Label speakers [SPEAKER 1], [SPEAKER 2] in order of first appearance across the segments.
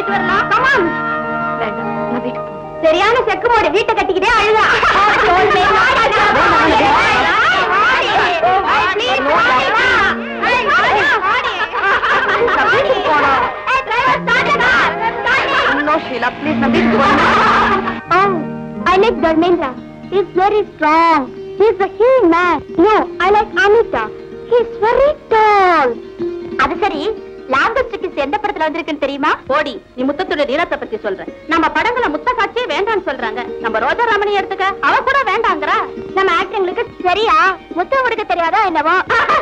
[SPEAKER 1] போயிட்டு வரலாம் கமான் வேண்டாம் நான் வீட்டுக்கு போறேன். சரியான செக்கு மோடு வீட்டை கட்டிக்கிட்டே அழுதா
[SPEAKER 2] No, Sheila, please, நான் வீட்டுக்கு போறேன்.
[SPEAKER 1] Oh, I like Dharmendra. He's very strong. He's a healing man. No, I like Amita. He's very tall. அது சரி லாங்கஸ்டிக்கு எந்த படத்துல வந்திருக்குன்னு தெரியுமா
[SPEAKER 2] போடி நீ முத்தத்தோட நீளத்தை பத்தி சொல்ற நம்ம படங்களை முத்த காட்சியே வேண்டாம்னு சொல்றாங்க நம்ம ரோஜா ரமணி எடுத்துக்க அவ கூட வேண்டாங்கிறா
[SPEAKER 1] நம்ம ஆக்டங்களுக்கு சரியா முத்தம் கொடுக்க தெரியாதா என்னவோ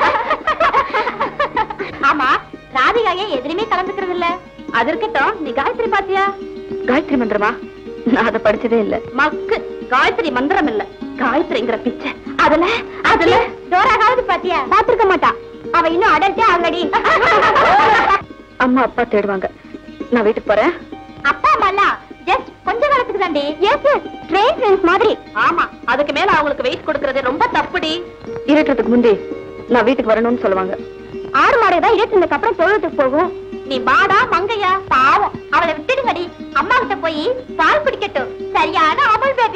[SPEAKER 2] ஆமா ராதிகா ஏன் எதுலயுமே கலந்துக்கிறது இல்ல அது இருக்கட்டும் நீ காயத்ரி பாத்தியா
[SPEAKER 3] காயத்ரி மந்திரமா நான் அதை படிச்சதே இல்ல
[SPEAKER 2] மக்கு காயத்ரி மந்திரம் இல்ல காயத்ரிங்கிற பிச்சை அதுல அதுல
[SPEAKER 1] டோராகாவது பாத்தியா பாத்துருக்க மாட்டா அவ இன்னும் அடல்ட்டே ஆகலடி
[SPEAKER 3] அம்மா அப்பா தேடுவாங்க நான் வீட்டுக்கு போறேன்
[SPEAKER 1] அப்பா அம்மா ஜஸ்ட் கொஞ்ச காலத்துக்கு தாண்டி எஸ் எஸ் ட்ரெயின் ஃப்ரெண்ட்ஸ் மாதிரி
[SPEAKER 2] ஆமா அதுக்கு மேல அவங்களுக்கு வெயிட் கொடுக்கறது ரொம்ப தப்புடி
[SPEAKER 3] இருட்டுறதுக்கு முந்தி நான் வீட்டுக்கு வரணும்னு சொல்லுவாங்க
[SPEAKER 1] ஆறு மாடு தான் இருட்டுனதுக்கு அப்புறம் தொழுவத்துக்கு போகும்
[SPEAKER 2] நீ மாடா மங்கையா
[SPEAKER 1] பாவம் அவளை விட்டுடுங்கடி அம்மா கிட்ட போய் பால் குடிக்கட்டும் சரியான அமுல் பேபி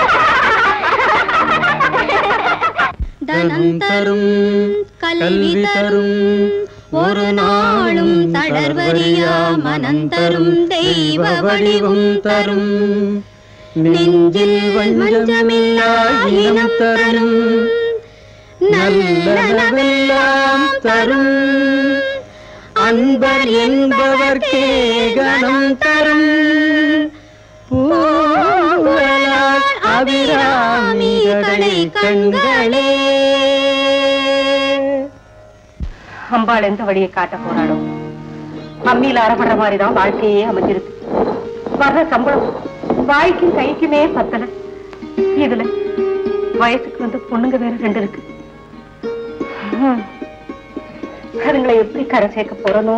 [SPEAKER 4] தனம் தரும் கல்வி தரும் ஒரு நாளும் தளர்வறியா மனம் தரும் தெய்வ வடிவும் தரும் நெஞ்சில் வஞ்சமில்லா இனம் தரும் நல்லனவெல்லாம் தரும் அன்பர் என்பவர்க்கே கணம் தரும் பூவலால் அபிராமிகளை கண்களே
[SPEAKER 2] அம்பாள் எந்த வழியை காட்ட போறாளோ அம்மியில அறப்படுற மாதிரி தான் வாழ்க்கையே அமைஞ்சிருக்கு வர்ற சம்பளம் வாய்க்கும் கைக்குமே பத்தல இதுல வயசுக்கு வந்து பொண்ணுங்க வேற ரெண்டு இருக்கு ஹம். அதுங்களை எப்படி கரை சேர்க்க போறனோ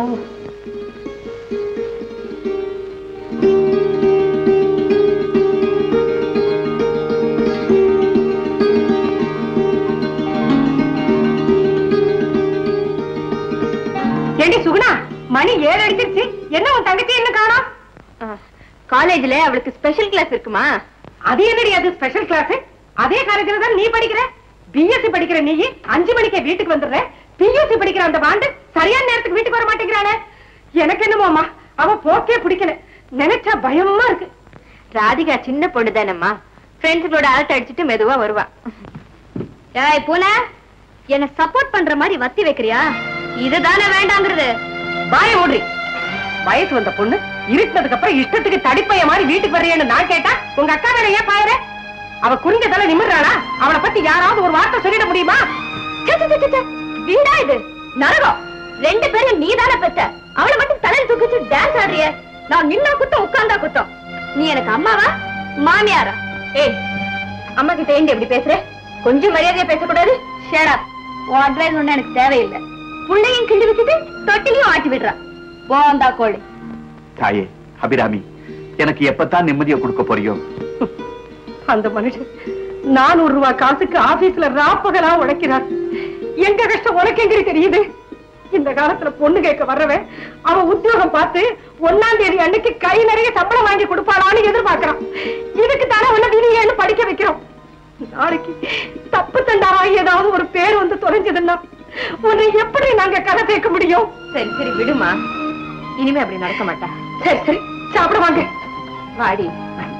[SPEAKER 2] ஏண்டி சுகுணா மணி ஏழு அடிச்சிருச்சு என்ன உன் தங்கச்சி என்ன காணோம்
[SPEAKER 3] காலேஜ்ல அவளுக்கு ஸ்பெஷல் கிளாஸ் இருக்குமா
[SPEAKER 2] அது என்னடி அது ஸ்பெஷல் கிளாஸ் அதே காலேஜ்ல தான் நீ படிக்கிற பிஎஸ்சி படிக்கிற நீ அஞ்சு மணிக்கே வீட்டுக்கு வந்துடுற பிஎஸ்சி படிக்கிற அந்த பாண்டு சரியான நேரத்துக்கு வீட்டுக்கு வர மாட்டேங்கிறானே எனக்கு என்னமோமா அவ போக்கே பிடிக்கல நினைச்சா பயமா இருக்கு
[SPEAKER 3] ராதிகா சின்ன பொண்ணு தானம்மா ஃப்ரெண்ட்ஸுகளோட அரட்டை அடிச்சுட்டு மெதுவா வருவா ஏய் பூனை என்ன சப்போர்ட் பண்ற மாதிரி வத்தி வைக்கிறியா இதுதானே வேண்டாங்கிறது
[SPEAKER 2] பாய ஓடுறி வயசு வந்த பொண்ணு இருட்டினதுக்கு அப்புறம் இஷ்டத்துக்கு தடிப்பைய மாதிரி வீட்டுக்கு வர்றியன்னு நான் கேட்டா உங்க அக்கா மேல ஏன் பாயற அவ குறிஞ்ச தலை நிமிர்றாளா அவளை பத்தி யாராவது ஒரு வார்த்தை சொல்லிட முடியுமா ச்சே, ச்சே, ச்சே, ச்சே. வீடா இது நரகம் ரெண்டு பேரும் நீதானே பெத்த அவளை மட்டும் தலையில தூக்கிச்சு டான்ஸ் ஆடுறிய நான் நின்னா குத்தம் உட்கார்ந்தா குத்தம் நீ எனக்கு அம்மாவா மாமியாரா ஏய் அம்மா கிட்ட ஏண்டி எப்படி பேசுற கொஞ்சம் மரியாதையா பேசக்கூடாது ஷேடா உன் அட்வைஸ் ஒண்ணு எனக்கு தேவையில்லை புள்ளையும் கிண்டி வச்சுட்டு தொட்டிலையும் ஆட்டி விடுறா போந்தா கோழி
[SPEAKER 5] தாயே அபிராமி எனக்கு எப்பத்தான் நிம்மதியை கொடுக்க போறியோ
[SPEAKER 2] அந்த மனுஷன் நானூறு ரூபாய் காசுக்கு ஆபீஸ்ல ராப்பகலா உழைக்கிறார் எங்க கஷ்டம் உனக்கு எங்க தெரியுது இந்த காலத்துல பொண்ணு கேட்க வர்றவன் அவன் உத்தியோகம் பார்த்து ஒன்னாம் தேதி அன்னைக்கு கை நிறைய சம்பளம் வாங்கி கொடுப்பாளான்னு எதிர்பார்க்கறான் இதுக்கு தானே உன்ன விதியேன்னு படிக்க வைக்கிறோம் நாளைக்கு தப்பு தண்டாவாகி ஏதாவது ஒரு பேர் வந்து தொலைஞ்சதுன்னா உன்னை எப்படி நாங்க கதை கேட்க முடியும்
[SPEAKER 3] சரி சரி விடுமா இனிமே அப்படி நடக்க மாட்டா
[SPEAKER 2] சரி சரி சாப்பிட வாங்க
[SPEAKER 3] வாடி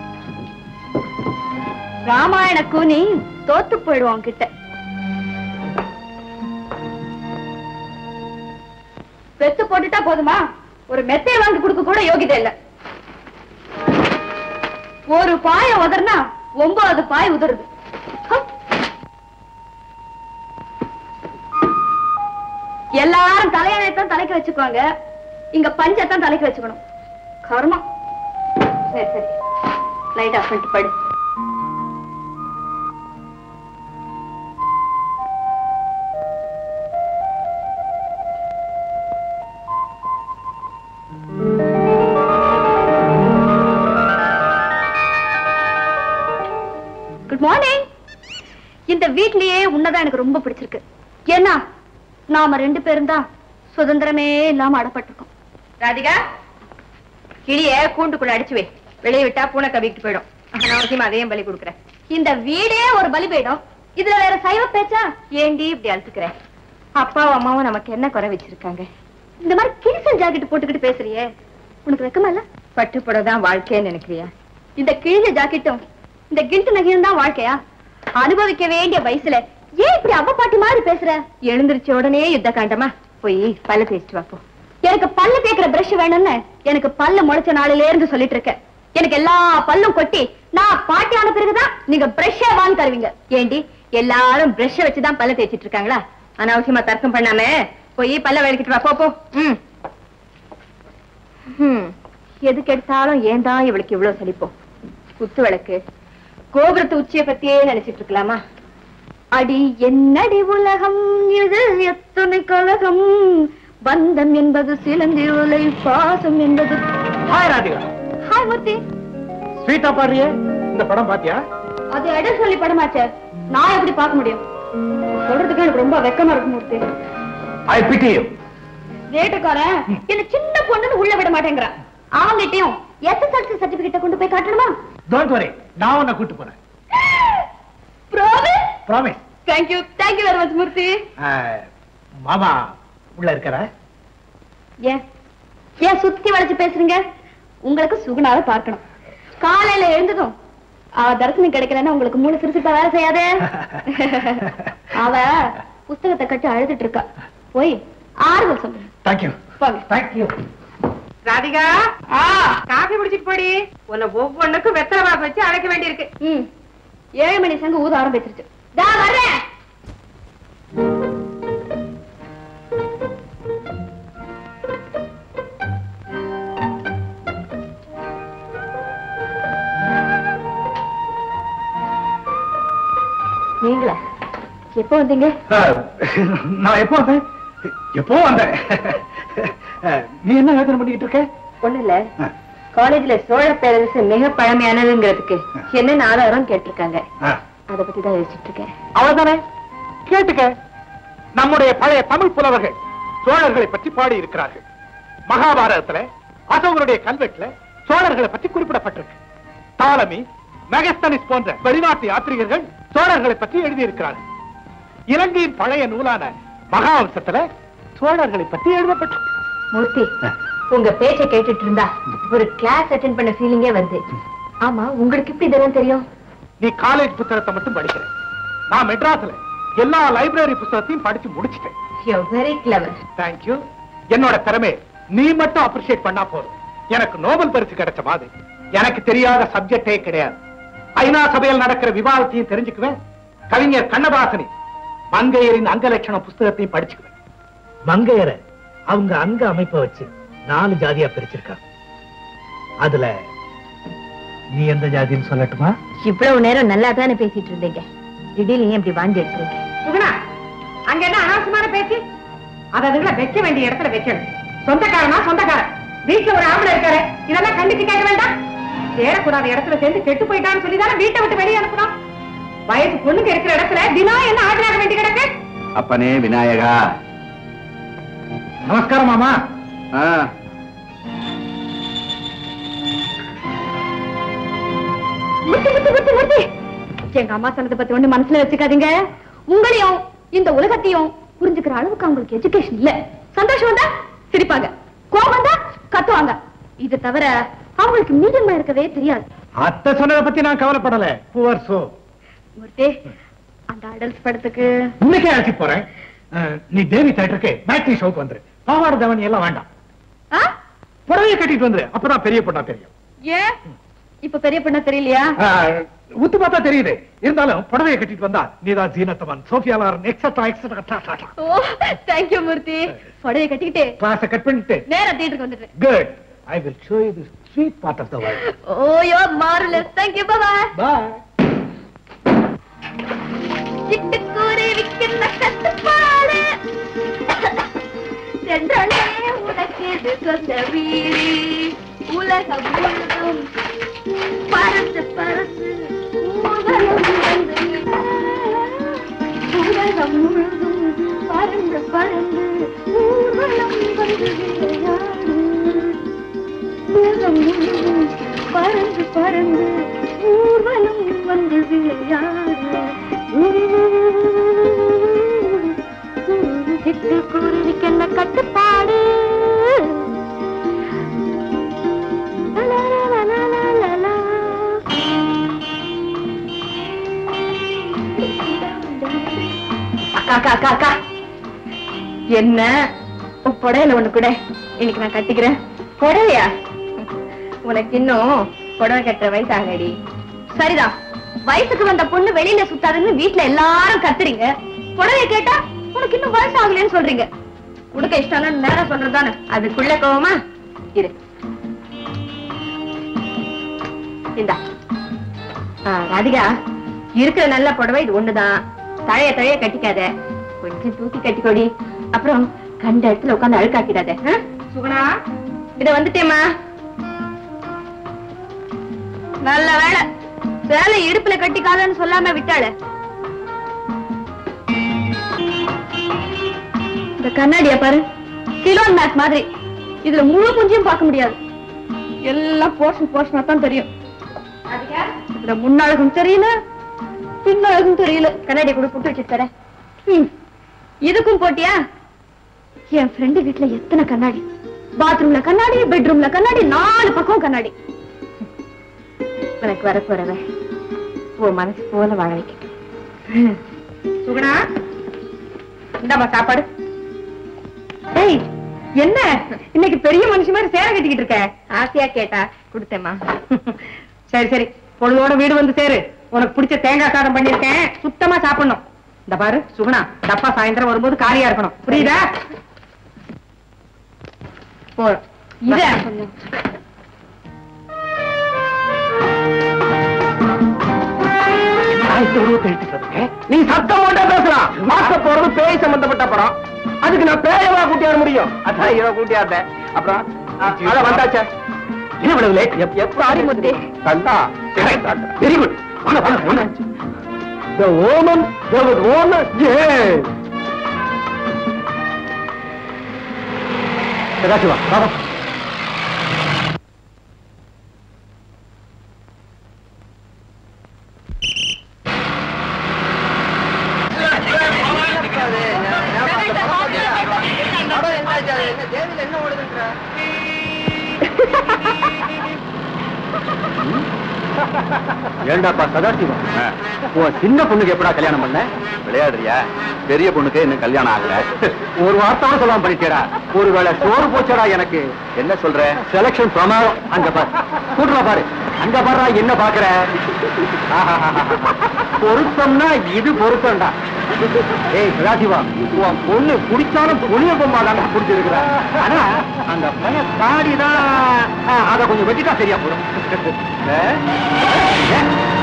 [SPEAKER 3] ராமாயண கூனி தோத்து போயிடுவோம் கிட்ட பெத்து போட்டுட்டா போதுமா ஒரு மெத்தைய வாங்கி கொடுக்க கூட யோகிதை இல்ல ஒரு பாய உதறனா ஒன்பது பாய் உதறுது ஹம். எல்லாரும் தலையணைத்தான் தலைக்கு வச்சுக்குவாங்க இங்க பஞ்சத்தான் தலைக்கு வச்சுக்கணும் கர்மம் சரி சரி லைட் ஆஃப் பண்ணிட்டு படு குட் மார்னிங் இந்த வீட்லயே உன்னதான் எனக்கு ரொம்ப பிடிச்சிருக்கு ஏன்னா நாம ரெண்டு பேரும் தான் சுதந்திரமே இல்லாம அடப்பட்டிருக்கோம் ராதிகா கிளிய கூண்டுக்குள்ள அடிச்சு வை வெளியே விட்டா பூனை கவிக்கிட்டு போயிடும் அனாவசியமா அதையும் பலி கொடுக்குறேன் இந்த வீடே ஒரு பலி போயிடும் இதுல வேற சைவ பேச்சா ஏண்டி இப்படி அழுத்துக்கிற அப்பாவும் அம்மாவும் நமக்கு என்ன குறை வச்சிருக்காங்க இந்த மாதிரி கிழிசல் ஜாக்கெட் போட்டுக்கிட்டு பேசுறியே உனக்கு வெக்கமா இல்ல பட்டு தான் வாழ்க்கைன்னு நினைக்கிறியா இந்த கிழிஞ்ச ஜாக்கெட்டும் இந்த கில்ட்டு நகையும் தான் வாழ்க்கையா அனுபவிக்க வேண்டிய வயசுல ஏன் இப்படி அவ பாட்டி மாதிரி பேசுற எழுந்திருச்ச உடனே யுத்த காண்டமா போய் பல்ல தேய்ச்சிட்டு வா போ எனக்கு பல்லு தேய்க்கிற பிரஷ் வேணும்னு எனக்கு பல்லு முளைச்ச நாளில இருந்து சொல்லிட்டு இருக்கேன் எனக்கு எல்லா பல்லும் கொட்டி நான் பாட்டி ஆன பிறகுதான் நீங்க பிரஷ்ஷே வாங்கி தருவீங்க ஏண்டி எல்லாரும் பிரஷ் வச்சுதான் பல்ல தேய்ச்சிட்டு இருக்காங்களா அனாவசியமா தர்க்கம் பண்ணாம போய் பல்ல விளக்கிட்டு வா போ போ ம் ஹம், எதுக்கு எடுத்தாலும் ஏன் தான் இவளுக்கு இவ்வளவு சலிப்போம் குத்து விளக்கு கோபுரத்து உச்சிய பத்தியே நினைச்சிட்டு இருக்கலாமா அடி என்னடி உலகம் இது எத்தனை கழகம் பந்தம் என்பது சிலந்தி உலை பாசம் என்பது
[SPEAKER 6] ஹாய் ராதிகா
[SPEAKER 3] ஹாய் மூர்த்தி
[SPEAKER 6] ஸ்வீட்டா பாடுறியே இந்த படம் பாத்தியா
[SPEAKER 3] அது இடம் சொல்லி படமாச்சே நான் எப்படி பார்க்க முடியும் சொல்றதுக்கு எனக்கு ரொம்ப வெக்கமா இருக்கு மூர்த்தி
[SPEAKER 6] ஐ பிட்டி யூ
[SPEAKER 3] ரேட்டுக்காரன் என்ன சின்ன பொண்ணுன்னு உள்ள விட மாட்டேங்கிறான் அவங்கிட்டயும் எஸ்எஸ்எல்சி சர்டிபிகேட்ட கொண்டு போய் காட்டணுமா
[SPEAKER 6] டோன்ட் வரி நான் உன்னை கூட்டு போறேன்
[SPEAKER 3] promise
[SPEAKER 6] promise
[SPEAKER 3] thank you thank you very much Murthy
[SPEAKER 6] மாமா உள்ள இருக்கிற
[SPEAKER 3] ஏன் ஏன் சுத்தி வளைச்சு பேசுறீங்க உங்களுக்கு சுகுணாவை பார்க்கணும் காலையில எழுந்ததும் அவ தரிசனம் கிடைக்கலன்னா உங்களுக்கு மூணு சிறுசிட்ட வேலை செய்யாதே அவ புஸ்தகத்தை கட்டி அழுதுட்டு இருக்கா போய் ஆறுதல் சொல்லு
[SPEAKER 6] தேங்க்யூ
[SPEAKER 3] போங்க
[SPEAKER 6] தேங்க்யூ
[SPEAKER 2] ராதிகா காஃபி குடிச்சிட்டு போடி உன்னை ஒவ்வொன்னுக்கும் வெத்தலை பாக்கு வச்சு அழைக்க வேண்டியிருக்கு
[SPEAKER 3] ம் ஏழு மணி சங்கு ஊத ஆரம்பிச்சிருச்சு தா வர்றேன் நீங்களா எப்போ வந்தீங்க
[SPEAKER 6] நான் எப்போ வந்தேன் எப்போ வந்தேன் நீ என்ன யோசனை பண்ணிக்கிட்டு இருக்க
[SPEAKER 3] ஒண்ணு இல்ல காலேஜ்ல சோழ பேரரசு மிக பழமையானதுங்கிறதுக்கு என்னென்ன ஆதாரம் கேட்டிருக்காங்க
[SPEAKER 6] ஆ,
[SPEAKER 3] அத பத்தி தான் யோசிச்சுட்டு இருக்கேன்
[SPEAKER 6] அவ்வளவுதானே கேட்டுக்க நம்முடைய பழைய தமிழ் புலவர்கள் சோழர்களை பற்றி பாடி இருக்கிறார்கள் மகாபாரதத்துல அசோகருடைய கல்வெட்டுல சோழர்களை பற்றி குறிப்பிடப்பட்டிருக்கு தாலமி மெகஸ்தனிஸ் போன்ற வெளிநாட்டு யாத்ரிகர்கள் சோழர்களை பற்றி எழுதியிருக்கிறார்கள் இலங்கையின் பழைய நூலான மகாவம்சத்துல சோழர்களை பற்றி எழுதப்பட்டிருக்கு
[SPEAKER 3] மூர்த்தி உங்க பேச்ச கேட்டுட்டு இருந்தா ஒரு கிளாஸ் அட்டென்ட் பண்ண ஃபீலிங்கே வருது ஆமா உங்களுக்கு எப்படி இதெல்லாம் தெரியும்
[SPEAKER 6] நீ காலேஜ் புத்தகத்தை மட்டும் படிக்கிற நான் மெட்ராஸ்ல எல்லா லைப்ரரி புத்தகத்தையும் படிச்சு முடிச்சிட்டேன்
[SPEAKER 3] யூ வெரி கிளவர்
[SPEAKER 6] தேங்க்யூ என்னோட திறமை நீ மட்டும் அப்ரிஷியேட் பண்ணா போதும் எனக்கு நோபல் பரிசு கிடைச்ச மாதிரி எனக்கு தெரியாத சப்ஜெக்டே கிடையாது ஐநா சபையில் நடக்கிற விவாதத்தையும் தெரிஞ்சுக்குவேன் கவிஞர் கண்ணதாசனி மங்கையரின் அங்க லட்சணம் புஸ்தகத்தையும் படிச்சுக்குவேன் மங்கையரை அவங்க அங்க அமைப்பை வச்சு நாலு ஜாதியா பிரிச்சிருக்காங்க அதுல நீ எந்த ஜாதின்னு சொல்லட்டுமா
[SPEAKER 3] இவ்வளவு நேரம் நல்லா தானே பேசிட்டு இருந்தீங்க திடீர்னு ஏன் இப்படி வாங்கி எடுக்கிறீங்க
[SPEAKER 2] சுகுணா அங்க என்ன அனாவசியமான பேச்சு அத அதுகளை வைக்க வேண்டிய இடத்துல வைக்கணும் சொந்தக்காரனா சொந்தக்காரன் வீட்டுல ஒரு ஆம்பளை இருக்காரு இதெல்லாம் கண்டிச்சு கேட்க வேண்டாம் சேரக்கூடாத இடத்துல சேர்ந்து கெட்டு போயிட்டான்னு சொல்லி தானே வீட்டை விட்டு வெளியே அனுப்பணும் வயசு பொண்ணுங்க இருக்கிற இடத்துல தினம் என்ன ஆஜராக வேண்டி கிடக்கு
[SPEAKER 5] அப்பனே விநாயகா
[SPEAKER 6] நமஸ்காரம் மாமா
[SPEAKER 5] ஆ,
[SPEAKER 3] முத்து முத்து முத்து முத்து எங்க அம்மா சொன்னதை பத்தி ஒண்ணு மனசுல வச்சுக்காதீங்க உங்களையும் இந்த உலகத்தையும் புரிஞ்சுக்கிற அளவுக்கு அவங்களுக்கு எஜுகேஷன் இல்ல சந்தோஷம் வந்தா சிரிப்பாங்க கோபம் வந்தா கத்துவாங்க இது தவிர அவங்களுக்கு மீடியமா இருக்கவே தெரியாது
[SPEAKER 6] அத்தை சொன்னதை பத்தி நான் கவலைப்படல புவர் சோ
[SPEAKER 3] மூர்த்தி அந்த அடல்ஸ் படத்துக்கு
[SPEAKER 6] இன்னைக்கே அழைச்சி போறேன் அஹ், நீ தேவி தேட்டருக்கு மேட்னி ஷோக்கு வந்துரு பாவாடை தவணி எல்லாம் வேண்டாம்
[SPEAKER 3] ஆ?
[SPEAKER 6] புடவைய கட்டிட்டு வந்துரு அப்பதான் பெரிய பொண்ணா தெரியும்
[SPEAKER 3] ஏன் இப்ப பெரிய பொண்ணா தெரியலையா
[SPEAKER 6] அஹ், உத்து பார்த்தா தெரியுது இருந்தாலும் புடவைய கட்டிட்டு வந்தா நீதான் ஜீனத்தவன் Sophia Loren extra extra
[SPEAKER 3] oh thank you Murthy புடவை கட்டிக்கிட்டு
[SPEAKER 6] கிளாஸ கட் பண்ணிட்டு
[SPEAKER 3] நேரா தியேட்டருக்கு வந்துடுறேன்
[SPEAKER 6] good I will show you the sweet part of the world
[SPEAKER 3] oh yo marvellous thank you bye
[SPEAKER 6] bye
[SPEAKER 3] சிட்டுக்குருவிக்கின்ற கட்டுப்பாடு சென்றனே உனக்கெது சொந்த வீடு உலகம் முழுதும் பறந்து பறந்து ஊர்வலம் வந்து உலகம் முழுதும் பறந்து பறந்து ஊர்வலம் வந்து விளையாடு மேகம் பறந்து பறந்து ஊர்வலம் வந்து விளையாடு
[SPEAKER 1] சிட்டுக்குருவிக்கு என்ன கட்டுப்பாடு லா, லா, லா, லா, லா, லா, லா.
[SPEAKER 3] அக்கா அக்கா அக்கா அக்கா என்ன உன் புடவையில ஒண்ணு கூட இன்னைக்கு நான் கட்டிக்கிறேன் புடவையா உனக்கு இன்னும் புடவை கட்டுற வயசு ஆகடி சரிதான் வயசுக்கு வந்த பொண்ணு வெளியில சுத்தாதுன்னு வீட்டுல எல்லாரும் கத்துறீங்க புடவைய கேட்டா உனக்கு இன்னும் வயசு ஆகலன்னு சொல்றீங்க உனக்கு இஷ்டம் நேரம் சொல்றதுதானே அதுக்குள்ள கோவமா இரு இந்தா ஆ, ராதிகா இருக்கிற நல்ல புடவை இது ஒண்ணுதான் தழைய தழைய கட்டிக்காத கொஞ்சம் தூக்கி கட்டிக்கோடி அப்புறம் கண்ட இடத்துல உட்காந்து அழுக்காக்கிடாத ஆ? சுகுணா இத வந்துட்டேம்மா நல்ல வேலை சேலை இடுப்புல கட்டிக்காதன்னு சொல்லாம விட்டாளே இந்த கண்ணாடிய பாரு சிலோன் மேட் மாதிரி இதுல முழு மூஞ்சியும் பார்க்க முடியாது எல்லாம் போர்ஷன் போர்ஷனா தான் தெரியும் இதுல முன்னழகும் தெரியல பின்னழகும் தெரியல கண்ணாடி கூட புட்டு வச்சு தரேன் ம். இதுக்கும் போட்டியா என் ஃப்ரெண்டு வீட்ல எத்தனை கண்ணாடி பாத்ரூம்ல கண்ணாடி பெட்ரூம்ல கண்ணாடி நாலு பக்கம் கண்ணாடி எனக்கு வர போறவ உன் மனசு போல வாழ வைக்கட்டும்
[SPEAKER 2] சுகுணா இந்தாம்மா சாப்பாடு ஏய் என்ன இன்னைக்கு பெரிய மனுஷன் மாதிரி சேலை கட்டிக்கிட்டு இருக்க
[SPEAKER 3] ஆசையா கேட்டா கொடுத்தேம்மா
[SPEAKER 2] சரி சரி பொழுதோட வீடு வந்து சேரு உனக்கு பிடிச்ச தேங்காய் சாதம் பண்ணிருக்கேன் சுத்தமா சாப்பிடணும் இந்த பாரு சுகுணா டப்பா சாயந்தரம் வரும்போது காலியா இருக்கணும் புரியுதா
[SPEAKER 3] போறோம்
[SPEAKER 2] இத
[SPEAKER 6] நீ சத்தம் போட்டா பேசலாம் பார்க்க போறது பேய் சம்பந்தப்பட்ட படம் அதுக்கு நான் பேயவா கூட்டியாட முடியும் அதான் இவ கூட்டியாட அப்புறம் அத வந்தாச்சா என்ன இவ்வளவு லேட் எப்ப
[SPEAKER 3] முத்து.
[SPEAKER 6] கண்டா வெரி குட் வாங்க வாங்க வாங்க The woman, there was woman, yes. Sadashiva Baba ஏண்டாப்பா Sadashiva உன் சின்ன பொண்ணுக்கு எப்படா கல்யாணம் பண்ண
[SPEAKER 5] விளையாடுறியா பெரிய பொண்ணுக்கு இன்னும் கல்யாணம் ஆகல
[SPEAKER 6] ஒரு வார்த்தை சொல்லாம பண்ணிட்டேடா ஒருவேளை சோறு போச்சடா எனக்கு
[SPEAKER 5] என்ன சொல்ற
[SPEAKER 6] செலக்ஷன் பிரமாதம் அங்க பாரு கூட்டுறா பாரு அங்க பாருடா என்ன பாக்குற பொருத்தம்னா இது பொருத்தம்டா ஏய் சதாசிவா உன் பொண்ணு குடிச்சாலும் புளிய பொம்மா தான் குடிச்சிருக்கிறா ஆனா அந்த பைய தாடிதான் அத கொஞ்சம் வெட்டிட்டா சரியா போடும் ஏ? ஏ?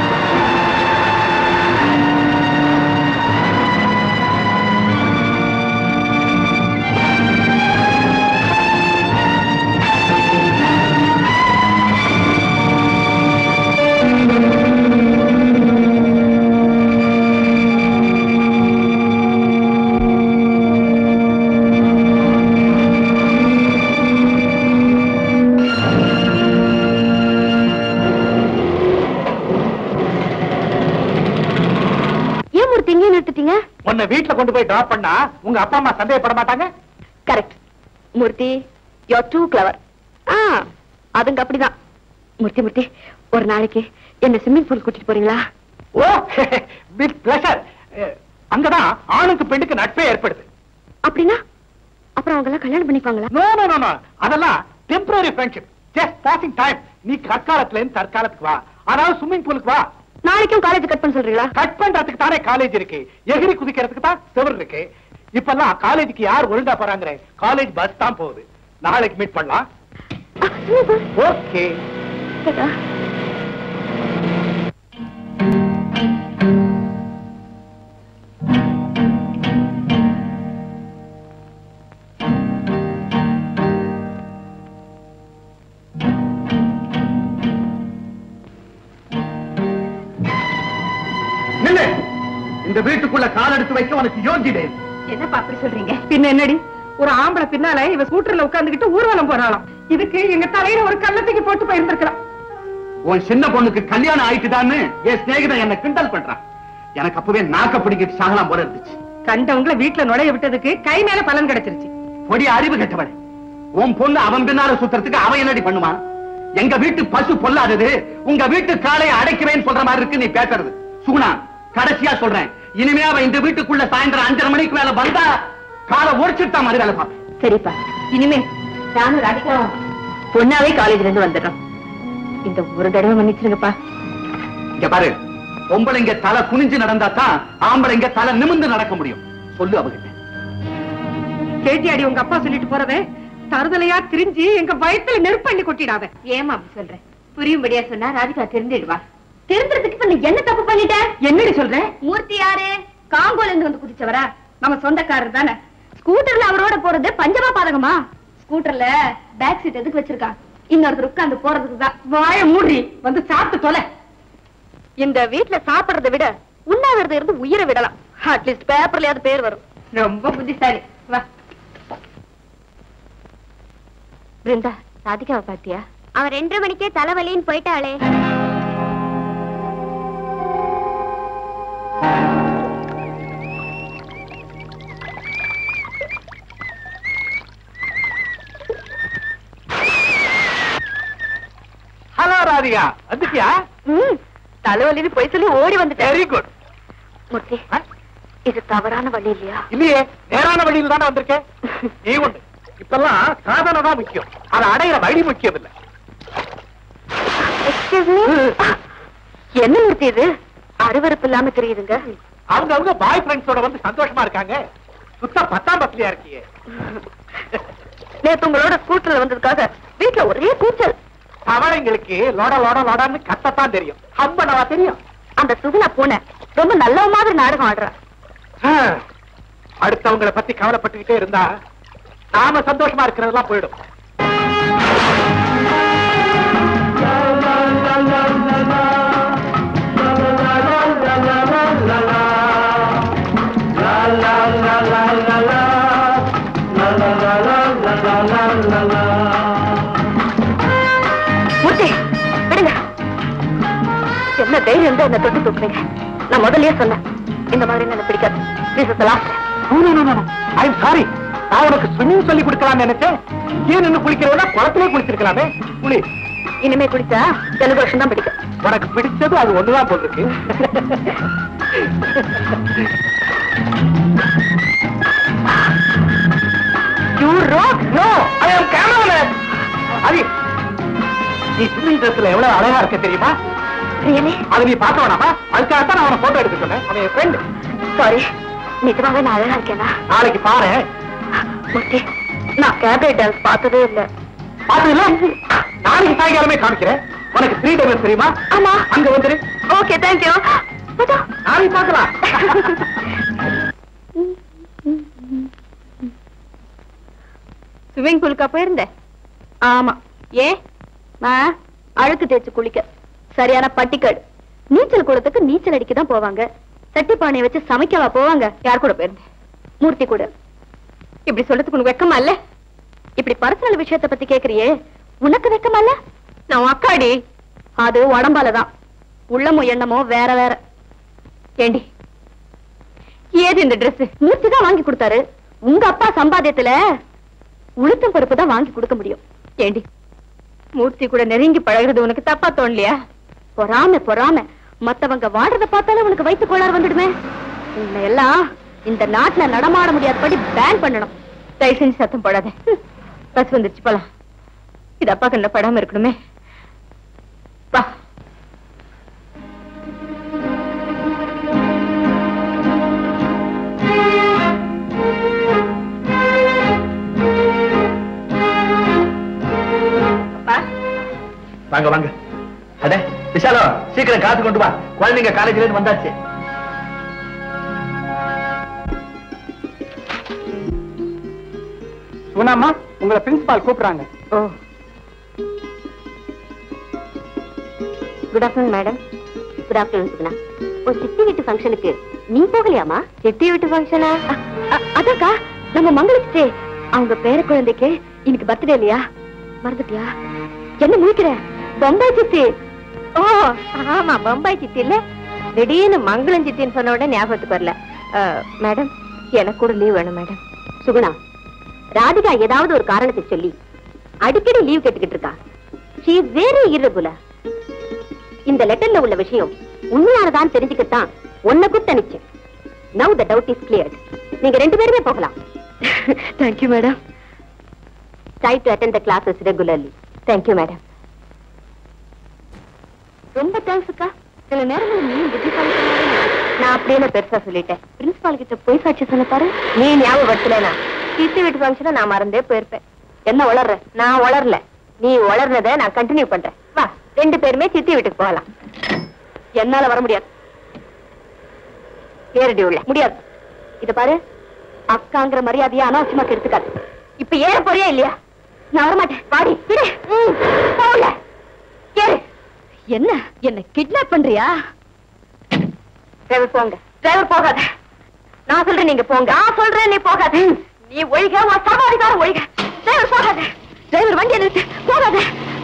[SPEAKER 1] ஏன் மூர்த்தி இங்கே நிறுத்திட்டீங்க
[SPEAKER 6] உன்னை வீட்டுல கொண்டு போய் டிராப் பண்ணா உங்க அப்பா அம்மா சந்தேகப்பட மாட்டாங்க
[SPEAKER 3] correct Murthy yo too clever ஆ அதுங்க அப்படிதான் மூர்த்தி மூர்த்தி ஒரு நாளைக்கு என்ன ஸ்விம்மிங் பூல் கூட்டிட்டு போறீங்களா
[SPEAKER 6] ஓ வித் பிளஷர் அங்கதான் ஆணுக்கு பெண்ணுக்கு நட்பே ஏற்படுது
[SPEAKER 3] அப்படின்னா அப்புறம் அவங்க எல்லாம் கல்யாணம் பண்ணிப்பாங்களா
[SPEAKER 6] நோ நோ நோ நோ அதெல்லாம் temporary friendship just passing time நீ கற்காலத்துல இருந்து தற்காலத்துக்கு வா அதாவது ஸ்விம்மிங் பூலுக்கு வா
[SPEAKER 3] நாளைக்கும் காலேஜ் கட் பண்ண சொல்றீங்களா
[SPEAKER 6] கட் பண்றதுக்கு தானே காலேஜ் இருக்கு எகிரி குதிக்கிறதுக்கு தான் செவர் இருக்கு இப்பெல்லாம் காலேஜுக்கு யார் ஒழுங்கா போறாங்க காலேஜ் பஸ் தான் போகுது நாளைக்கு மீட் பண்ணலாம் ஓகே நில்லு இந்த வீட்டுக்குள்ள கால் எடுத்து வைக்க உனக்கு யோகிதே
[SPEAKER 3] என்னப்பா அப்படி சொல்றீங்க
[SPEAKER 2] பின்ன என்னடி ஒரு ஆம்பளை பின்னால இவ ஸ்கூட்டர்ல உட்கார்ந்துகிட்டு ஊர்வலம் போறாளாம் இதுக்கு எங்க தலையில ஒரு கள்ளத்துக்கு போட்டு போயிருந்திருக்கலாம்
[SPEAKER 5] உன் சின்ன பொண்ணுக்கு கல்யாணம் ஆயிட்டுதான்னு என் சிநேகிதன் என்ன கிண்டல் பண்றான் எனக்கு அப்பவே நாக்க பிடிக்கிட்டு சாகலாம் போல இருந்துச்சு
[SPEAKER 2] கண்டவங்கள வீட்டுல நுழைய விட்டதுக்கு கை மேல பலன் கிடைச்சிருச்சு
[SPEAKER 5] பொடி அறிவு கெட்டவன் உன் பொண்ணு அவன் பின்னால சுத்துறதுக்கு அவன் என்னடி பண்ணுவான் எங்க வீட்டு பசு பொல்லாதது உங்க வீட்டு காளையை அடைக்கிறேன்னு சொல்ற மாதிரி இருக்கு நீ பேசுறது சுகுணா கடைசியா சொல்றேன் இனிமே அவன் இந்த வீட்டுக்குள்ள சாயந்தரம் அஞ்சரை மணிக்கு மேல வந்தா காலை ஒடிச்சுட்டா மாதிரி வேலை பார்ப்பேன்
[SPEAKER 3] சரிப்பா இனிமே நானும் ராதிகாவும் பொண்ணாவே காலேஜ்ல இருந்து வந்துடுறோம் இந்த ஒரு தடவை மன்னிச்சிருங்கப்பா
[SPEAKER 5] இங்க பாரு பொம்பளைங்க தலை குனிஞ்சு நடந்தா தான் ஆம்பளைங்க தலை நிமிர்ந்து நடக்க முடியும் சொல்லு அவகிட்ட
[SPEAKER 2] கேட்டியாடி உங்க அப்பா சொல்லிட்டு போறதே தருதலையா திரிஞ்சு எங்க வயத்துல நெருப்பண்ணி கொட்டிடாத
[SPEAKER 3] ஏமா அப்படி சொல்றேன் புரியும்படியா சொன்னா ராதிகா தெரிஞ்சிடுவா தெரிஞ்சுறதுக்கு இப்ப நீ என்ன தப்பு பண்ணிட்ட
[SPEAKER 2] என்னடி சொல்ற
[SPEAKER 3] மூர்த்தி யாரு காங்கோல இருந்து வந்து குதிச்சவரா நம்ம சொந்தக்காரர் தானே ஸ்கூட்டர்ல அவரோட போறது பஞ்சமா பாதகமா ஸ்கூட்டர்ல பேக் சீட் எதுக்கு வச்சிருக்கான் இன்னொருத்தர் உட்கார்ந்து போறதுக்கு தான்
[SPEAKER 2] வாய மூடி வந்து சாப்பிட்டு தொலை
[SPEAKER 1] இந்த வீட்ல சாப்பிடுறதை விட உண்ணாவிரதம் இருந்து உயிரை விடலாம் அட்லீஸ்ட் பேப்பர்லயாவது பேர் வரும்
[SPEAKER 3] ரொம்ப புத்திசாலி வா
[SPEAKER 1] பிருந்தா ராதிகாவை பாத்தியா அவ ரெண்டரை மணிக்கே தலைவலின்னு போயிட்டாளே
[SPEAKER 6] ஹலோ ராதிகா வந்துட்டியா
[SPEAKER 1] ம் தலைவலின்னு போய் சொல்லி ஓடி வந்துட்டேன்
[SPEAKER 6] வெரி குட்
[SPEAKER 1] மூர்த்தி இது தவறான வழி இல்லையா
[SPEAKER 6] இல்லையே நேரான வழியில் தானே வந்திருக்கேன் நீ உண்டு இப்பெல்லாம் சாதனை தான் முக்கியம் அதை அடையிற வழி முக்கியம் இல்ல
[SPEAKER 1] எக்ஸ்கியூஸ் மீ என்ன மூர்த்தி இது அருவருப்பு இல்லாம தெரியுதுங்க
[SPEAKER 6] அவங்க அவங்க பாய் ஃப்ரெண்ட்ஸோட வந்து சந்தோஷமா இருக்காங்க சுத்த பத்தாம் பத்திரியா இருக்கியே
[SPEAKER 1] நேத்து உங்களோட ஸ்கூட்டர்ல வந்ததுக்காக வீட்ல ஒரே கூச்சல்
[SPEAKER 6] தவளைங்களுக்கு லோட லோட லோடன்னு கத்தத்தான் தெரியும் ஹம்பனவா தெரியும்
[SPEAKER 1] அந்த சுகுணா பூனை ரொம்ப நல்ல மாதிரி நாடகம் ஆடுறா
[SPEAKER 6] ஆ, அடுத்தவங்கள பத்தி கவலைப்பட்டுக்கிட்டே இருந்தா நாம சந்தோஷமா இருக்கிறதெல்லாம் போயிடும்
[SPEAKER 1] மூர்த்தி விடுங்க என்ன தைரியம் இருந்தா என்ன தொட்டு தூக்குறீங்க நான் முதல்லயே சொன்னேன் இந்த மாதிரி எனக்கு பிடிக்காது This is the last time.
[SPEAKER 6] I sorry நான் உனக்கு ஸ்விம்மிங் சொல்லி கொடுக்கலாம்னு நினைச்சேன் ஏன் நின்னு குளிக்கிறதா குளத்திலே குளிச்சிருக்கலாமே குளி
[SPEAKER 1] இனிமே குடிச்சா ஜலதோஷம் தான் பிடிக்கும்
[SPEAKER 6] உனக்கு பிடிச்சது அது ஒண்ணுதான் போல் இருக்கு
[SPEAKER 1] you rock
[SPEAKER 6] no I am cameraman அது நீ ஸ்விம்மிங் ட்ரெஸ்ல எவ்வளவு அழகா இருக்க தெரியுமா
[SPEAKER 1] ரியலி
[SPEAKER 6] அது நீ பார்க்க வேணாமா அதுக்காகத்தான் நான் அவனை போட்டோ எடுக்க சொன்னேன் அவன் என் ஃப்ரெண்ட்
[SPEAKER 1] சாரி நிஜமாவே நான் அழகா இருக்கேனா
[SPEAKER 6] நாளைக்கு பாரு
[SPEAKER 1] மூர்த்தி நான் கேபரே டான்ஸ் பார்த்ததே இல்ல
[SPEAKER 6] பாத்துல நாளைக்கு சாயங்காலமே காமிக்கிறேன் உனக்கு த்ரீ டேஸ் தெரியுமா
[SPEAKER 1] ஆமா
[SPEAKER 6] அங்க வந்துரு
[SPEAKER 1] ஓகே தேங்க்யூ
[SPEAKER 6] நாளைக்கு பார்க்கலாம்
[SPEAKER 3] ஸ்விம்மிங் பூலுக்கா போயிருந்த
[SPEAKER 1] ஆமா
[SPEAKER 3] ஏ
[SPEAKER 1] ஆ, அழுக்கு தேய்ச்சு குளிக்க சரியான பட்டிக்காடு நீச்சல் குளத்துக்கு நீச்சல் அடிக்க தான் போவாங்க சட்டி பானையை வச்சு சமைக்கவா போவாங்க
[SPEAKER 3] யார் கூட போயிருந்த
[SPEAKER 1] மூர்த்தி கூட
[SPEAKER 3] இப்படி சொல்றதுக்கு உனக்கு வெக்கமா இல்ல
[SPEAKER 1] இப்படி பர்சனல் விஷயத்தை பத்தி கேக்குறியே உனக்கு வெக்கமா இல்ல
[SPEAKER 3] நான் உன் அக்காடி
[SPEAKER 1] அது உடம்பாலதான் உள்ளமோ எண்ணமோ வேற வேற
[SPEAKER 3] ஏண்டி ஏது இந்த Dress
[SPEAKER 1] மூர்த்தி தான் வாங்கி கொடுத்தாரு உங்க அப்பா சம்பாத்தியத்துல உளுத்தம் பருப்பு தான் வாங்கி கொடுக்க முடியும்
[SPEAKER 3] ஏண்டி மூர்த்தி கூட நெருங்கி பழகுறது உனக்கு தப்பா தோணலையா
[SPEAKER 1] பொறாம பொறாம மத்தவங்க வாடுறத பார்த்தாலே உனக்கு வயித்து கோளாறு வந்துடுமே உன்னை எல்லாம் இந்த நாட்டுல நடமாட முடியாதபடி பேன் பண்ணணும்
[SPEAKER 3] தயவு செஞ்சு சத்தம் போடாத பஸ் வந்துருச்சு போலாம் இது அப்பா கண்ணில் படாம இருக்கணுமே வா அப்பா
[SPEAKER 5] வாங்க வாங்க அடே விஷாலம் சீக்கிரம் காசு கொண்டு வா குழந்தைங்க காலேஜ்ல இருந்து வந்தாச்சு
[SPEAKER 6] சுனாமா உங்களை பிரின்சிபால் கூப்பிடுறாங்க
[SPEAKER 1] oh good afternoon madam good afternoon Suguna ஒரு சித்தி வீட்டு ஃபங்க்ஷனுக்கு நீ போகலையாமா சித்தி வீட்டு ஃபங்க்ஷனா அதாக்கா நம்ம மங்கள சித்தி அவங்க பேர குழந்தைக்கு இன்னைக்கு பர்த்டே இல்லையா மறந்துட்டியா என்ன முழிக்கிற பம்பாய் சித்தி ஓ ஆமா பம்பாய் சித்தி இல்ல திடீர்னு மங்களம் சித்தின்னு சொன்ன உடனே ஞாபகத்துக்கு வரல அஹ், மேடம் எனக்கு கூட லீவ் வேணும் மேடம் சுகுணா ராதிகா ஏதாவது ஒரு காரணத்தை சொல்லி அடிக்கடி லீவ் கேட்டுக்கிட்டு இருக்கா ஷீ இஸ் வெரி irregular இந்த லெட்டர்ல உள்ள விஷயம் உண்மையானதான் தெரிஞ்சுக்கத்தான் உன்னை கூப்பிட்டு now the doubt is cleared நீங்க ரெண்டு பேருமே போகலாம் thank you madam try to attend the classes regularly thank you madam ரொம்ப தேங்க்ஸ் அக்கா சில நேரங்கள் நீ புத்திசாலித்தனமாவே இருக்கு. நான் அப்படியே பெருசா சொல்லிட்டேன் பிரின்சிபால் கிட்ட போய் சாட்சி சொல்ல பாரு நீ ஞாபகப்படுத்தலனா சித்தி வீட்டு ஃபங்க்ஷனை நான் மறந்தே போயிருப்பேன் என்ன வளர்ற நான் வளரல நீ வளர்னதை நான் கண்டினியூ பண்றேன் வா ரெண்டு பேருமே சித்தி வீட்டுக்கு போகலாம் என்னால வர முடியாது ஏறடி உள்ள முடியாது இத பாரு அக்காங்கிற மரியாதையை அனாவசியமா கெடுத்துக்காது இப்ப ஏற போறியா இல்லையா நான் வரமாட்டேன் பாடி விடு ம், போகல ஏறு என்ன என்ன கிட்னாப் பண்றியா டிரைவர் போங்க டிரைவர் போகாத நான் சொல்றேன் நீங்க போங்க நான் சொல்றேன் நீ போகாத நீ ஒழிக உன் சமாதிகாரம் ஒழிக டிரைவர் போகாத டிரைவர் வண்டியை நிறுத்து போகாத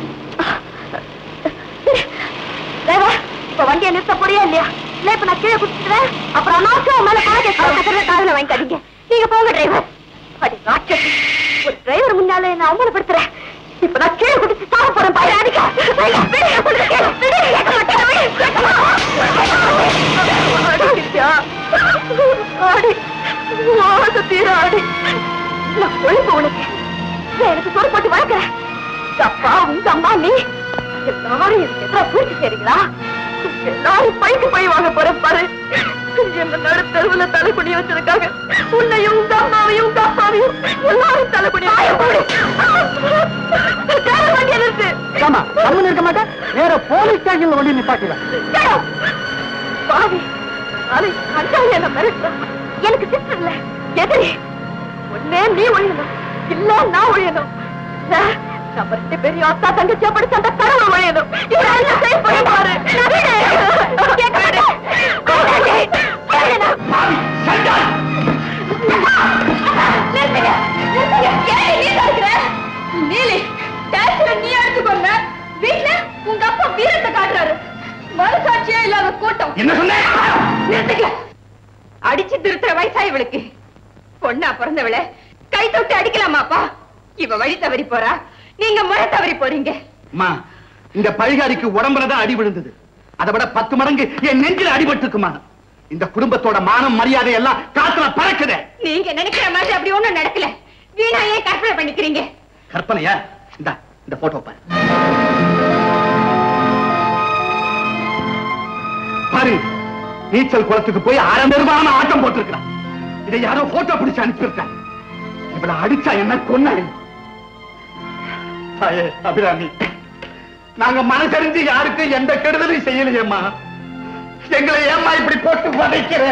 [SPEAKER 1] டிரைவர் இப்ப வண்டியை நிறுத்த போறியா இல்லையா இல்ல இப்ப நான் கீழே குடிச்சிட்டுவேன் அப்புறம் அனாவசியம் உன் மேல காலேஜ் காதுல வாங்கிக்காதீங்க நீங்க போங்க டிரைவர் அடி ராட்சசி ஒரு டிரைவர் முன்னால என்ன அவமானப்படுத்துறேன் இப்ப நான் கீழே குடிச்சு சாக போறேன் பாரு அடிக்கா எனக்கு சோறு போட்டு வளர்க்கிறேன் அப்பா உங்க அம்மா நீ எல்லாரும் எனக்கு எதிராக பூச்சி செய்றீங்களா எல்லாரும் பைக்கு போய் வாங்க போறேன் பாரு என்ன நடு தெருவுல தலை குடி வச்சிருக்காங்க உன்னையும் உங்க அம்மாவையும் உங்க அப்பாவையும் எல்லாரும் தலை குடி வண்டியை நிறுத்து
[SPEAKER 6] ஆமா கம்மன் இருக்க மாட்டேன் வேற போலீஸ் ஸ்டேஷன்ல வண்டி நிப்பாட்டிடுவேன்
[SPEAKER 1] கேளு. பாவி நாளை அஞ்சாவது என்ன மிரட்டுறான். எனக்கு சிஸ்டர் இல்ல எதிரி ஒன்னே நீ ஒழியணும் இல்ல நான் ஒழியணும் இல்ல நம்ம ரெண்டு பெரிய அக்கா தங்கச்சியா படிச்ச அந்த கடவுள் ஒழியணும் இவன் என்ன செய்ய போய் பாரு கேட்க மாட்டேன். நிறுத்துங்க. நிறுத்துங்க. ஏன் நீ தடுக்கிற? நீலி, டேக்ஸில நீ எடுத்துக்கோங்க. வீட்ல உங்க அப்பா வீரத்தை காட்டுறாரு மனசாட்சியே இல்லாத கூட்டம்
[SPEAKER 5] என்ன சொன்ன
[SPEAKER 1] நிறுத்துங்க. அடிச்சு திருத்துற வயசா இவளுக்கு பொண்ணா பிறந்தவள கை தொட்டு அடிக்கலாமாப்பா இவ வழி தவறி போறா நீங்க முறை தவறி போறீங்க
[SPEAKER 5] அம்மா இந்த பழிகாரிக்கு உடம்புலதான் அடி விழுந்தது அதை விட பத்து மடங்கு என் நெஞ்சில அடிபட்டுக்குமா இந்த குடும்பத்தோட மானம் மரியாதை எல்லாம் காத்துல பறக்குதே
[SPEAKER 1] நீங்க நினைக்கிற மாதிரி அப்படி ஒண்ணும் நடக்கல வீணா ஏன் கற்பனை பண்ணிக்கிறீங்க
[SPEAKER 5] கற்பனையா இந்த இந்த போட்டோ பாரு பாரு நீச்சல் குளத்துக்கு போய் அரை நிர்வாணமா ஆட்டம் போட்டிருக்கிறான் இதை யாரோ போட்டோ பிடிச்சு அனுப்பியிருக்காங்க இவள அடிச்சா என்ன கொன்ன தாயே அபிராமி நாங்க மனசறிஞ்சு யாருக்கும் எந்த கெடுதலும் செய்யலையேம்மா எங்களை ஏம்மா இப்படி போட்டு பதைக்கிற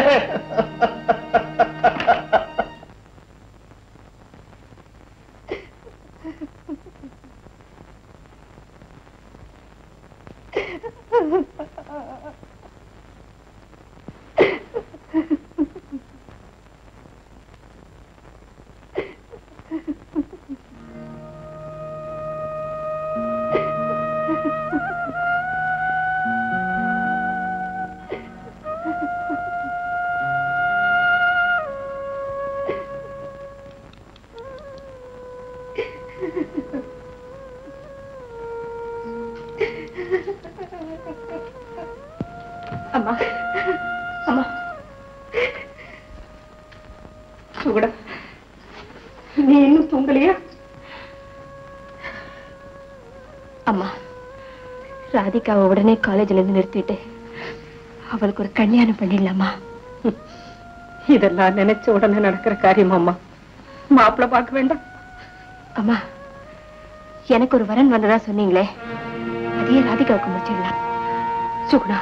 [SPEAKER 1] அம்மா அம்மா சுகுடா நீ இன்னும் தூங்கலையா அம்மா ராதிகாவை உடனே காலேஜ்ல இருந்து நிறுத்திட்டு அவளுக்கு ஒரு கல்யாணம் பண்ணிடலாமா
[SPEAKER 2] இதெல்லாம் நினைச்ச உடனே நடக்கிற காரியம் அம்மா மாப்பிள்ள பார்க்க வேண்டாம்
[SPEAKER 1] அம்மா எனக்கு ஒரு வரன் வந்ததா சொன்னீங்களே அதையே ராதிகாவுக்கு முடிச்சிடலாம்
[SPEAKER 2] சுகுணா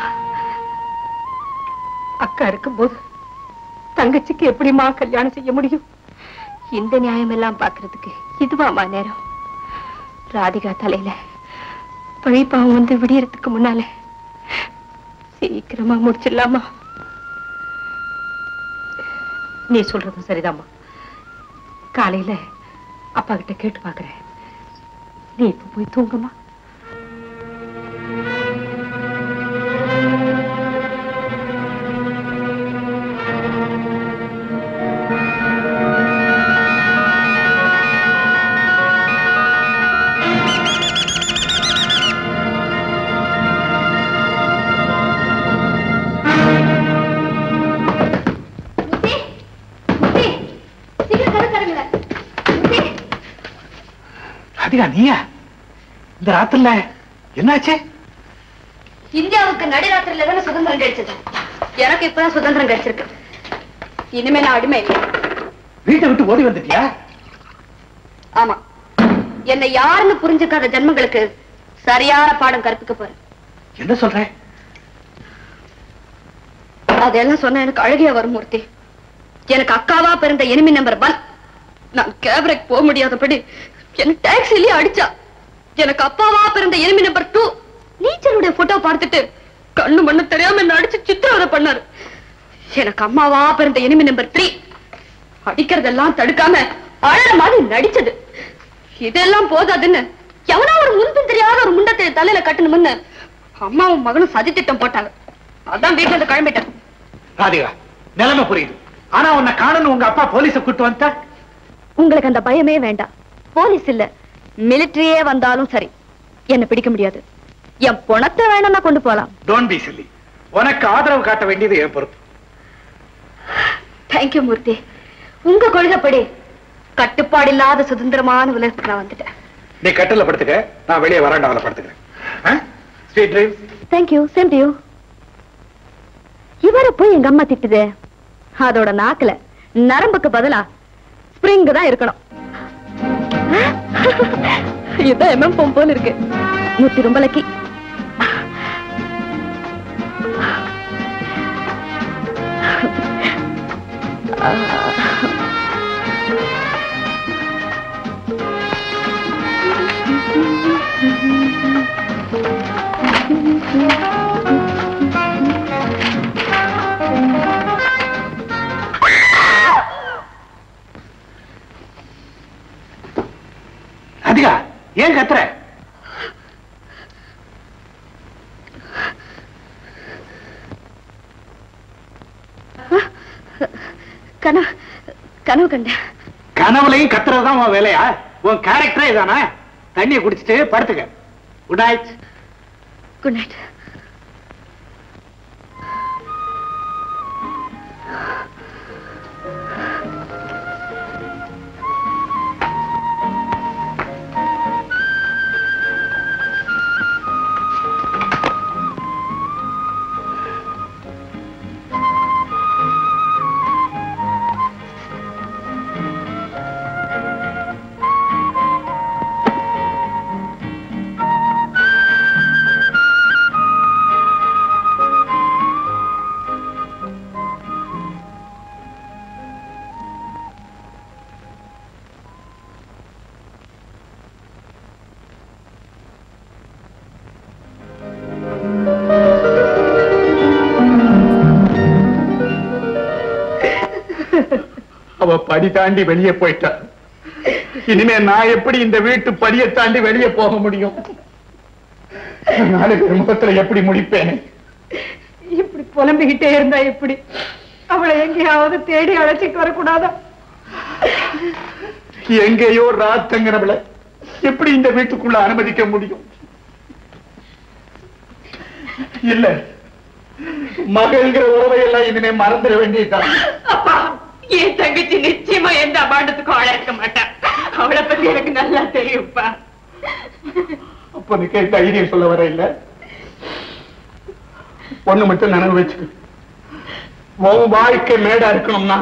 [SPEAKER 2] அக்கா இருக்கும்போது தங்கச்சிக்கு எப்படிம்மா கல்யாணம் செய்ய முடியும்
[SPEAKER 1] இந்த நியாயம் எல்லாம் பாக்குறதுக்கு இதுவாமா நேரம் ராதிகா தலையில பழிப்பாவம் வந்து விடியறதுக்கு முன்னால சீக்கிரமா முடிச்சிடலாமா
[SPEAKER 2] நீ சொல்றதும் சரிதாம்மா காலையில அப்பா கிட்ட கேட்டு பாக்குறேன் நீ இப்ப போய் தூங்குமா
[SPEAKER 3] முத்தி முத்தி சீக்கிரம் கதை தருங்கள முத்தி
[SPEAKER 6] ராதிகா நீயா இந்த ராத்திரில என்னாச்சு
[SPEAKER 3] இந்தியாவுக்கு நடுராத்திரில தானே சுதந்திரம் கிடைச்சது எனக்கு இப்பதான் சுதந்திரம் கிடைச்சிருக்கு இனிமே நான் அடிமை இல்லை
[SPEAKER 6] வீட்டை விட்டு ஓடி வந்துட்டியா
[SPEAKER 3] ஆமா என்னை யாருன்னு புரிஞ்சுக்காத ஜென்மங்களுக்கு சரியான பாடம் கற்பிக்க போறேன்
[SPEAKER 6] என்ன சொல்ற
[SPEAKER 3] அதெல்லாம் சொன்ன எனக்கு அழகிய வரும் மூர்த்தி எனக்கு அக்காவா பிறந்த எனிமி நம்பர் ஒன் நான் கேபரேக் போக முடியாதபடி என்ன டாக்ஸிலேயே அடிச்சா எனக்கு அப்பாவா பிறந்த எனிமி நம்பர் டூ நீச்சலுடைய போட்டோ பார்த்துட்டு கண்ணு மண்ணு தெரியாம என்ன அடிச்சு சித்திரவதை பண்ணாரு எனக்கு அம்மாவா பிறந்த எனிமி நம்பர் த்ரீ அடிக்கிறதெல்லாம் தடுக்காம அழற மாதிரி நடிச்சது இதெல்லாம் போதாதுன்னு எவனோ ஒரு முன்பின் தெரியாத ஒரு முண்டத்தை தலையில கட்டணும்னு அம்மாவும் மகனும் சதி திட்டம் போட்டாங்க அதான் வீட்டுல இருந்து கிளம்பிட்டேன்
[SPEAKER 6] ராதிகா நிலைமை புரியுது ஆனா உன்னை காணணும் உங்க அப்பா போலீஸ கூட்டு வந்தா
[SPEAKER 3] உங்களுக்கு அந்த பயமே வேண்டாம் போலீஸ் இல்ல மிலிட்டரியே வந்தாலும் சரி என்ன பிடிக்க முடியாது என் பணத்தை வேணும்னா கொண்டு போலாம்
[SPEAKER 6] டோன்ட் பி சில்லி உனக்கு ஆதரவு காட்ட வேண்டியது என் பொறுப்பு
[SPEAKER 3] தேங்க்யூ மூர்த்தி உங்க கொள்கைப்படி கட்டுப்பாடு இல்லாத சுதந்திரமான உலகத்துக்கு நான் வந்துட்டேன்
[SPEAKER 6] நீ கட்டில படுத்துக்க நான் வெளியே வராண்டாவில படுத்துக்கிறேன் sweet dream
[SPEAKER 3] thank you same to you இவரை போய் எங்க அம்மா திட்டுது அதோட நாக்குல நரம்புக்கு பதிலா ஸ்ப்ரிங் தான் இருக்கணும் இதான் எம்எம் பொம் போல இருக்கு நூத்தி ரொம்ப லக்கி
[SPEAKER 6] ராதிகா ஏன் கத்துற
[SPEAKER 3] கனவு கனவு கண்டேன்
[SPEAKER 6] கனவுலையும் கத்துறதுதான் உன் வேலையா உன் கேரக்டரே இதானா தண்ணியை குடிச்சிட்டு படுத்துக்க குட் நைட்
[SPEAKER 3] குட் நைட்
[SPEAKER 6] அவ படி தாண்டி வெளியே போயிட்டா இனிமே நான் எப்படி இந்த வீட்டு படியை தாண்டி வெளியே போக முடியும் நாளைக்கு முகத்துல எப்படி முடிப்பேன்
[SPEAKER 2] இப்படி புலம்பிக்கிட்டே இருந்தா எப்படி அவளை எங்கேயாவது தேடி அழைச்சிட்டு வரக்கூடாதா
[SPEAKER 6] எங்கேயோ ராத்தங்கிறவள எப்படி இந்த வீட்டுக்குள்ள அனுமதிக்க முடியும் இல்ல மகள்கிற உறவை எல்லாம் இனிமே மறந்துட வேண்டியதுதான்
[SPEAKER 2] அப்பா என் தங்கச்சி நிச்சயமா எந்த அபாண்டத்துக்கும் ஆளாக்க மாட்டா அவளை பத்தி எனக்கு நல்லா தெரியும்ப்பா
[SPEAKER 6] அப்ப நீ கேட்ட தைரியம் சொல்ல வர இல்ல ஒண்ணு மட்டும் நினைவு வச்சு உன் வாழ்க்கை மேடா இருக்கணும்னா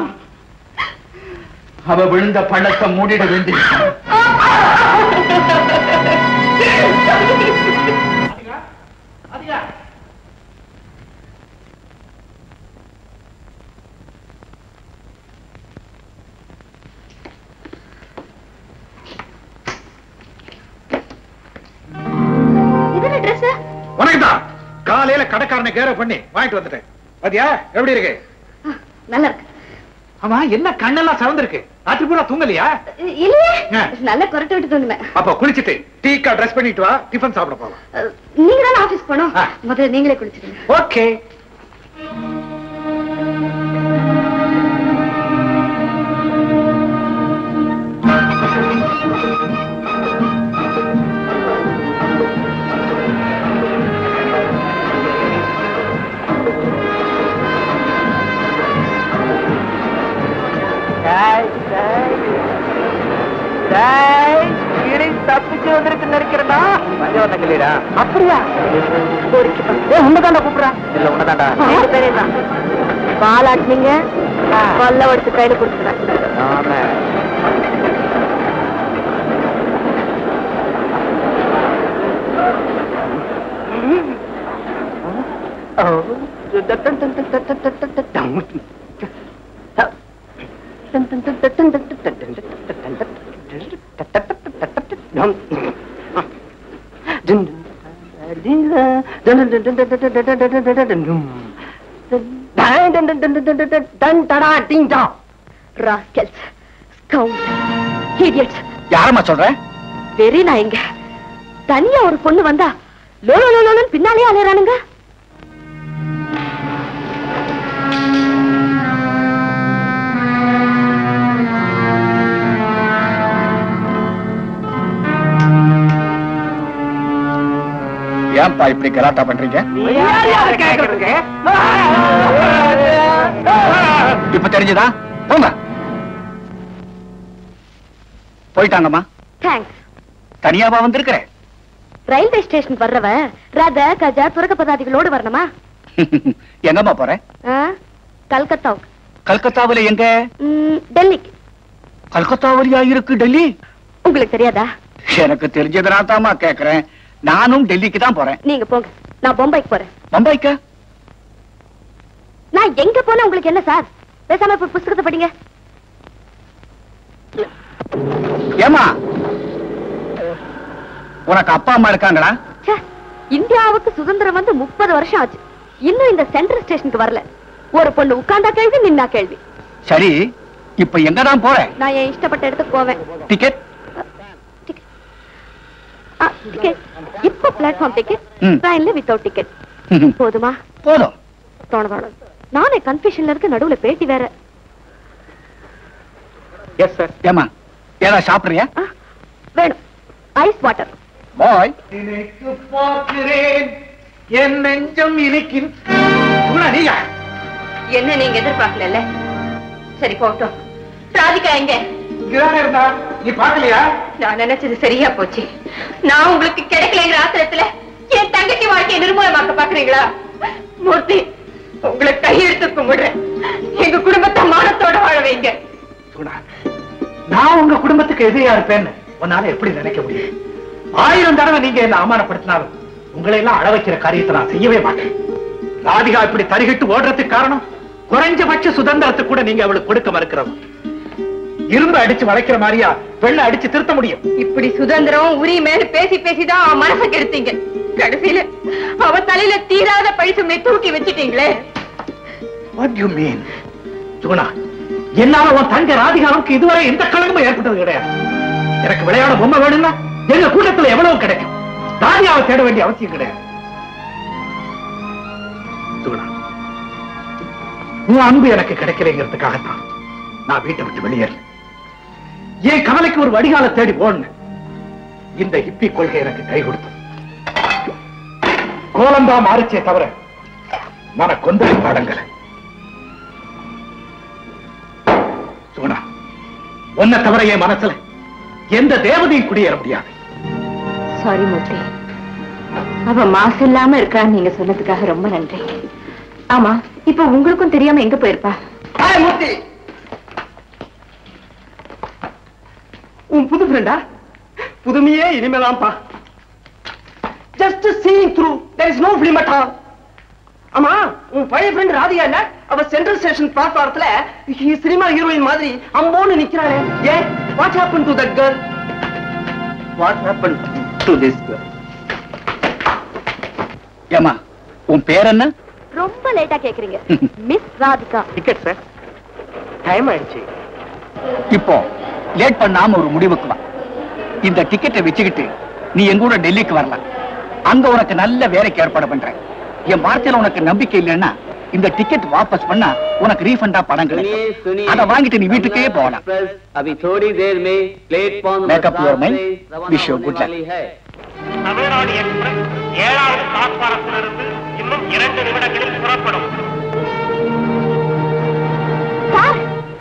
[SPEAKER 6] அவ விழுந்த பள்ளத்தை மூடிட வேண்டிய
[SPEAKER 3] இது என்ன ட்ரெஸ்
[SPEAKER 6] உனக்குதான் காலையில கடைக்காரனை கேர பண்ணி வாங்கிட்டு வந்துட்டேன் பாத்தியா எப்படி இருக்கு
[SPEAKER 3] நல்லா இருக்கு
[SPEAKER 6] ஆமா என்ன கண்ணெல்லாம் சவந்திருக்கு ராத்திரி பூரா தூங்கலையா
[SPEAKER 3] இல்லையே
[SPEAKER 6] ஆ.
[SPEAKER 3] நல்லா கொரட்டை விட்டு தூங்குனேன்
[SPEAKER 6] அப்ப குளிச்சிட்டு டீக்கா ட்ரெஸ் பண்ணிட்டு வா டிஃபன் சாப்பிட போலாம்
[SPEAKER 3] அஹ், நீங்க தானே ஆபீஸ் போனோம்
[SPEAKER 6] ஆ.
[SPEAKER 3] முதல்ல நீங்களே குளிச்சிடுங்க
[SPEAKER 6] ஓகே
[SPEAKER 2] தப்பிச்சு வந்திருக்கு நினைக்கிறேன்டா மஞ்சள் கிளியரா அப்படியா உன்னதாண்டா கூப்பிடுறேன் இல்ல உன்னதாண்டா
[SPEAKER 3] ரெண்டு பேரும் தான் பாலாட்டினீங்க கொல்ல எடுத்து கையில கொடுத்துறேன்
[SPEAKER 2] ஆமா
[SPEAKER 3] ராஸ்கல்ஸ் ஸ்கவுண்ட் இடியட்ஸ்
[SPEAKER 5] யாரம்மா சொல்ற
[SPEAKER 3] வெறி நாயங்க தனியா ஒரு பொண்ணு வந்தா லோலோ லோலோன்னு பின்னாலே அலையறானுங்க
[SPEAKER 5] ஏன்பா இப்படி கலாட்டா பண்றீங்க இப்ப தெரிஞ்சுதா போங்க போயிட்டாங்கம்மா
[SPEAKER 3] தேங்க்ஸ்
[SPEAKER 5] தனியாவா வந்திருக்கிறேன்
[SPEAKER 3] ரயில்வே ஸ்டேஷன் வர்றவ ரத கஜா துரக பதாதிகளோடு வரணுமா
[SPEAKER 5] எங்கம்மா போறேன்
[SPEAKER 3] ஆ? கல்கத்தாவுக்கு
[SPEAKER 5] கல்கத்தாவுல எங்க
[SPEAKER 3] ம், டெல்லிக்கு
[SPEAKER 5] கல்கத்தாவிலயா இருக்கு டெல்லி
[SPEAKER 3] உங்களுக்கு தெரியாதா
[SPEAKER 5] எனக்கு தெரிஞ்சதுனா தாமா கேக்குறேன் நானும் டெல்லிக்கு தான் போறேன்
[SPEAKER 3] நீங்க போங்க நான் பொம்பாய்க்கு போறேன்
[SPEAKER 5] பம்பாய்க்கா
[SPEAKER 3] நான் எங்க போனா உங்களுக்கு என்ன சார் பேசாம இப்ப புஸ்தகத்தை படிங்க
[SPEAKER 5] ஏமா உனக்கு அப்பா அம்மா இருக்காங்களா
[SPEAKER 3] ச்சே, இந்தியாவுக்கு சுதந்திரம் வந்து முப்பது வருஷம் ஆச்சு இன்னும் இந்த சென்ட்ரல் ஸ்டேஷனுக்கு வரல ஒரு பொண்ணு உட்கார்ந்தா கேள்வி நின்னா கேள்வி
[SPEAKER 5] சரி இப்ப எங்க தான் போற
[SPEAKER 3] நான் என் இஷ்டப்பட்ட இடத்துக்கு போவேன்
[SPEAKER 5] டிக்கெட்
[SPEAKER 3] டிக்கெட் ஆ, டிக்கெட் இப்ப பிளாட்ஃபார்ம் டிக்கெட்
[SPEAKER 5] ம்.
[SPEAKER 3] ட்ரெயின்ல வித்தவுட் டிக்கெட் போதுமா
[SPEAKER 5] போதும்
[SPEAKER 3] தோண தோணும் நானே கன்ஃபியூஷன்ல இருக்க நடுவுல பேட்டி வேற
[SPEAKER 6] எஸ் சார்
[SPEAKER 5] ஏமா ஏதா சாப்பிடுறியா
[SPEAKER 3] ஆ, வேணும் ஐஸ் வாட்டர்
[SPEAKER 5] பாய்
[SPEAKER 6] நினைத்து பார்க்கிறேன் என் நெஞ்சம் இனிக்கின் நீயா
[SPEAKER 3] என்ன நீங்க எதிர்பார்க்கல சரி போட்டோம் ராதிகா எங்க
[SPEAKER 6] இங்கதானே இருந்தா நீ பாக்கலையா
[SPEAKER 3] நான் நினைச்சது சரியா போச்சு நான் உங்களுக்கு கிடைக்கலங்கிற ஆத்திரத்துல என் தங்கச்சி வாழ்க்கையை நிர்மூலமாக்க பாக்குறீங்களா மூர்த்தி உங்களை கையெடுத்து கும்பிடுறேன் எங்க குடும்பத்தை மானத்தோட வாழ வைங்க
[SPEAKER 6] சுகுணா நான் உங்க குடும்பத்துக்கு எதிரியா இருப்பேன்னு உன்னால எப்படி நினைக்க முடியும் ஆயிரம் தடவை நீங்க என்ன அவமானப்படுத்தினாலும் உங்களை எல்லாம் அழ வைக்கிற காரியத்தை நான் செய்யவே மாட்டேன் ராதிகா இப்படி தருகிட்டு ஓடுறதுக்கு காரணம் குறைஞ்சபட்ச சுதந்திரத்தை கூட நீங்க அவளுக்கு கொடுக்க மறுக்கிறோம் இரும்பு அடிச்சு வளைக்கிற மாதிரியா வெள்ள அடிச்சு திருத்த முடியும்
[SPEAKER 3] இப்படி சுதந்திரம் உரிமைன்னு பேசி பேசிதான் அவன் மனசை கெடுத்தீங்க கடைசியில அவ தலையில தீராத பழிசுமை தூக்கி வச்சிட்டீங்களே
[SPEAKER 6] வாட் யூ மீன் சுகுணா என்னால உன் தங்க ராதிகாவுக்கு இதுவரை எந்த கலங்கமும் ஏற்பட்டது கிடையாது எனக்கு விளையாட பொம்மை வேணும்னா எங்க கூட்டத்துல எவ்வளவு கிடைக்கும் ராதிகாவை தேட வேண்டிய அவசியம் கிடையாது சுகுணா உன் அன்பு எனக்கு கிடைக்கலைங்கிறதுக்காகத்தான் நான் வீட்டை விட்டு வெளியேறேன் என் கவலைக்கு ஒரு வடிகால தேடி போடணும் இந்த ஹிப்பி கொள்கை எனக்கு கை கொடுத்தது கோலம்தான் மாறிச்சே தவிர மன கொந்தளி பாடங்களை சுகுணா உன்னை தவிர என் மனசுல எந்த தேவதையும் குடியேற முடியாது
[SPEAKER 3] சாரி மூர்த்தி அவ மாசு இல்லாம இருக்கான்னு நீங்க சொன்னதுக்காக ரொம்ப நன்றி ஆமா இப்ப உங்களுக்கும் தெரியாம எங்க போயிருப்பா
[SPEAKER 2] ஹாய் மூர்த்தி உன் புது ஃப்ரெண்டா புதுமையே இனிமேதான்ப்பா just seeing through there is no film at all ஆமா உன் பழைய ஃப்ரெண்ட் ராதிகா இல்ல அவ சென்ட்ரல் ஸ்டேஷன் பிளாட்ஃபாரத்துல சினிமா ஹீரோயின் மாதிரி அம்போன்னு நிக்கிறாளே ஏன் what happen to that girl what happen to this girl
[SPEAKER 5] ஏமா உன் பேர் என்ன
[SPEAKER 3] ரொம்ப லேட்டா கேக்குறீங்க miss Radhika
[SPEAKER 2] ticket sir time ஆயிடுச்சு
[SPEAKER 5] இப்போ லேட் பண்ணாம ஒரு முடிவுக்கு வா இந்த டிக்கெட்டை வச்சுக்கிட்டு நீ எங்க கூட டெல்லிக்கு வரலாம் அங்க உனக்கு நல்ல வேலைக்கு ஏற்பாடு பண்றேன் என் வார்த்தையில உனக்கு நம்பிக்கை இல்லைன்னா இந்த டிக்கெட் வாபஸ் பண்ணா உனக்கு ரீஃபண்டா பணம்
[SPEAKER 4] सुनिए
[SPEAKER 5] கிடைக்கும்
[SPEAKER 4] सुनिए
[SPEAKER 5] அதை வாங்கிட்டு நீ வீட்டுக்கே போகலாம்
[SPEAKER 4] एक्सप्रेस अभी थोड़ी देर में platform
[SPEAKER 5] Make up your mind. Wish you good luck.
[SPEAKER 4] वाली है
[SPEAKER 7] தமிழ்நாடு எக்ஸ்பிரஸ் ஏழாவது பிளாட்பாரத்திலிருந்து இன்னும் இரண்டு நிமிடங்களில் புறப்படும்
[SPEAKER 1] சார்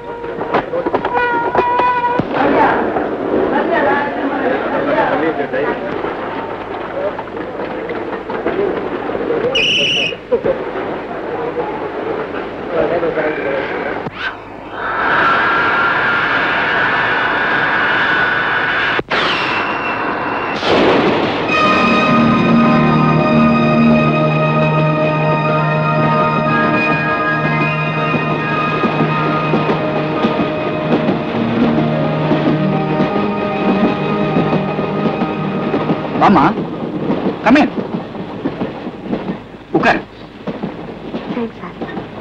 [SPEAKER 5] வாமா கமேன் உட்கார்
[SPEAKER 1] தேங்க்ஸ் சார்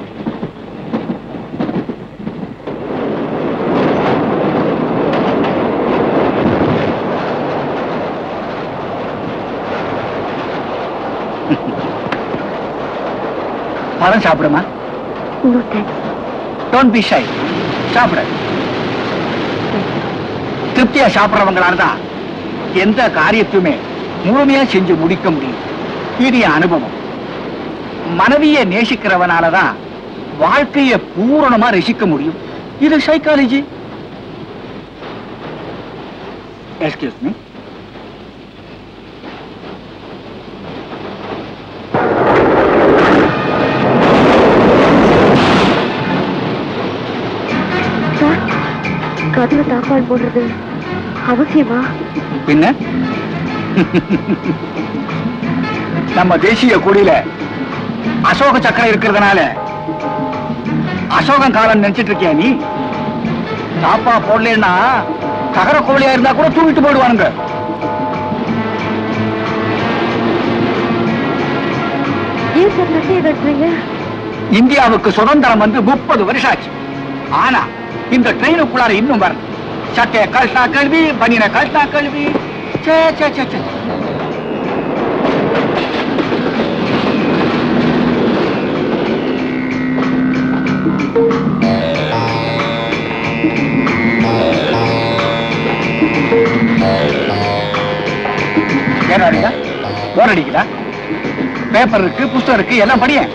[SPEAKER 5] பழம் சாப்பிடுமா
[SPEAKER 1] no thanks
[SPEAKER 5] don't be shy சாப்பிடு திருப்தியா சாப்பிடுறவங்களால தான் எந்த காரியத்தையுமே முழுமையா செஞ்சு முடிக்க முடியும் இது என் அனுபவம் மனைவியை நேசிக்கிறவனால தான் வாழ்க்கையை பூரணமா ரசிக்க முடியும் இது சைக்காலஜி எக்ஸ்கியூஸ் மீ
[SPEAKER 1] சார் கதவு தாப்பால் போடுறது அவசியமா
[SPEAKER 5] பின்ன நம்ம தேசிய கொடியில அசோக சக்கரம் இருக்கிறதுனால அசோகம் காலம் நினைச்சிட்டு இருக்கியா நீ சாப்பா போடலன்னா தகர கோழியா இருந்தா கூட தூக்கிட்டு போயிடுவானுங்க
[SPEAKER 1] ஏன் சார் நட்டையை கட்டுறீங்க
[SPEAKER 5] இந்தியாவுக்கு சுதந்திரம் வந்து முப்பது வருஷம் ஆச்சு ஆனா இந்த ட்ரெயினுக்குள்ளார இன்னும் வரல சட்டைய கழட்டா கல்வி பனியனை கழட்டா கல்வி சே சே சே சே ஏன் அடிக்கா போர் அடிக்குதா பேப்பர் இருக்கு புஸ்தகம் இருக்கு எல்லாம் படியேன்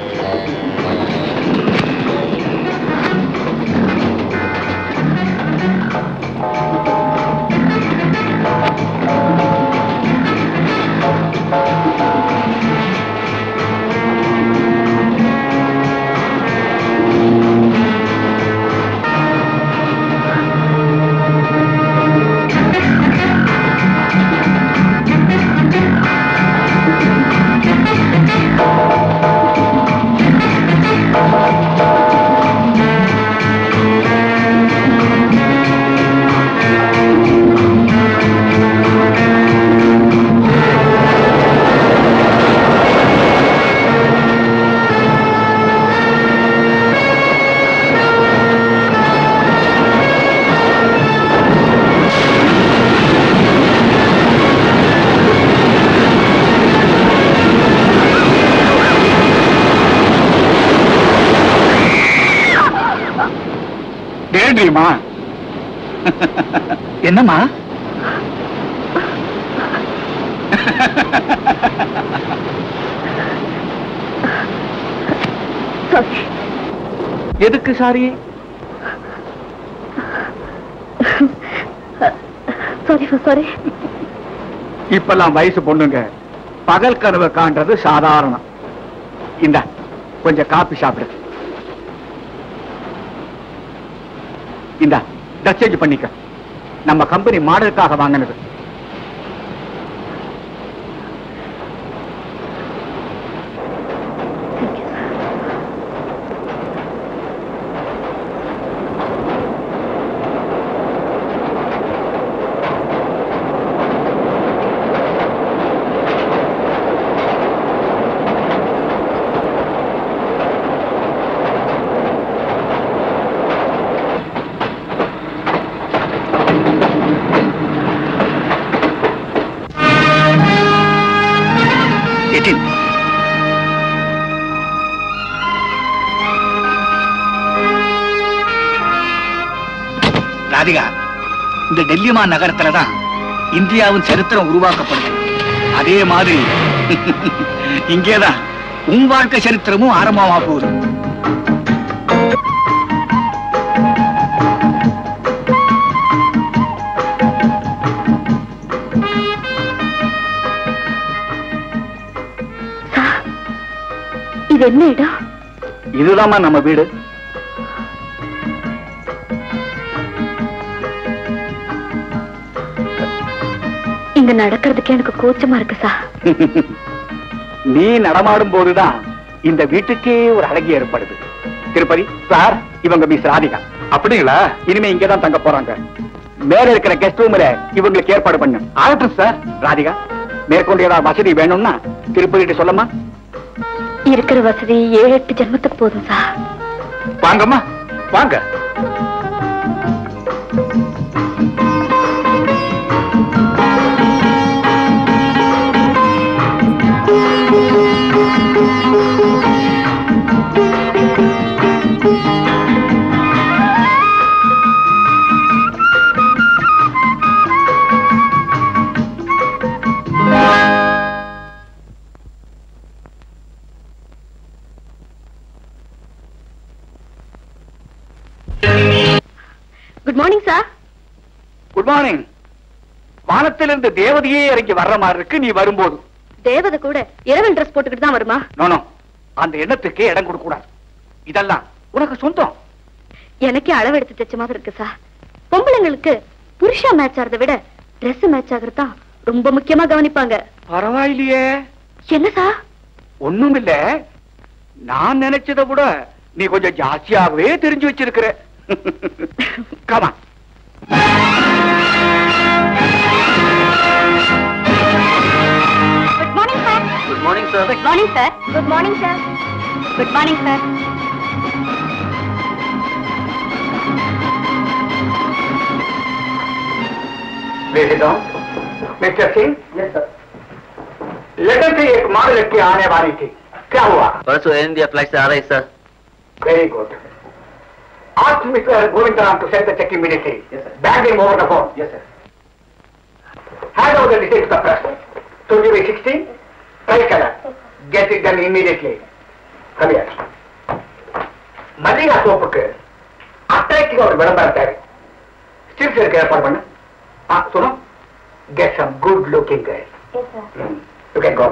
[SPEAKER 5] டேட்ரீமா என்னம்மா
[SPEAKER 1] சாரி
[SPEAKER 5] எதுக்கு சாரி
[SPEAKER 1] சாரி சாரி
[SPEAKER 5] இப்பெல்லாம் வயசு பொண்ணுங்க பகல் கனவு காண்றது சாதாரணம் இந்த கொஞ்சம் காப்பி சாப்பிடு இந்த டச்சேஜ் பண்ணிக்க நம்ம கம்பெனி மாடலுக்காக வாங்கினது Get in. ராதிகா இந்த டெல்லிமா நகரத்துல தான் இந்தியாவின் சரித்திரம் உருவாக்கப்படுது அதே மாதிரி இங்கேதான் உன் வாழ்க்கை சரித்திரமும் ஆரம்பமா போகுது
[SPEAKER 1] இது என்ன இடம்
[SPEAKER 5] இதுதாம்மா நம்ம வீடு
[SPEAKER 1] இங்க நடக்கிறதுக்கு எனக்கு கூச்சமா இருக்கு சார்
[SPEAKER 5] நீ நடமாடும் போதுதான் இந்த வீட்டுக்கே ஒரு அழகு ஏற்படுது திருப்பதி சார் இவங்க மிஸ் ராதிகா அப்படிங்களா இனிமே இங்கதான் தங்க போறாங்க மேல இருக்கிற கெஸ்ட் ரூம்ல இவங்களுக்கு ஏற்பாடு பண்ணு ஆகட்டும் சார் ராதிகா மேற்கொண்டு ஏதாவது வசதி வேணும்னா திருப்பதி சொல்லமா
[SPEAKER 1] இருக்கிற வசதி ஏழு எட்டு ஜென்மத்துக்கு போதும் சார்
[SPEAKER 5] வாங்கம்மா வாங்க
[SPEAKER 1] good morning sir
[SPEAKER 5] good morning வானத்திலிருந்து தேவதையே இறங்கி வர்ற மாதிரி இருக்கு நீ வரும்போது
[SPEAKER 1] தேவதை கூட இரவல் ட்ரெஸ் போட்டுக்கிட்டு தான் வருமா
[SPEAKER 5] நோனோ அந்த எண்ணத்துக்கே இடம் கொடுக்க கூடாது இதெல்லாம் உனக்கு சொந்தம்
[SPEAKER 1] எனக்கே அளவு எடுத்து தைச்ச மாதிரி இருக்கு சார் பொம்பளைங்களுக்கு புருஷா மேட்ச் ஆறதை விட Dress மேட்ச் ஆகுறதா ரொம்ப முக்கியமா கவனிப்பாங்க
[SPEAKER 5] பரவாயில்லையே
[SPEAKER 1] என்ன சார்
[SPEAKER 5] ஒண்ணும் இல்ல நான் நினைச்சதை விட நீ கொஞ்சம் ஜாஸ்தியாவே தெரிஞ்சு வச்சிருக்கிற கமா
[SPEAKER 1] good morning sir
[SPEAKER 4] good morning sir
[SPEAKER 1] good morning sir good morning sir good morning sir
[SPEAKER 5] mister Singh yes sir लगन से एक माल लड़की आने वाली थी क्या हुआ
[SPEAKER 4] परसों एयर इंडिया फ्लाइट से आ रही sir
[SPEAKER 5] Very good. Ask Mr. Govindaram to send the check immediately. Yes, sir. Bag him over the phone. Yes, sir. Hand over the details to the press. 2GB16, price color. Get it done immediately. Come here. Mallika சோப்புக்கு attractive ஒரு விளம்பரம் தேவை stills இருக்க ஏற்பாடு பண்ணு ஆ சொல்லும் get some good looking girl you can go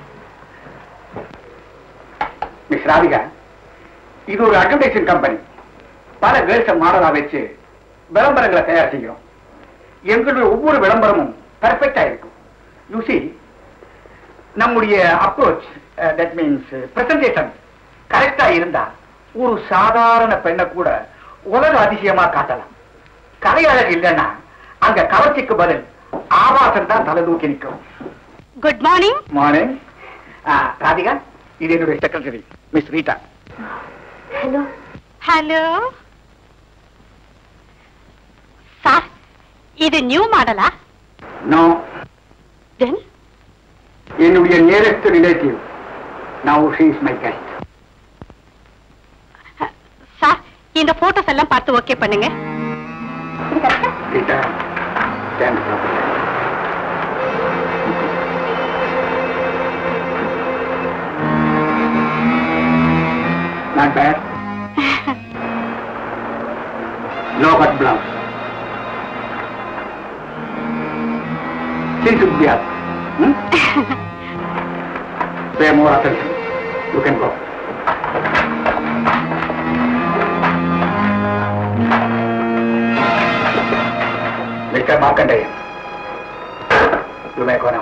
[SPEAKER 5] miss Radhika இது ஒரு அட்வர்டைசிங் கம்பெனி பல கேர்ள்ஸை மாடலா வச்சு விளம்பரங்களை தயார் செய்கிறோம் எங்களுடைய ஒவ்வொரு விளம்பரமும் பெர்ஃபெக்டா இருக்கும் யூ see நம்முடைய அப்ரோச் தட் மீன்ஸ் பிரசன்டேஷன் கரெக்டா இருந்தா ஒரு சாதாரண பெண்ணை கூட உலக அதிசயமா காட்டலாம் கலையழகு இல்லைன்னா அங்க கவர்ச்சிக்கு பதில் ஆபாசம் தான் தலை தூக்கி நிற்கும்
[SPEAKER 1] குட் மார்னிங்
[SPEAKER 5] மார்னிங் ராதிகா இது என்னுடைய secretary miss Rita
[SPEAKER 1] hello hello sir இது நியூ மாடலா
[SPEAKER 5] நோ
[SPEAKER 1] தென்
[SPEAKER 5] என்னுடைய nearest relative now she is my guest
[SPEAKER 1] sir இந்த போட்டோஸ் எல்லாம் பார்த்து ஓகே பண்ணுங்க
[SPEAKER 5] Rita stand properly. Not bad. No but blouse. Since it be up. Hmm? Pay more attention. You can go. Mr. Markandeya. You may go now.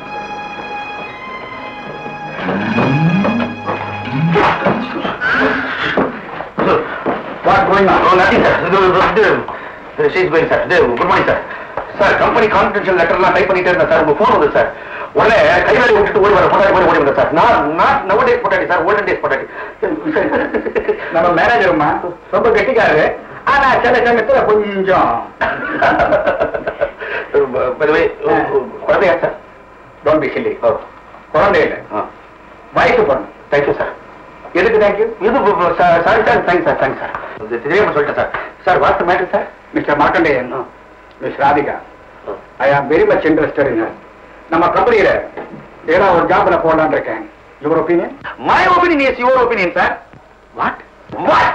[SPEAKER 5] What going on?
[SPEAKER 8] Oh, nothing, sir. She's going, sir. Good morning, sir. Sir company confidential லெட்டர்லாம் type பண்ணிட்டே இருந்தேன் sir உங்க phone வந்து sir உடனே கைவேலை விட்டுட்டு ஓடி வர பொட்டாடி போய் ஓடி வந்தேன் சார் நான் நாட் நவ டேஸ் பொட்டாடி சார் ஓல்டன் டேஸ் பொட்டாடி
[SPEAKER 5] நம்ம மேனேஜருமா ரொம்ப கெட்டிக்காரு ஆனா சில சமயத்துல கொஞ்சம்
[SPEAKER 8] பை த வே குழந்தையா sir
[SPEAKER 5] don't be silly
[SPEAKER 8] oh
[SPEAKER 5] குழந்தை இல்லை வயசு பொண்ணு
[SPEAKER 8] தேங்க்யூ சார்
[SPEAKER 5] எதுக்கு தேங்க்யூ
[SPEAKER 8] இது sorry sir thanks sir thanks sir இது தெரியாம சொல்லிட்டேன் sir sir what's matter sir
[SPEAKER 5] mister Markandeyan miss Radhika I am very much interested in நம்ம கம்பெனியில ஏதாவது ஒரு ஜாப்ல போடலான்னு இருக்கேன் your opinion
[SPEAKER 8] my opinion is your opinion sir what what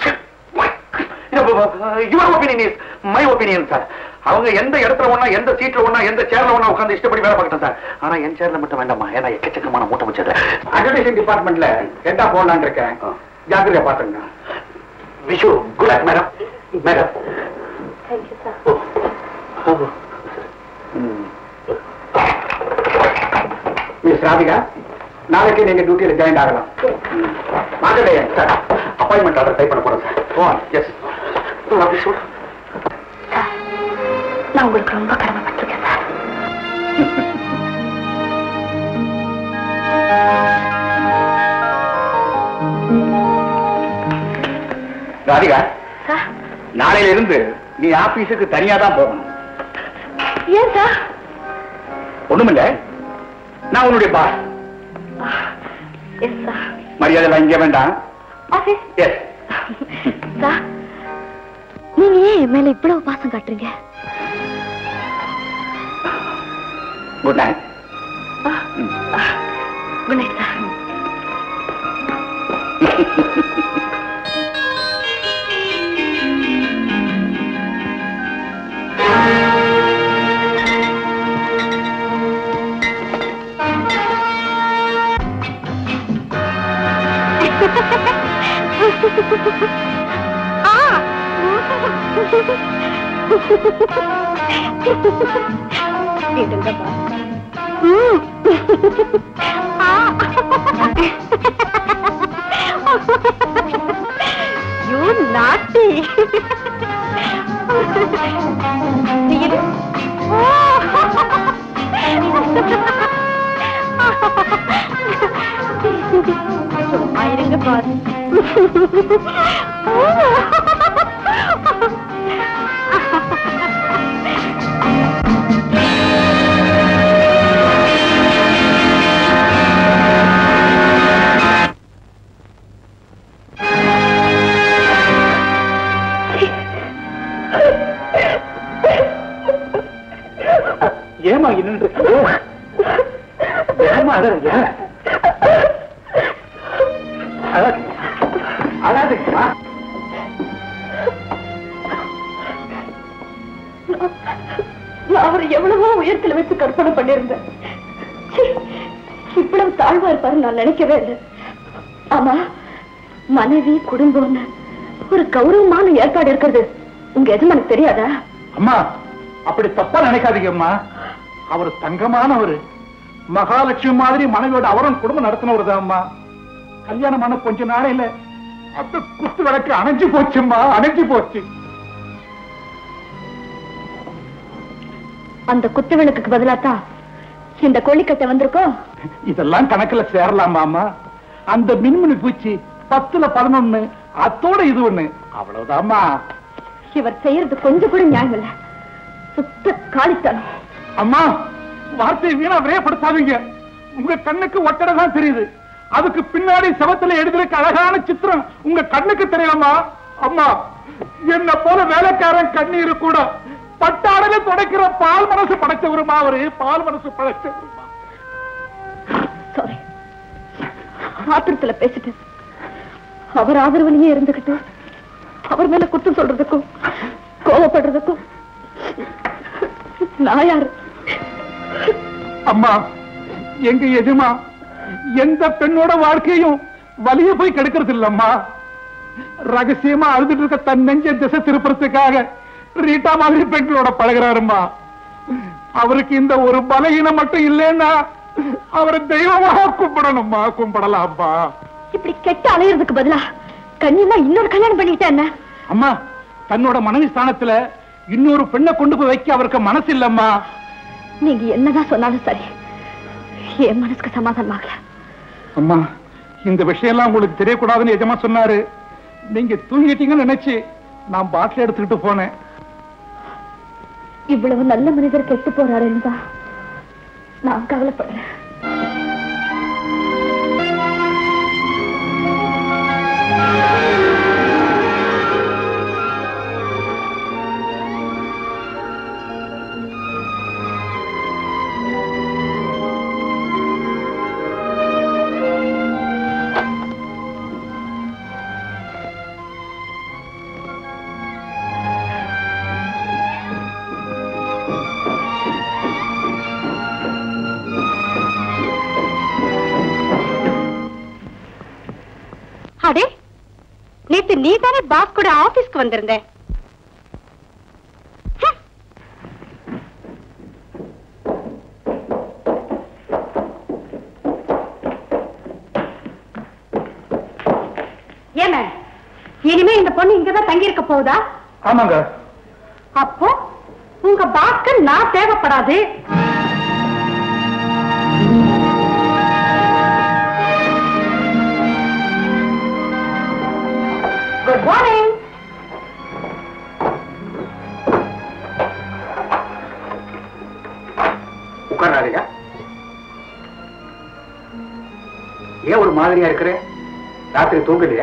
[SPEAKER 8] your opinion is my opinion sir அவங்க எந்த இடத்துல ஒண்ணா எந்த சீட்ல ஒண்ணா எந்த சேர்ல ஒண்ணா உட்கார்ந்து இஷ்டப்படி வேலை பார்க்கட்டும் சார் ஆனா என் சேர்ல மட்டும் வேண்டாமா ஏன்னா எக்கச்சக்கமான மூட்டை வச்சது
[SPEAKER 5] அட்வர்டைசிங் டிபார்ட்மெண்ட்ல ஹெட்டா போடலான்னு இருக்கேன் ஜாக்கிரதையா பாத்துங்க
[SPEAKER 8] wish you good luck madam madam
[SPEAKER 1] thank you sir
[SPEAKER 5] miss Radhika நாளைக்கு நீங்க டியூட்டியில ஜாயின் ஆகலாம் Markandeyan
[SPEAKER 8] sir appointment order type பண்ண போறேன் சார்
[SPEAKER 5] ஓ
[SPEAKER 8] எஸ்
[SPEAKER 1] சார் நான் உங்களுக்கு ரொம்ப கடமைப்பட்டிருக்கேன் சார்
[SPEAKER 5] ராதிகா
[SPEAKER 1] சார்
[SPEAKER 5] நாளையில இருந்து நீ ஆபீஸுக்கு தனியா தான் போகணும்
[SPEAKER 1] ஏன் சார்
[SPEAKER 5] ஒண்ணுமில்ல நான் உன்னுடைய பாஸ்
[SPEAKER 1] எஸ் சார்
[SPEAKER 5] மரியாதை எல்லாம் இங்கே வேண்டாம்
[SPEAKER 1] ஆஃபீஸ்
[SPEAKER 5] எஸ்
[SPEAKER 1] சார் நீங்க ஏன் என் மேல இவ்வளவு பாசம் காட்டுறீங்க
[SPEAKER 5] good night
[SPEAKER 1] good night sir You naughty. சும்மா இருங்க பாரு
[SPEAKER 5] ஏமா நின்று ஏமா அழறீங்க அழாதீங்க அழாதீங்கம்மா
[SPEAKER 1] நான் அவரை எவ்வளவோ உயரத்துல வச்சு கற்பனை பண்ணிருந்தேன் ச்சீ, இவ்வளவு தாழ்வா இருப்பாரு நான் நினைக்கவே இல்லை ஆமா மனைவி குடும்பம்னு ஒரு கௌரவமான ஏற்பாடு இருக்கிறது உங்க எஜமானுக்கு தெரியாதா
[SPEAKER 6] அம்மா அப்படி தப்பா நினைக்காதீங்க அம்மா அவர் தங்கமானவர் மகாலட்சுமி மாதிரி மனைவியோட அவரும் குடும்பம் நடத்தினவர் தான் அம்மா கல்யாணமான கொஞ்ச நாளையில அந்த குத்து விளக்கு அணைஞ்சு போச்சும்மா அணைஞ்சு போச்சு
[SPEAKER 1] அந்த குத்து விளக்குக்கு பதிலா தான் இந்த கொள்ளிக்கட்டை வந்திருக்கோம்
[SPEAKER 6] இதெல்லாம் கணக்குல சேரலாமா அம்மா அந்த மின்மினி பூச்சி பத்துல பதினொன்னு அத்தோட இது ஒண்ணு அவ்வளவுதாம்மா
[SPEAKER 1] இவர் செய்யறது கொஞ்சம் கூட நியாயம் இல்ல சுத்த காலித்தனம்
[SPEAKER 6] அம்மா வார்த்தை வீணா விரையப்படுத்தாதீங்க உங்க கண்ணுக்கு ஒட்டடை தான் தெரியுது அதுக்கு பின்னாடி செவத்துல எழுதிருக்க அழகான சித்திரம் உங்க கண்ணுக்கு தெரியலம்மா அம்மா என்ன போல வேலைக்காரன் கண்ணீரு கூட பட்டாடல துடைக்கிற பால் மனசு படைச்சவருமா அவரு பால் மனசு படைச்சவருமா
[SPEAKER 1] சாரி ஆத்திரத்துல பேசிட்டேன் அவர் ஆதரவுலயே இருந்துகிட்டு அவர் மேல குத்தம் சொல்றதுக்கும் கோவப்படுறதுக்கும் நான் யாரு
[SPEAKER 6] அம்மா எங்க எஜமா எந்த பெண்ணோட வாழ்க்கையும் வலிய போய் கெடுக்கிறது இல்லம்மா ரகசியமா அழுதுட்டு இருக்க தன் நெஞ்ச திசை திருப்புறதுக்காக ரீட்டா மாதிரி பெண்களோட பழகுறாருமா அவருக்கு இந்த ஒரு பலகீனம் மட்டும் இல்லைன்னா அவரை தெய்வமாக கும்பிடணும்மா கும்பிடலாம்மா
[SPEAKER 1] இப்படி கெட்ட அலையறதுக்கு பதிலா கண்ணியமா இன்னொரு கல்யாணம் பண்ணிக்கிட்டா என்ன
[SPEAKER 6] அம்மா தன்னோட மனைவி ஸ்தானத்துல இன்னொரு பெண்ணை கொண்டு போய் வைக்க அவருக்கு மனசு இல்லம்மா
[SPEAKER 1] நீங்க என்னதான் சொன்னாலும் சரி என் மனசுக்கு சமாதானம் ஆகல
[SPEAKER 6] அம்மா இந்த விஷயம்லாம் உங்களுக்கு தெரியக்கூடாதுன்னு எஜமா சொன்னாரு நீங்க தூங்கிட்டீங்கன்னு நினைச்சு நான் பாட்டில் எடுத்துக்கிட்டு போனேன்
[SPEAKER 1] இவ்வளவு நல்ல மனிதர் கெட்டு போறாருன்னு தான் நான் கவலைப்படுறேன்
[SPEAKER 2] நேத்து நீ தானே பாஸ் கூட ஆபீஸ்க்கு வந்திருந்த ஹம். ஏன் மேம் இனிமே இந்த பொண்ணு இங்கதான் தங்கி இருக்க போகுதா
[SPEAKER 6] ஆமாங்க
[SPEAKER 2] அப்போ உங்க பாஸ்க்கு நான் தேவைப்படாது குட் மார்னிங்
[SPEAKER 6] உட்காராதீங்க ஏன் ஒரு மாதிரியா இருக்கிற ராத்திரி தூங்கலையா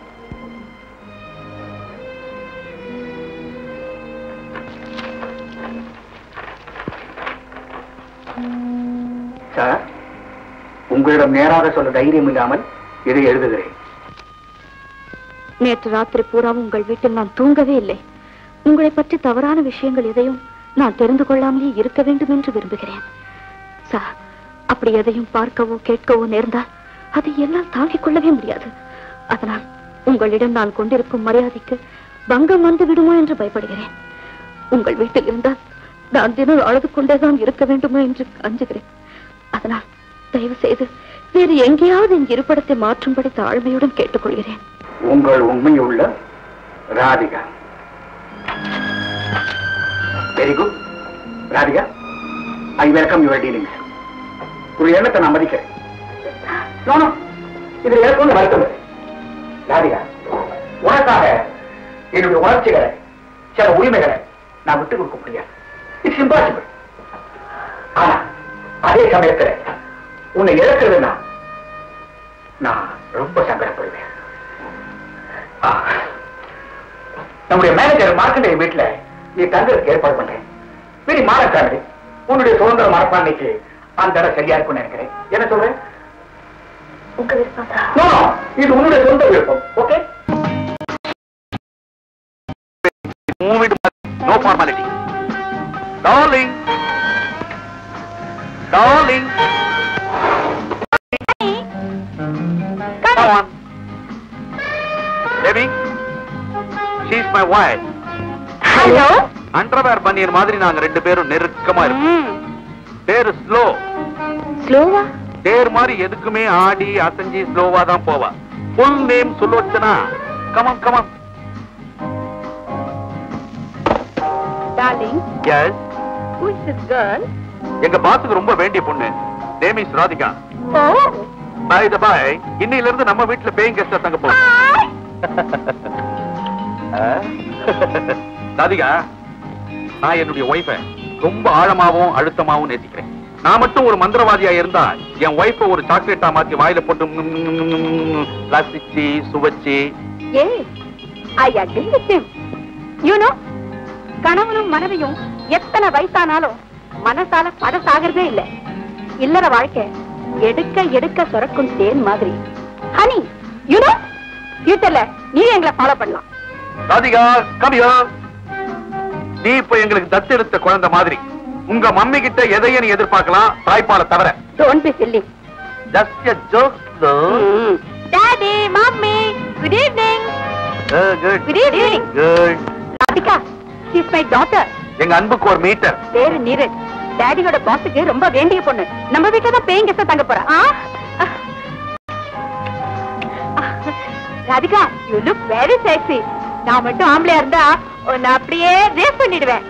[SPEAKER 6] சார் உங்களிடம் நேராக சொல்ல தைரியம் இல்லாமல் இதை எழுதுகிறேன்
[SPEAKER 1] நேற்று ராத்திரி பூராவும் உங்கள் வீட்டில் நான் தூங்கவே இல்லை உங்களை பற்றி தவறான விஷயங்கள் எதையும் நான் தெரிந்து கொள்ளாமலே இருக்க வேண்டும் என்று விரும்புகிறேன் சார் அப்படி எதையும் பார்க்கவோ கேட்கவோ நேர்ந்தால் அதை என்னால் தாங்கிக் கொள்ளவே முடியாது அதனால் உங்களிடம் நான் கொண்டிருக்கும் மரியாதைக்கு பங்கம் வந்து விடுமோ என்று பயப்படுகிறேன் உங்கள் வீட்டில் இருந்தால் நான் தினம் அழுது கொண்டேதான் இருக்க வேண்டுமோ என்று அஞ்சுகிறேன் அதனால் தயவு செய்து வேறு எங்கேயாவது என் இருப்பிடத்தை மாற்றும்படி தாழ்மையுடன் கேட்டுக்கொள்கிறேன்
[SPEAKER 6] உங்கள் உண்மையுள்ள Radhika very good Radhika I welcome your dealings ஒரு எண்ணத்தை நான் மதிக்கிறேன் No, no. இதுல எனக்கு ஒண்ணு வருத்தம் இல்லை. ராதிகா உனக்காக என்னுடைய உணர்ச்சிகளை சில உரிமைகளை நான் விட்டு கொடுக்க முடியாது இட்ஸ் இம்பாசிபிள் ஆனா அதே சமயத்துல உன்னை இழக்கிறதுனா நான் ரொம்ப சங்கடப்படுவேன் ஆ. நம்முடைய மேனேஜர் மார்க்கண்டேய வீட்டுல நீ தங்குறதுக்கு ஏற்பாடு பண்றேன் வெரி மாற ஃபேமிலி உன்னுடைய சுதந்திர மனப்பான்மைக்கு அந்த இடம் சரியா இருக்கும்னு நினைக்கிறேன் என்ன சொல்றேன்
[SPEAKER 1] உங்க விருப்பம்
[SPEAKER 6] No, no, இது உன்னுடைய சொந்த விருப்பம் okay
[SPEAKER 5] Move it, no formality. Darling. Darling. Come on. Baby, she's my wife.
[SPEAKER 2] Hello
[SPEAKER 5] underwear பன்னீர் மாதிரி நாங்க ரெண்டு பேரும் நெருக்கமா இருப்போம் பேரு ஸ்லோ
[SPEAKER 1] ஸ்லோவா
[SPEAKER 5] தேர் மாதிரி எதுக்குமே ஆடி அசைஞ்சு ஸ்லோவா தான் போவா full name Sulochana come on come on
[SPEAKER 2] darling
[SPEAKER 5] yes
[SPEAKER 2] who is this girl
[SPEAKER 5] எங்க பாத்துக்கு ரொம்ப வேண்டிய பொண்ணு name is Radhika
[SPEAKER 2] oh
[SPEAKER 5] by the by இன்னையில இருந்து நம்ம வீட்டுல பேயிங் கெஸ்டா தங்க போறோம் ராதிகா நான் என்னுடைய ஒய்ஃப ரொம்ப ஆழமாவும் அழுத்தமாவும் நேசிக்கிறேன் நான் மட்டும் ஒரு மந்திரவாதியா இருந்தா என் ஒய்ஃப ஒரு சாக்லேட்டா மாத்தி வாயில போட்டு ம், ம், ம், ம், ரசிச்சு சுவைச்சு
[SPEAKER 2] Yes, I agree with him. You know, கணவனும் மனைவியும் எத்தனை வயசானாலும் மனசால படசாகிறதே இல்ல இல்லற வாழ்க்கை எடுக்க எடுக்க சுரக்கும் தேன் மாதிரி ஹனி யூ நோ ஃபியூச்சர்ல நீ எங்களை ஃபாலோ பண்ணலாம்
[SPEAKER 5] ராதிகா கவியா நீ இப்ப எங்களுக்கு தத்தெடுத்த குழந்தை மாதிரி உங்க மம்மி கிட்ட எதையும் நீ எதிர்பார்க்கலாம் தாய்ப்பாலை தவிர
[SPEAKER 2] don't be silly
[SPEAKER 5] just a joke
[SPEAKER 2] daddy mummy good evening
[SPEAKER 5] good
[SPEAKER 2] good evening
[SPEAKER 5] good
[SPEAKER 2] Radhika she is my daughter
[SPEAKER 5] எங்க அன்புக்கு ஒரு மீட்டர்
[SPEAKER 2] பேரு நீரஜ் டாடியோட பாஸுக்கு ரொம்ப வேண்டிய பொண்ணு நம்ம வீட்டுல தான் பேயிங் கெஸ்டா தங்க போறா Radhika you look very sexy நான் மட்டும் ஆம்பளையா இருந்தா உன்னை அப்படியே ரேப் பண்ணிடுவேன்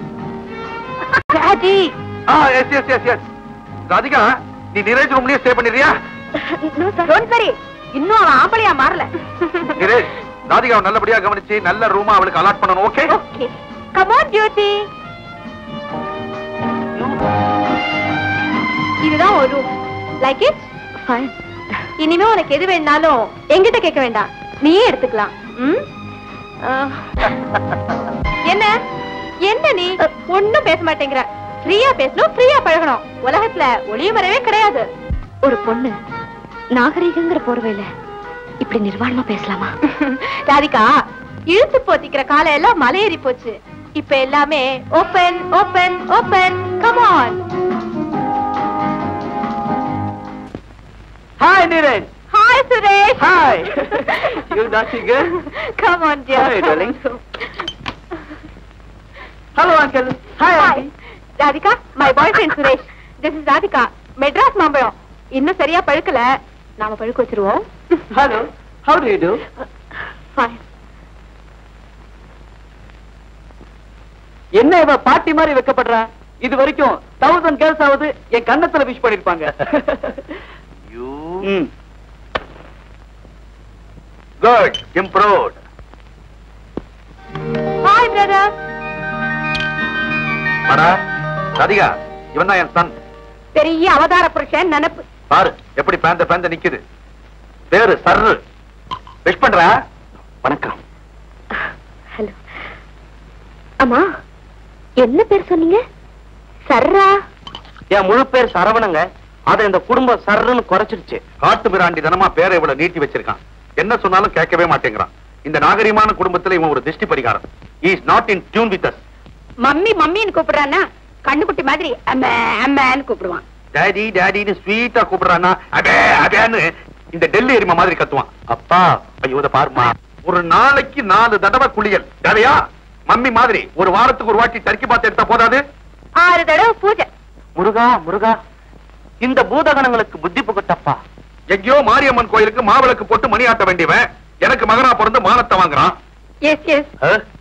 [SPEAKER 2] டாடி
[SPEAKER 5] ஆ yes yes yes yes Radhika நீ நிரேஜ் ரூம்லயே ஸ்டே பண்ணிடுறியா
[SPEAKER 2] டோன்ட் வரி இன்னும் அவன் ஆம்பளையா மாறல
[SPEAKER 5] நிரேஜ் ராதிகாவை நல்லபடியா கவனிச்சு நல்ல ரூமா அவளுக்கு அலாட் பண்ணணும் okay
[SPEAKER 2] okay come on duty இதுதான் ஒரு ரூம் லைக் இட்
[SPEAKER 1] ஃபைன்
[SPEAKER 2] இனிமே உனக்கு எது வேணாலும் எங்கிட்ட கேட்க வேண்டாம் நீயே எடுத்துக்கலாம் ம்? அஹ், என்ன என்ன நீ ஒண்ணும் பேச மாட்டேங்கிற ஃப்ரீயா பேசணும் ஃப்ரீயா பழகணும் உலகத்துல ஒளிய வரவே கிடையாது
[SPEAKER 1] ஒரு பொண்ணு நாகரீகங்கிற போர்வையில இப்படி நிர்வாணமா பேசலாமா
[SPEAKER 2] ராதிகா இழுத்து போத்திக்கிற காலம் எல்லாம் மலையேறி போச்சு இப்ப எல்லாமே open open open come on
[SPEAKER 5] hi Neeraj
[SPEAKER 2] hi
[SPEAKER 1] Suresh.
[SPEAKER 4] Hi. You naughty girl.
[SPEAKER 1] Come on, dear.
[SPEAKER 4] Hi, darling. Hello, uncle. Hi,
[SPEAKER 1] Hi.
[SPEAKER 4] auntie.
[SPEAKER 1] Radhika my boyfriend Suresh this is Radhika Madras மாம்பழம் இன்னும் சரியா பழுக்கல நாம பழுக்க வச்சிருவோம்
[SPEAKER 4] Hello. How do you do?
[SPEAKER 1] Fine.
[SPEAKER 4] என்ன இவ பாட்டி மாதிரி வைக்கப்படுறா இது வரைக்கும் தௌசண்ட் கேர்ள்ஸ் ஆவது என் கண்ணத்துல விஷ் பண்ணிருப்பாங்க
[SPEAKER 8] You
[SPEAKER 4] ம்.
[SPEAKER 8] good, improved.
[SPEAKER 1] ஹாய் பிரதர்
[SPEAKER 8] அடா ராதிகா இவன் தான் என் சன்
[SPEAKER 1] பெரிய அவதார புருஷன் நினப்பு
[SPEAKER 8] பாரு எப்படி பேந்த பேந்த நிக்குது பேரு சர்ரு விஷ் பண்றா
[SPEAKER 4] வணக்கம்
[SPEAKER 1] ஹலோ அம்மா என்ன பேர் சொன்னீங்க சர்ரா
[SPEAKER 4] என் முழு பேர் சரவணங்க அத இந்த குடும்பம் சர்ன்னு குறைச்சிருச்சு
[SPEAKER 8] காட்டு மிராண்டி தனமா பேரை இவ்வளவு நீட்டி வச்சிருக்கான் என்ன சொன்னாலும் கேட்கவே மாட்டேங்கிறான் இந்த நாகரிகமான குடும்பத்துல இவன் ஒரு திருஷ்டி பரிகாரம் is not in tune with us
[SPEAKER 1] mummy மம்மின்னு கூப்பிடுறானா கண்ணுக்குட்டி மாதிரி அம்ம அம்மன்னு கூப்பிடுவான்
[SPEAKER 8] டாடி டாடின்னு ஸ்வீட்டா கூப்பிடுறானா அபே அபேன்னு இந்த டெல்லி எரிமா மாதிரி கத்துவான் அப்பா ஐயோ இத பாருமா ஒரு நாளைக்கு நாலு தடவை குளியல் தேவையா மம்மி மாதிரி ஒரு வாரத்துக்கு ஒரு வாட்டி டர்க்கி பாத்து எடுத்தா போதாது
[SPEAKER 1] ஆறு தடவை பூஜை
[SPEAKER 4] முருகா முருகா இந்த பூதகணங்களுக்கு புத்தி புகட்டப்பா
[SPEAKER 8] எங்கேயோ மாரியம்மன் கோயிலுக்கு மாவிளக்கு போட்டு மணி ஆட்ட வேண்டியவன் எனக்கு மகனா பிறந்து மானத்தை வாங்குறான்
[SPEAKER 1] எஸ் எஸ்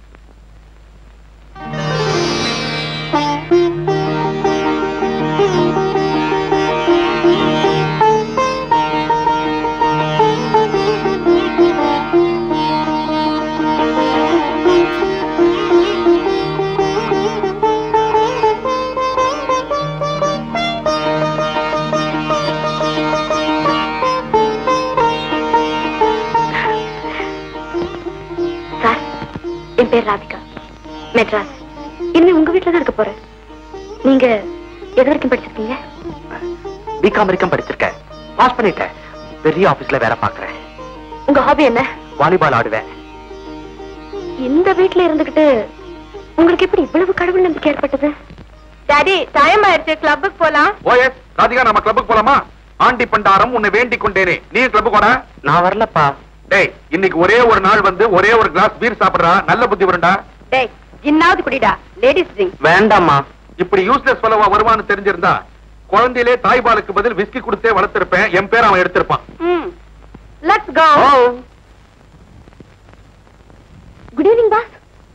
[SPEAKER 1] சார் என் பேர் ராதிகா மெட்ராஸ் இனிமே உங்க வீட்டுல தான் இருக்க போறேன் நீங்க எது வரைக்கும் படிச்சிருக்கீங்க
[SPEAKER 4] பிகாம் வரைக்கும் படிச்சிருக்கேன் பாஸ் பண்ணிட்டேன் பெரிய ஆபீஸ்ல வேலை பாக்குறேன்
[SPEAKER 1] உங்க ஹாபி என்ன
[SPEAKER 4] வாலிபால் ஆடுவேன்
[SPEAKER 1] இந்த வீட்டுல இருந்துகிட்டு உங்களுக்கு எப்படி இவ்வளவு கடவுள் நம்பிக்கை ஏற்பட்டது டாடி டைம் ஆயிடுச்சு கிளப்புக்கு போலாம்
[SPEAKER 8] ஓஎஸ் ராதிகா நம்ம கிளப்புக்கு போலாமா ஆண்டி பண்டாரம் உன்னை வேண்டிக் கொண்டேனே நீ கிளப்புக்கு வர
[SPEAKER 4] நான் வரலப்பா
[SPEAKER 8] டேய் இன்னைக்கு ஒரே ஒரு நாள் வந்து ஒரே ஒரு கிளாஸ் பீர் சாப்பிடுறா நல்ல புத்தி வருண்டா
[SPEAKER 1] டேய் ஜின்னாவது குடிடா லேடிஸ் ட்ரிங்க்
[SPEAKER 4] வேண்டாம்மா
[SPEAKER 8] இப்படி யூஸ்லெஸ் சொல்லவா வருவான்னு தெரிஞ்சிருந்தா குழந்தையிலே தாய்பாலுக்கு பதில் விஸ்கி கொடுத்தே வளர்த்திருப்பேன் என் பேர் அவன் எடுத்திருப்பான்
[SPEAKER 1] ம் let's go good evening boss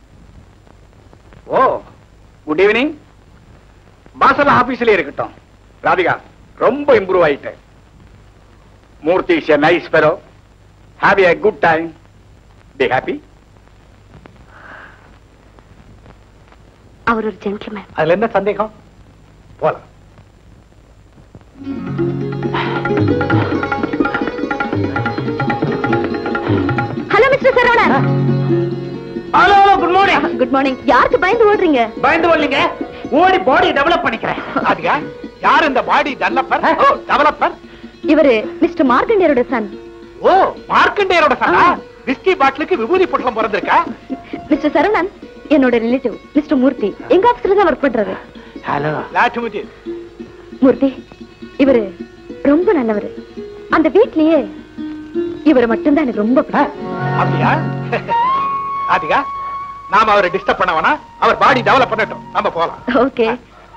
[SPEAKER 6] oh good evening பாசல் ஆபீஸ்ல இருக்கட்டும் ராதிகா ரொம்ப இம்ப்ரூவ் ஆயிட்டேன் Murthy is a nice fellow have a good time be happy
[SPEAKER 1] அவர் ஒரு ஜென்டில்மேன்
[SPEAKER 6] அதுல என்ன சந்தேகம் போலாம்
[SPEAKER 1] hello mister Saravanan
[SPEAKER 6] hello good morning
[SPEAKER 1] good morning யாருக்கு பயந்து ஓடுறீங்க
[SPEAKER 6] பயந்து வரலீங்க ஓடி பாடி டெவலப் பண்ணிக்கிறேன் ராதிகா யார் இந்த பாடி டெவலப்பர் ஓ டெவலப்பர்
[SPEAKER 1] இவரு மிஸ்டர் மார்க்கண்டியரோட சன்
[SPEAKER 6] ஓ மார்க்கண்டேயரோட சனா விஸ்கி பாட்டிலுக்கு விபூதி பொட்டலம் பிறந்திருக்கா
[SPEAKER 1] மிஸ்டர் சரவணன் என்னோட ரிலேட்டிவ் மிஸ்டர் மூர்த்தி எங்க ஆபீஸ்ல தான் ஒர்க் பண்றாரு
[SPEAKER 4] ஹலோ
[SPEAKER 6] லாட்டுமுதி
[SPEAKER 1] மூர்த்தி இவரு ரொம்ப நல்லவரு அந்த வீட்லயே இவரை மட்டும்தான் எனக்கு ரொம்ப பிடிக்கும்
[SPEAKER 6] அப்படியா ராதிகா நாம அவரை டிஸ்டர்ப் பண்ண வேணாம் அவர் பாடி டெவலப் பண்ணட்டும் நம்ம போலாம்
[SPEAKER 1] okay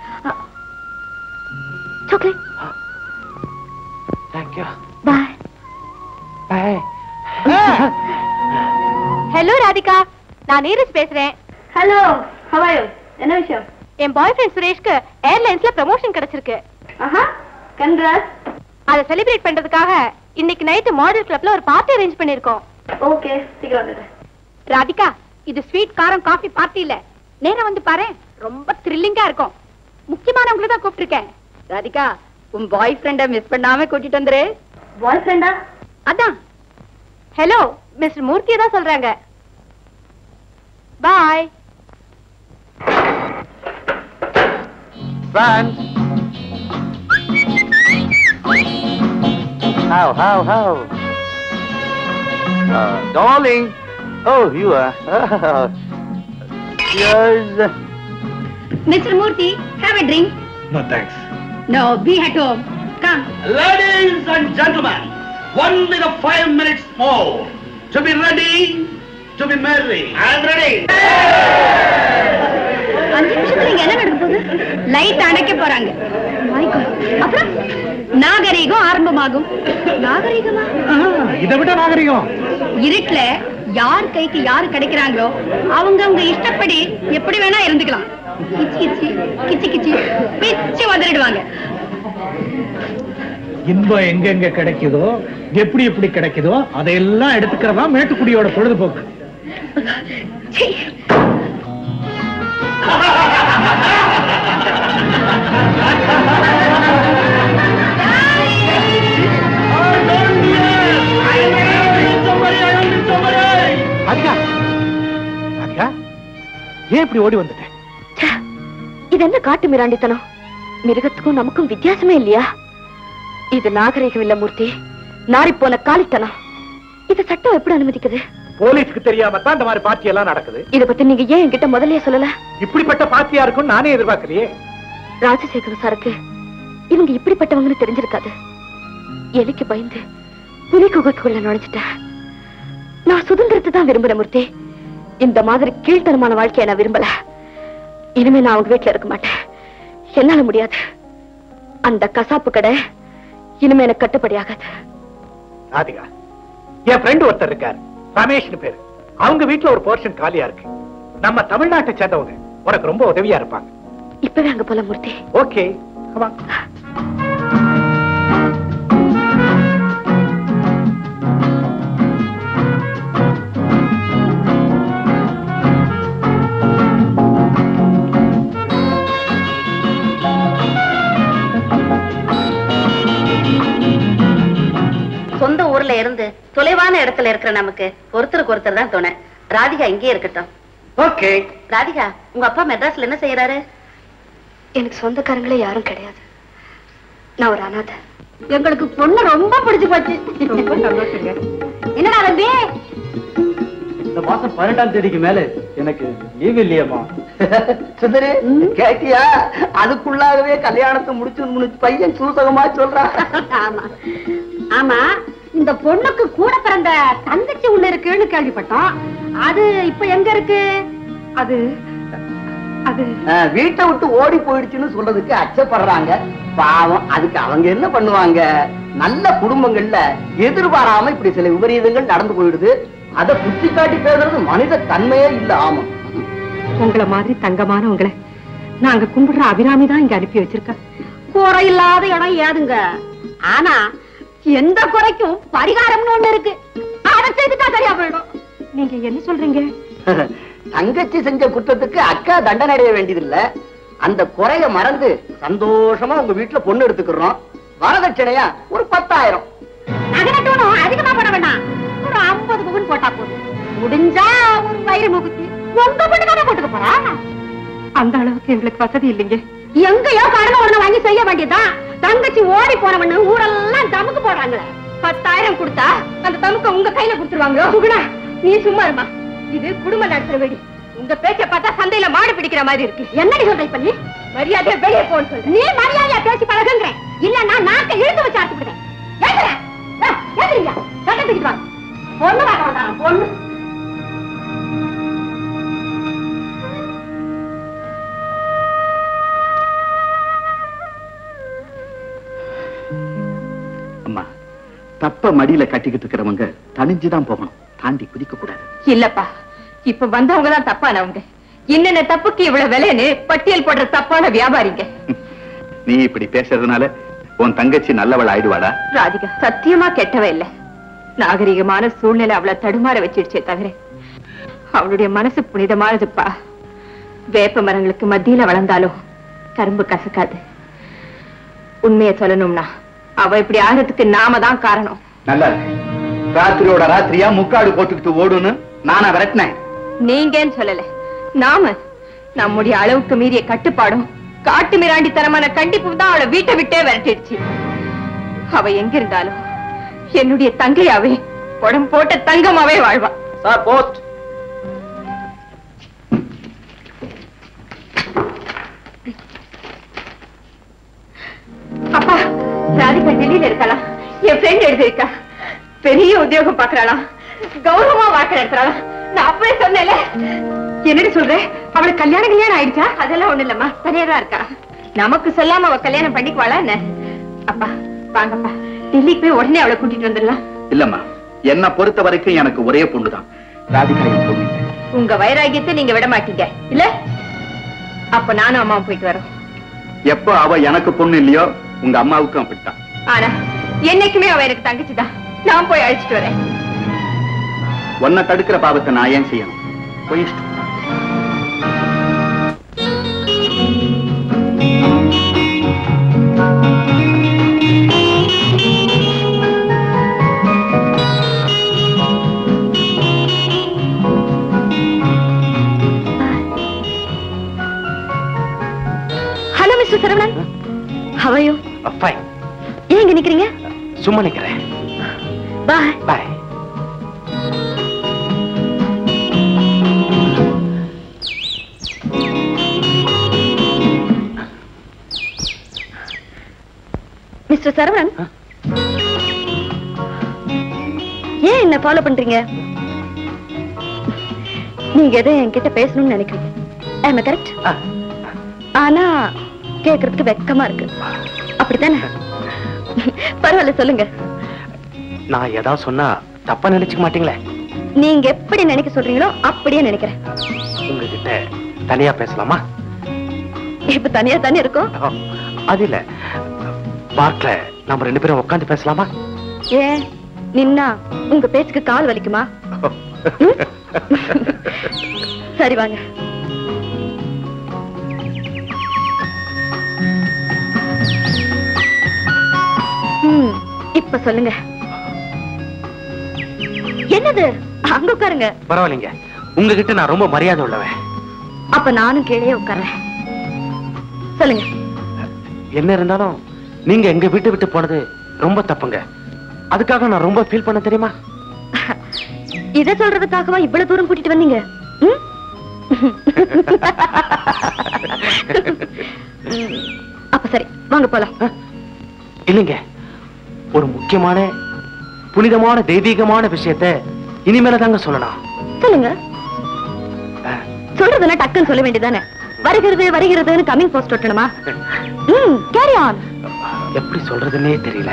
[SPEAKER 1] chocolate
[SPEAKER 4] thank you
[SPEAKER 1] bye
[SPEAKER 4] bye
[SPEAKER 1] hello Radhika நான் நீரஜ் பேசுறேன் ஹலோ ஹவாயோ என்ன விஷயம் என் பாய் ஃப்ரெண்ட் சுரேஷ்க்கு ஏர்லைன்ஸ்ல ப்ரமோஷன் கிடைச்சிருக்கு ஆஹா கங்க்ராஸ் அதை செலிப்ரேட் பண்றதுக்காக இன்னைக்கு நைட் மாடல் கிளப்ல ஒரு பார்ட்டி அரேஞ்ச் பண்ணிருக்கோம் ஓகே சீக்கிரம் ராதிகா இது ஸ்வீட் காரம் காஃபி பார்ட்டி இல்ல நேரா வந்து பாரு ரொம்ப த்ரில்லிங்கா இருக்கும் முக்கியமானவங்களை தான் கூப்பிட்டிருக்கேன் ராதிகா உன் பாய் ஃப்ரெண்ட மிஸ் பண்ணாம கூட்டிட்டு வந்துரு பாய் ஃப்ரெண்டா அதான் ஹலோ மிஸ்டர் மூர்த்தியை தான் சொல்றாங்க boy
[SPEAKER 4] Friends. How, how, how? Uh, darling. Oh, you are. Cheers.
[SPEAKER 1] Mister Murthy have a drink
[SPEAKER 6] no thanks
[SPEAKER 1] no be at home come
[SPEAKER 5] Ladies and gentlemen, Only the five minutes more. To be ready, to be merry. I'm ready.
[SPEAKER 3] அஞ்சு நிமிஷத்துல இங்க என்ன நடக்க போகுது light அணைக்க போறாங்க My God. அப்புறம் நாகரீகம் ஆரம்பமாகும் நாகரீகமா
[SPEAKER 6] இதை விட நாகரிகம்
[SPEAKER 3] இருட்டுல யார் கைக்கு யார் கிடைக்கிறாங்களோ அவங்க அவங்க இஷ்டப்படி எப்படி வேணா இருந்துக்கலாம் கிச்சி கிச்சி கிச்சி கிச்சி பிச்சு வந்துடுவாங்க
[SPEAKER 6] இன்பம் எங்கெங்க கிடைக்குதோ எப்படி எப்படி கிடைக்குதோ அதையெல்லாம் எடுத்துக்கிறதா மேட்டுக்குடியோட பொழுதுபோக்கு
[SPEAKER 3] சீ.
[SPEAKER 6] ராதிகா ராதிகா ஏன் இப்படி ஓடி வந்துட்டேன்
[SPEAKER 1] ச்சே, இது என்ன காட்டு மிராண்டித்தனம் மிருகத்துக்கும் நமக்கும் வித்தியாசமே இல்லையா இது நாகரிகம் இல்ல மூர்த்தி நாரிப்போன காலித்தனம் இது சட்டம் எப்படி அனுமதிக்குது
[SPEAKER 6] போலீஸ்க்கு தெரியாம தான் இந்த மாதிரி பார்ட்டி எல்லாம் நடக்குது
[SPEAKER 1] இத பத்தி நீங்க ஏன் என்கிட்ட முதல்லயே சொல்லல
[SPEAKER 6] இப்படிப்பட்ட பார்ட்டியா இருக்கும் நானே எதிர்பார்க்கலையே
[SPEAKER 1] ராஜசேகர சாருக்கு இவங்க இப்படிப்பட்டவங்கன்னு தெரிஞ்சிருக்காது எலிக்கு பயந்து புலி குகத்துக்குள்ள நுழைஞ்சிட்டேன் நான் சுதந்திரத்தை தான் விரும்புறேன் மூர்த்தி இந்த மாதிரி கீழ்த்தனமான வாழ்க்கையை நான் விரும்பல இனிமே நான் அவங்க வீட்டுல இருக்க மாட்டேன் என்னால முடியாது அந்த கசாப்பு கடை இனிமே எனக்கு கட்டுப்படியாகாது
[SPEAKER 6] ராதிகா என் ஃப்ரெண்ட் ஒருத்தர் இருக்கார் ரமேஷ்னு பேரு அவங்க வீட்டுல ஒரு போர்ஷன் காலியா இருக்கு நம்ம தமிழ்நாட்டை சேர்ந்தவங்க உனக்கு ரொம்ப உதவியா இருப்பாங்க
[SPEAKER 1] இப்பவே அங்க போல மூர்த்தி
[SPEAKER 6] ஓகே
[SPEAKER 2] சொந்த ஊர்ல இருந்து தொலைவான இடத்துல இருக்கிற நமக்கு ஒருத்தருக்கு ஒருத்தர் தான் துணை ராதிகா இங்கே இருக்கட்டும்
[SPEAKER 5] ஓகே
[SPEAKER 2] ராதிகா உங்க அப்பா மெட்ராஸ்ல என்ன செய்யறாரு
[SPEAKER 1] எனக்கு சொந்தக்காரங்களே யாரும் கிடையாது நான் ஒரு அனாதை
[SPEAKER 3] எங்களுக்கு பொண்ணு ரொம்ப பிடிச்சு போச்சு ரொம்ப சந்தோஷங்க என்னடா தம்பி
[SPEAKER 4] இந்த மாசம் பன்னெண்டாம் தேதிக்கு மேல எனக்கு லீவ் இல்லையம்மா
[SPEAKER 9] சுந்தரி கேட்டியா அதுக்குள்ளாகவே கல்யாணத்தை முடிச்சு முடிச்சு பையன் சூசகமா சொல்றான்
[SPEAKER 3] ஆமா ஆமா இந்த பொண்ணுக்கு கூட பிறந்த தங்கச்சி ஒண்ணு இருக்குன்னு கேள்விப்பட்டோம் அது இப்ப எங்க இருக்கு அது அது
[SPEAKER 9] அஹ், வீட்டை விட்டு ஓடி போயிடுச்சுன்னு சொல்றதுக்கு அச்சப்படுறாங்க பாவம் அதுக்கு அவங்க என்ன பண்ணுவாங்க நல்ல குடும்பங்கள்ல எதிர்பாராம இப்படி சில விபரீதங்கள் நடந்து போயிடுது அதை குத்தி காட்டி பேசுறது மனித தன்மையே இல்ல ஆமா
[SPEAKER 2] உங்கள மாதிரி தங்கமானவங்களை நாங்க கும்பிடுற அபிராமி தான் இங்க அனுப்பி வச்சிருக்கா
[SPEAKER 3] குறை இல்லாத இடம் ஏதுங்க ஆனா எந்த குறைக்கும் பரிகாரம்னு ஒண்ணு இருக்கு அதை செய்துட்டா சரியா போயிடும்
[SPEAKER 2] நீங்க என்ன சொல்றீங்க
[SPEAKER 9] தங்கச்சி செஞ்ச குற்றத்துக்கு அக்கா தண்டனை அடைய வேண்டியதில்ல அந்த குறைய மறந்து சந்தோஷமா உங்க வீட்டுல பொண்ணு எடுத்துக்கிறோம் வரதட்சணையா ஒரு பத்தாயிரம்
[SPEAKER 3] நகரட்டணும் அதிகமா போட வேண்டாம் ஒரு ஐம்பது பவுன் போட்டா போதும் முடிஞ்சா ஒரு வயிறு முகுத்தி உங்க பொண்ணுக்கான போட்டுக்க போறா
[SPEAKER 2] அந்த அளவுக்கு எங்களுக்கு வசதி இல்லைங்க
[SPEAKER 3] எங்கேயோ கடனை ஒண்ணு வாங்கி செய்ய வேண்டியதுதான் தங்கச்சி ஓடி போனவன்னு ஊரெல்லாம் தமுக்கு போடுறாங்களே பத்தாயிரம் கொடுத்தா அந்த தமுக்க உங்க கையில கொடுத்துருவாங்க சுகுணா நீ சும்மா இருமா இது குடும்ப நடத்துற வெடி உங்க பேச்ச பார்த்தா சந்தையில மாடு பிடிக்கிற மாதிரி இருக்கு என்னடி சொல்ற இப்ப நீ மரியாதையா வெளியே போன்னு சொல்ற நீ மரியாதையா பேசி பழகுங்கிற இல்லன்னா நாக்க இழுத்து வச்சு அறுத்துக்கிட்டேன் ஏத்துறேன் ஏத்துறீங்க சட்டை தூக்கிட்டு வாங்க பொண்ணு வாங்க வந்தாங்க பொண்ணு
[SPEAKER 5] அம்மா தப்ப மடியில கட்டிக்கிட்டு இருக்கிறவங்க தனிஞ்சுதான் போகணும் தாண்டி குதிக்க கூடாது
[SPEAKER 2] இல்லப்பா இப்ப வந்தவங்க தான் தப்பானவங்க என்னென்ன தப்புக்கு இவ்வளவு விலைன்னு பட்டியல் போடுற தப்பான வியாபாரிங்க
[SPEAKER 5] நீ இப்படி பேசுறதுனால உன் தங்கச்சி நல்லவள் ஆயிடுவாடா
[SPEAKER 2] ராதிகா சத்தியமா கெட்டவ இல்ல நாகரிகமான சூழ்நிலை அவளை தடுமாற வச்சிடுச்சே தவிர அவளுடைய மனசு புனிதமானதுப்பா வேப்ப மரங்களுக்கு மத்தியில வளர்ந்தாலும் கரும்பு கசக்காது உண்மையை சொல்லணும்னா அவ இப்படி ஆகிறதுக்கு நாம தான் காரணம்
[SPEAKER 5] நல்லா இருக்கு ராத்திரியோட ராத்திரியா முக்காடு போட்டுக்கிட்டு ஓடுன்னு நானா விரட்டினேன்
[SPEAKER 2] நீங்கன்னு சொல்லல நாம நம்முடைய அளவுக்கு மீறிய கட்டுப்பாடும் காட்டு மிராண்டித்தனமான கண்டிப்பும் தான் அவளை வீட்டை விட்டே விரட்டிடுச்சு அவ எங்க இருந்தாலும் என்னுடைய தங்கையாவே உடம்பு போட்ட தங்கமாவே வாழ்வா
[SPEAKER 4] சார் போஸ்ட்
[SPEAKER 2] அப்பா ராதிகா டெல்லியில இருக்கலாம் என் ஃப்ரெண்ட் எழுதியிருக்கா
[SPEAKER 3] பெரிய உத்தியோகம் பாக்குறாளா கௌரவமா வாழ்க்கை நடத்துறாளா நான் அப்பவே சொன்னேன்ல என்னடி சொல்றேன் அவளுக்கு கல்யாணம் கல்யாணம் ஆயிடுச்சா அதெல்லாம் ஒண்ணு இல்லம்மா தனியா தான் இருக்கா நமக்கு சொல்லாம அவ கல்யாணம் பண்ணிக்குவாளா என்ன அப்பா வாங்கப்பா டெல்லிக்கு போய் உடனே அவளை கூட்டிட்டு வந்துடலாம்
[SPEAKER 5] இல்லம்மா என்ன பொறுத்த வரைக்கும் எனக்கு ஒரே பொண்ணுதான் ராதிகா என் பொண்ணு இல்லை.
[SPEAKER 3] உங்க வைராகியத்தை நீங்க விட மாட்டீங்க இல்ல அப்ப நானும் அம்மாவும் போயிட்டு வரோம்
[SPEAKER 5] எப்போ அவ எனக்கு பொண்ணு இல்லையோ உங்க அம்மாவுக்கும் அப்படித்தான்
[SPEAKER 3] ஆனா என்னைக்குமே அவ எனக்கு தங்கச்சிதான் நான் போய் அழைச்சிட்டு வரேன்
[SPEAKER 5] உன்னை தடுக்கிற பாவத்தை நான் ஏன் செய்யணும் போயிட்டு
[SPEAKER 1] hello mister Saravanan how are you
[SPEAKER 8] fine
[SPEAKER 1] ஏன் இங்க நிக்கிறீங்க
[SPEAKER 8] சும்மா நிக்கிறேன்
[SPEAKER 1] பாய்
[SPEAKER 8] பாய்
[SPEAKER 1] மிஸ்டர் சரவணன் ஏன் என்ன ஃபாலோ பண்றீங்க நீங்க எதை என்கிட்ட பேசணும்னு நினைக்கிறீங்க ஐ கரெக்ட் ஆனா கேக்குறதுக்கு வெக்கமா இருக்கு அப்படித்தானே பரவாயில்ல சொல்லுங்க
[SPEAKER 8] நான் ஏதாவது சொன்னா தப்பா நினைச்சுக்க மாட்டீங்களே
[SPEAKER 1] நீங்க எப்படி நினைக்க சொல்றீங்களோ அப்படியே நினைக்கிறேன்
[SPEAKER 8] உங்ககிட்ட தனியா பேசலாமா
[SPEAKER 1] இப்ப தனியா தானே இருக்கும்
[SPEAKER 8] ஓ, அது இல்ல பார்க்ல நம்ம ரெண்டு பேரும் உட்காந்து பேசலாமா
[SPEAKER 1] ஏன் நின்னா உங்க பேச்சுக்கு கால் வலிக்குமா சரி வாங்க ம், இப்ப சொல்லுங்க என்னது அங்க உட்காருங்க
[SPEAKER 8] பரவாயில்லைங்க உங்ககிட்ட நான் ரொம்ப மரியாதை உள்ளவன்
[SPEAKER 1] அப்ப நானும் கீழே உட்கார்றேன் சொல்லுங்க
[SPEAKER 8] என்ன இருந்தாலும் நீங்க எங்க வீட்டை விட்டு போனது ரொம்ப தப்புங்க அதுக்காக நான் ரொம்ப ஃபீல் பண்ண தெரியுமா
[SPEAKER 1] இத சொல்றதுக்காகவா இவ்வளவு தூரம் கூட்டிட்டு வந்தீங்க ம்? அப்ப சரி வாங்க போலாம்
[SPEAKER 8] இல்லைங்க ஒரு முக்கியமான புனிதமான தெய்வீகமான விஷயத்த இனிமேல தாங்க சொல்லணும்
[SPEAKER 1] சொல்லுங்க சொல்றதுன்னா டக்குன்னு சொல்ல வேண்டியதானே வருகிறது வருகிறதுன்னு கமிங் போஸ்ட் ஒட்டணுமா ம் கேரி ஆன்
[SPEAKER 8] எப்படி சொல்றதுன்னே தெரியல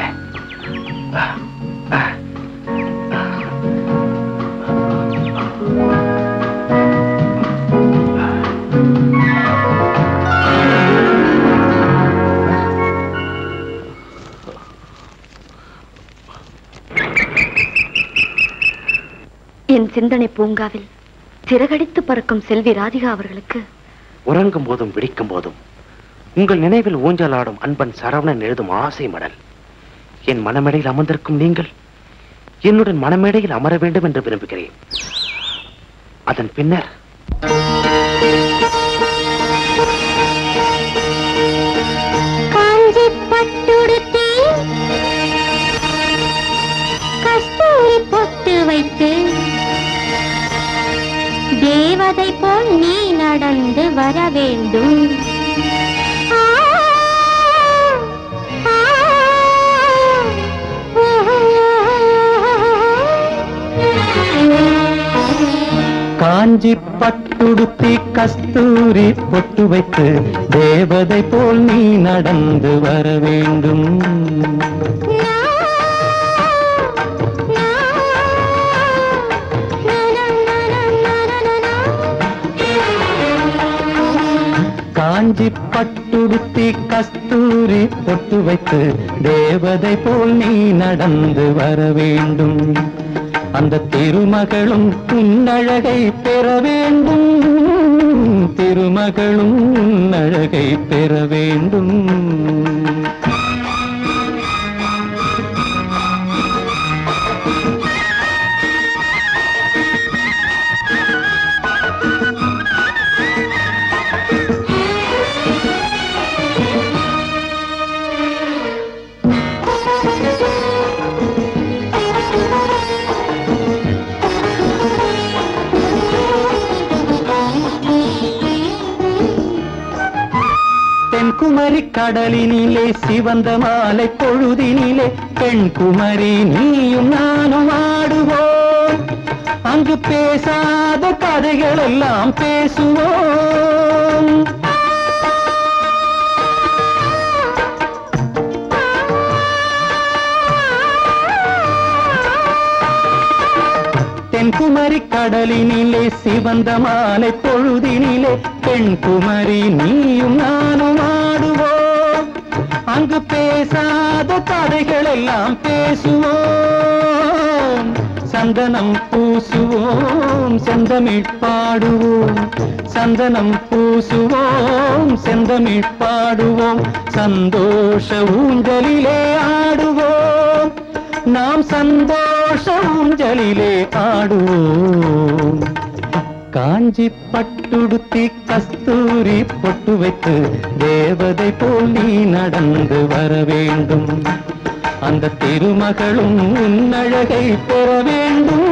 [SPEAKER 1] என் சிந்தனை பூங்காவில் சிறகடித்து பறக்கும் செல்வி ராதிகா அவர்களுக்கு
[SPEAKER 8] உறங்கும் போதும் விழிக்கும் போதும் உங்கள் நினைவில் ஊஞ்சலாடும் அன்பன் சரவணன் எழுதும் ஆசை மடல் என் மனமேடையில் அமர்ந்திருக்கும் நீங்கள் என்னுடன் மனமேடையில் அமர வேண்டும் என்று விரும்புகிறேன் அதன் பின்னர்
[SPEAKER 1] காஞ்சி பட்டுடுத்தி கஸ்தூரி பொட்டு வைத்து தேவதை போல் நீ நடந்து வர வேண்டும் ஆ, ஆ,
[SPEAKER 10] காஞ்சி பட்டுடுத்தி கஸ்தூரி பொட்டு வைத்து தேவதை போல் நீ நடந்து வர வேண்டும் காஞ்சி பட்டுடுத்தி கஸ்தூரி பொட்டு வைத்து தேவதை போல் நீ நடந்து வர வேண்டும் அந்த திருமகளும் உன்னழகை பெற வேண்டும் திருமகளும் உன்னழகை பெற வேண்டும் தென்குமரி கடலினிலே சிவந்த மாலை பொழுதினிலே பெண் குமரி நீயும் நானும் ஆடுவோம் அங்கு பேசாத கதைகள் எல்லாம் பேசுவோம் தென்குமரி கடலினிலே சிவந்த மாலை பொழுதினிலே பெண் குமரி நீயும் நானும் ஆடுவோம் அங்கு பேசாத கதைகள் எல்லாம் பேசுவோம் சந்தனம் பூசுவோம் செந்தமிழ் பாடுவோம் சந்தனம் பூசுவோம் செந்தமிழ் பாடுவோம் சந்தோஷ ஊஞ்சலிலே ஆடுவோம் நாம் சந்தோஷ ஊஞ்சலிலே ஆடுவோம் காஞ்சி பட்டுடுத்தி கஸ்தூரி பொட்டு வைத்து தேவதை போல் நீ நடந்து வர வேண்டும் அந்த திருமகளும் உன்னழகை பெற வேண்டும்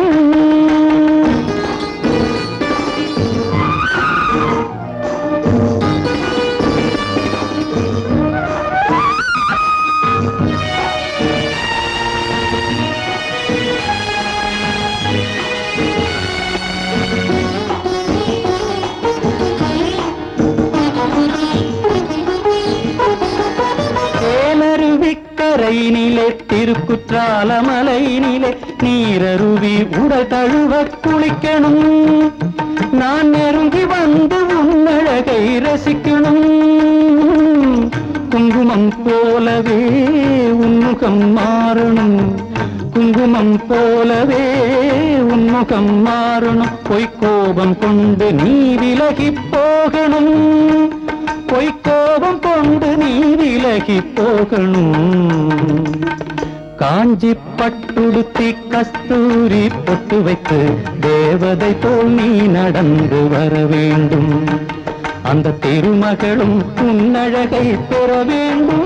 [SPEAKER 10] தேனருவிக்கரையினிலே திருக்குற்றால மலையினிலே நீரருவி உடல் தழுவ குளிக்கணும் நான் நெருங்கி வந்து உன்னழகை ரசிக்கணும் குங்குமம் போலவே உன்முகம் மாறணும் குங்குமம் போலவே உன்முகம் மாறணும் பொய்க்கோபம் கொண்டு நீ விலகி போகணும் பொய்க்கோபம் கொண்டு நீ விலகி போகணும் காஞ்சி பட்டுடுத்தி கஸ்தூரி பொட்டு வைத்து தேவதை போல் நீ நடந்து வர வேண்டும் அந்த திருமகளும் உன்னழகை பெற வேண்டும்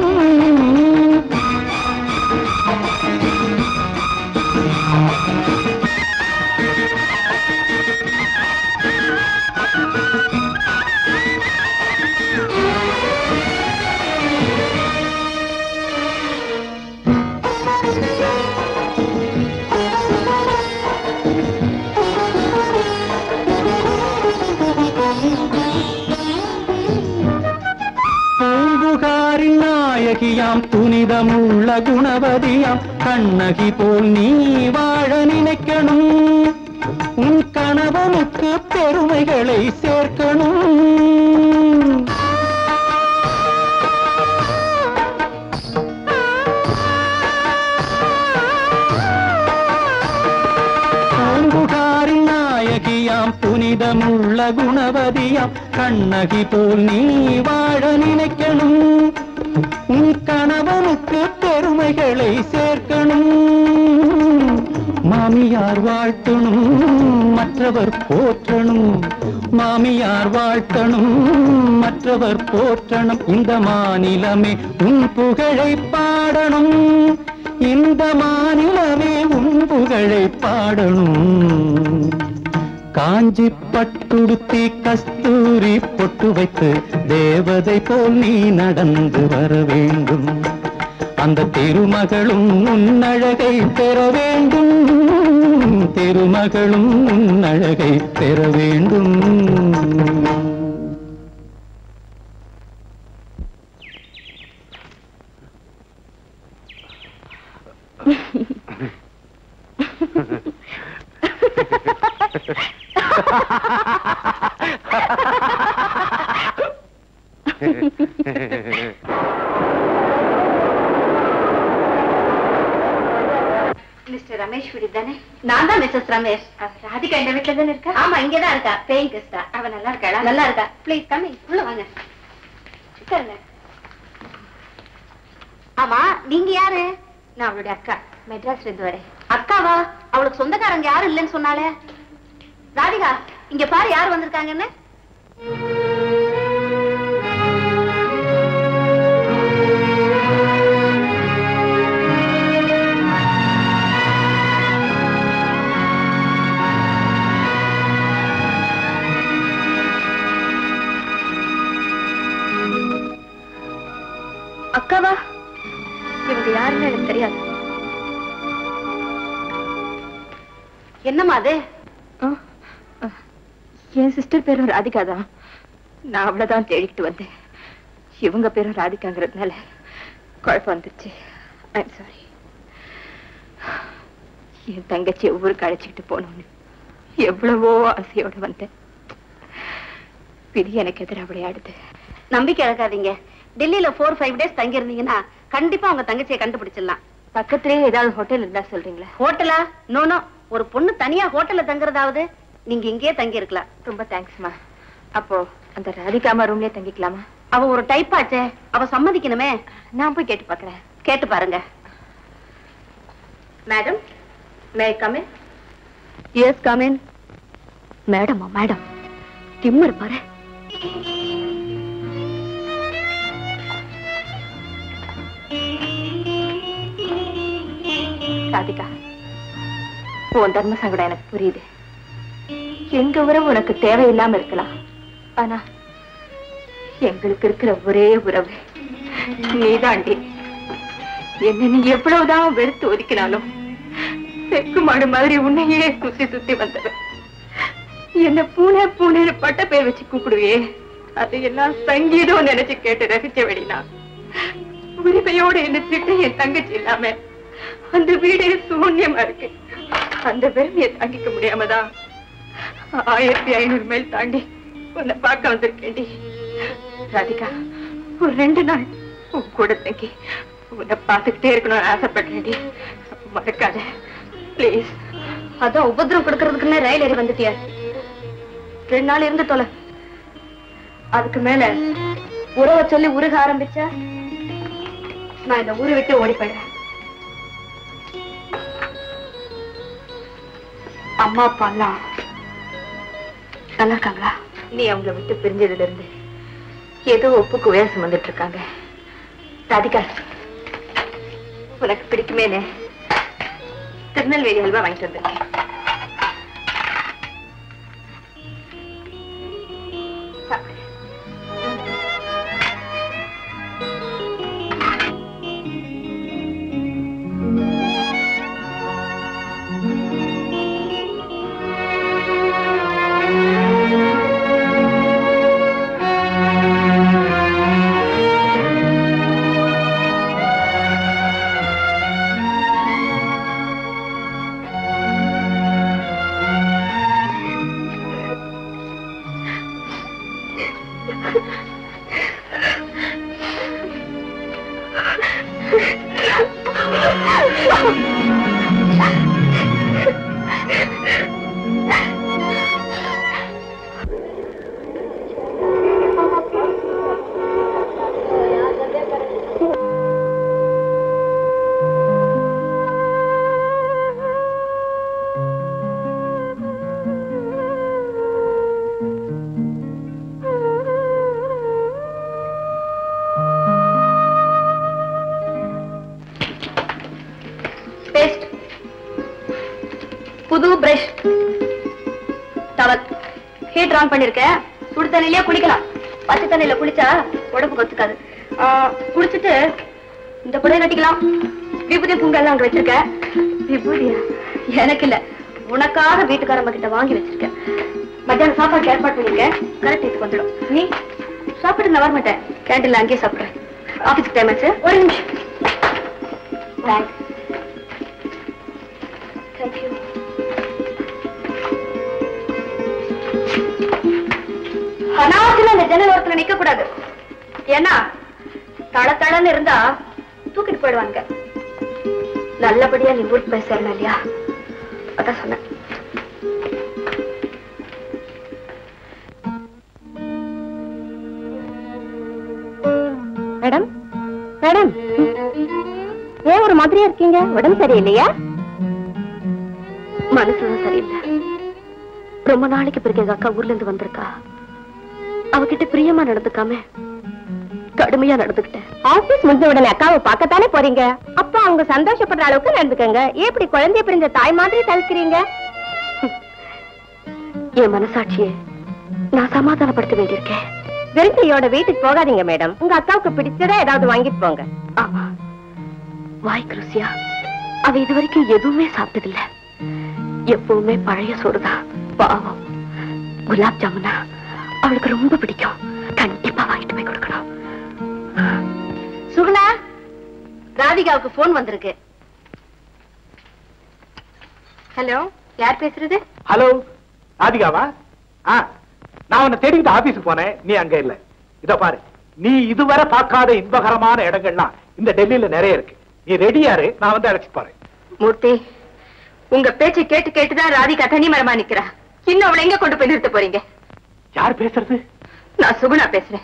[SPEAKER 10] பூம்புகாரின் நாயகியாம் புனிதமுள்ள குணவதியாம் கண்ணகி போல் நீ வாழ நினைக்கணும் உன் கணவனுக்கு பெருமைகளை சேர்க்கணும் பூம்புகாரின் நாயகியாம் புனிதமுள்ள குணவதியாம் கண்ணகி போல் நீ வாழ நினைக்கணும் உன் கணவனுக்கு பெருமைகளை சேர்க்கணும் மாமியார் வாழ்த்தணும் மற்றவர் போற்றணும் மாமியார் வாழ்த்தணும் மற்றவர் போற்றணும் இந்த மாநிலமே உன் புகழை பாடணும் இந்த மாநிலமே உன் புகழை பாடணும் காஞ்சி பட்டுடுத்தி கஸ்தூரி பொட்டு வைத்து தேவதை போல் நீ நடந்து வர வேண்டும் அந்த திருமகளும் உன்னழகை பெற வேண்டும் திருமகளும் உன்னழகை பெற வேண்டும்
[SPEAKER 3] மிஸ்டர் ரமேஷ் வீடு தானே நான் தான் மிஸ்ஸஸ் ரமேஷ் ராதிகா இந்த வீட்ல தானே இருக்கா ஆமா இங்க தான் இருக்கா பேயிங் கெஸ்டா அவ நல்லா இருக்காளா நல்லா இருக்கா ப்ளீஸ் கம் உள்ள வாங்க உட்காருங்க ஆமா நீங்க யாரு நான் அவளுடைய அக்கா மெட்ராஸ்ல இருந்து வரேன் அக்காவா அவளுக்கு சொந்தக்காரங்க யாரும் இல்லைன்னு சொன்னாலே ராதிகா இங்க பாரு யார் வந்திருக்காங்கன்னு அக்காவா இவங்க யாருன்னு எனக்கு தெரியாது
[SPEAKER 1] என்னம்மா அது
[SPEAKER 3] ஆ, ஆ, என் சிஸ்டர் பேரும் ராதிகா தான் நான் அவ்வளவுதான் தேடிக்கிட்டு வந்தேன் இவங்க பேரும் ராதிகாங்கிறதுனால குழப்பம் வந்துருச்சு ஐம் சாரி என் தங்கச்சி ஊருக்கு அழைச்சிக்கிட்டு போகணும்னு எவ்வளவோ ஆசையோட வந்தேன் விதி எனக்கு எதிராக விளையாடுது
[SPEAKER 1] நம்பிக்கை இழக்காதீங்க டெல்லியில ஃபோர் ஃபைவ் டேஸ் தங்கி இருந்தீங்கன்னா கண்டிப்பா உங்க தங்கச்சியை கண்டுபிடிச்சிடலாம்
[SPEAKER 3] பக்கத்திலேயே ஏதாவது ஹோட்டல் இருந்தா சொல்றீங்களா
[SPEAKER 1] ஹோட்டலா நோ நோ ஒரு பொண்ணு தனியா ஹோட்டல்ல தங்குறதாவது நீங்க இங்கேயே தங்கி இருக்கலாம்
[SPEAKER 3] ரொம்ப தேங்க்ஸ்மா அப்போ அந்த ராதிகாமா ரூம்லயே தங்கிக்கலாமா
[SPEAKER 1] அவ ஒரு டைப் ஆச்சே அவ சம்மதிக்கணுமே
[SPEAKER 3] நான் போய் கேட்டு பார்க்கறேன்
[SPEAKER 1] கேட்டு பாருங்க
[SPEAKER 3] madam may come in yes come in மேடமா மேடம் திம்மர் பாரு ராதிகா உன் தர்ம சங்கடம் எனக்கு புரியுது எங்க உறவு உனக்கு தேவையில்லாம இருக்கலாம் ஆனா எங்களுக்கு இருக்கிற ஒரே உறவு நீதாண்டி என்ன நீ எவ்வளவுதான் வெறுத்து ஒதுக்கினாலும் செக்கு மாடு மாதிரி உன்னையே சுத்தி சுத்தி வந்தவன் என்ன பூனை பூனைன்னு பட்ட பேர் வச்சு கூப்பிடுவே அதையெல்லாம் சங்கீதம் நினைச்சு கேட்டு ரசிச்ச வெடினா உரிமையோட என்ன திட்ட என் தங்கச்சி இல்லாம அந்த வீடே சூன்யமா இருக்கு அந்த பெருமையை தாங்கிக்க முடியாமதான் ஆயிரத்தி ஐநூறு மைல் தாண்டி உன்னை பார்க்க வந்திருக்கேன்டி ராதிகா ஒரு ரெண்டு நாள் உன் கூட தங்கி உன்னை பார்த்துக்கிட்டே இருக்கணும்னு ஆசைப்படுறேன்டி மறக்காத ப்ளீஸ்
[SPEAKER 1] அதான் உபதிரம் கொடுக்கறதுக்குன்னே ரயில் ஏறி வந்துட்டியா
[SPEAKER 3] ரெண்டு நாள் இருந்து தொலை அதுக்கு மேல உறவை சொல்லி உருக ஆரம்பிச்சா நான் இந்த ஊரை விட்டு ஓடி போயிடுறேன் அம்மா அப்பா எல்லாம் நல்லா இருக்காங்களா நீ அவங்கள விட்டு பிரிஞ்சதுல இருந்து ஏதோ ஒப்புக்கு உயர் சுமந்துட்டு இருக்காங்க ராதிகா உனக்கு பிடிக்குமேனே திருநெல்வேலி அல்வா வாங்கிட்டு வந்திருக்கேன் சாப்பிடு. பேஸ்ட் புது பிரஷ் டவல் ஹீட் ஆன் பண்ணிருக்கேன் சுடு தண்ணிலேயே குளிக்கலாம் பச்சை தண்ணியில குளிச்சா உடம்பு கொத்துக்காது ஆ, குளிச்சுட்டு இந்த புடைய கட்டிக்கலாம் விபூதி பூங்க எல்லாம் அங்க வச்சிருக்கேன் விபூதியா எனக்கு இல்ல உனக்காக வீட்டுக்காரம்மா கிட்ட வாங்கி வச்சிருக்கேன் மத்தியானம் சாப்பாடு ஏற்பாடு பண்ணிருக்கேன் கரெக்ட் இதுக்கு வந்துடும் நீ சாப்பிட்டு நான் வர மாட்டேன் கேண்டீன்ல அங்கேயே சாப்பிடுறேன் ஆபீஸ்க்கு டைம் ஆச்சு ஒரு நிமிஷம் தேங்க்ஸ் தேங்க்யூ அனாவசியம் அந்த ஜன்னல் ஓரத்துல நிக்க கூடாது ஏன்னா தள தளன்னு இருந்தா தூக்கிட்டு போயிடுவாங்க நல்லபடியா நீ ஊருக்கு போய் சேரணும் இல்லையா அதான் சொன்னேன்
[SPEAKER 1] மேடம் மேடம் ஏன் ஒரு மாதிரியா இருக்கீங்க உடம்பு சரியில்லையா
[SPEAKER 3] மனசுதான் சரியில்லை ரொம்ப நாளைக்கு பிறகு எங்க அக்கா ஊர்ல இருந்து வந்திருக்கா அவகிட்ட பிரியமா நடந்துக்காம கடுமையா நடந்துக்கிட்டேன்
[SPEAKER 1] ஆபீஸ் முடிஞ்ச உடனே அக்காவை பார்க்கத்தானே போறீங்க அப்ப அவங்க சந்தோஷப்படுற அளவுக்கு நடந்துக்கங்க ஏன் இப்படி குழந்தைய பிரிஞ்ச தாய் மாதிரி தவிக்கிறீங்க
[SPEAKER 3] என் மனசாட்சியை நான் சமாதானப்படுத்த வேண்டியிருக்கேன்
[SPEAKER 2] வெறுங்கையோட வீட்டுக்கு போகாதீங்க மேடம் உங்க அக்காவுக்கு பிடிச்சதா ஏதாவது வாங்கிட்டு போங்க
[SPEAKER 1] ஆமா வாய்க்கு ருசியா அவ இது வரைக்கும் எதுவுமே சாப்பிட்டதில்ல எப்பவுமே பழைய சோறுதான் பாவம் குலாப் ஜாமுனா அவளுக்கு ரொம்ப பிடிக்கும் கண்டிப்பா வாங்கிட்டு போய் கொடுக்கணும்
[SPEAKER 2] சுகுணா ராதிகாவுக்கு போன் வந்திருக்கு ஹலோ யார் பேசுறது
[SPEAKER 6] ஹலோ ராதிகாவா ஆ நான் உன்னை தேடிக்கிட்டு ஆபீஸுக்கு போனேன் நீ அங்க இல்ல இத பாரு நீ இதுவரை பார்க்காத இன்பகரமான இடங்கள்லாம் இந்த டெல்லியில நிறைய இருக்கு நீ ரெடியாரு நான் வந்து அழைச்சிட்டு போறேன்
[SPEAKER 3] மூர்த்தி உங்க பேச்சை கேட்டு கேட்டுதான் ராதிகா தனி மரமா நிக்கிறா இன்னும் அவளை எங்க கொண்டு போய் நிறுத்த போறீங்க
[SPEAKER 6] யார் பேசுறது
[SPEAKER 3] நான் சுகுணா பேசுறேன்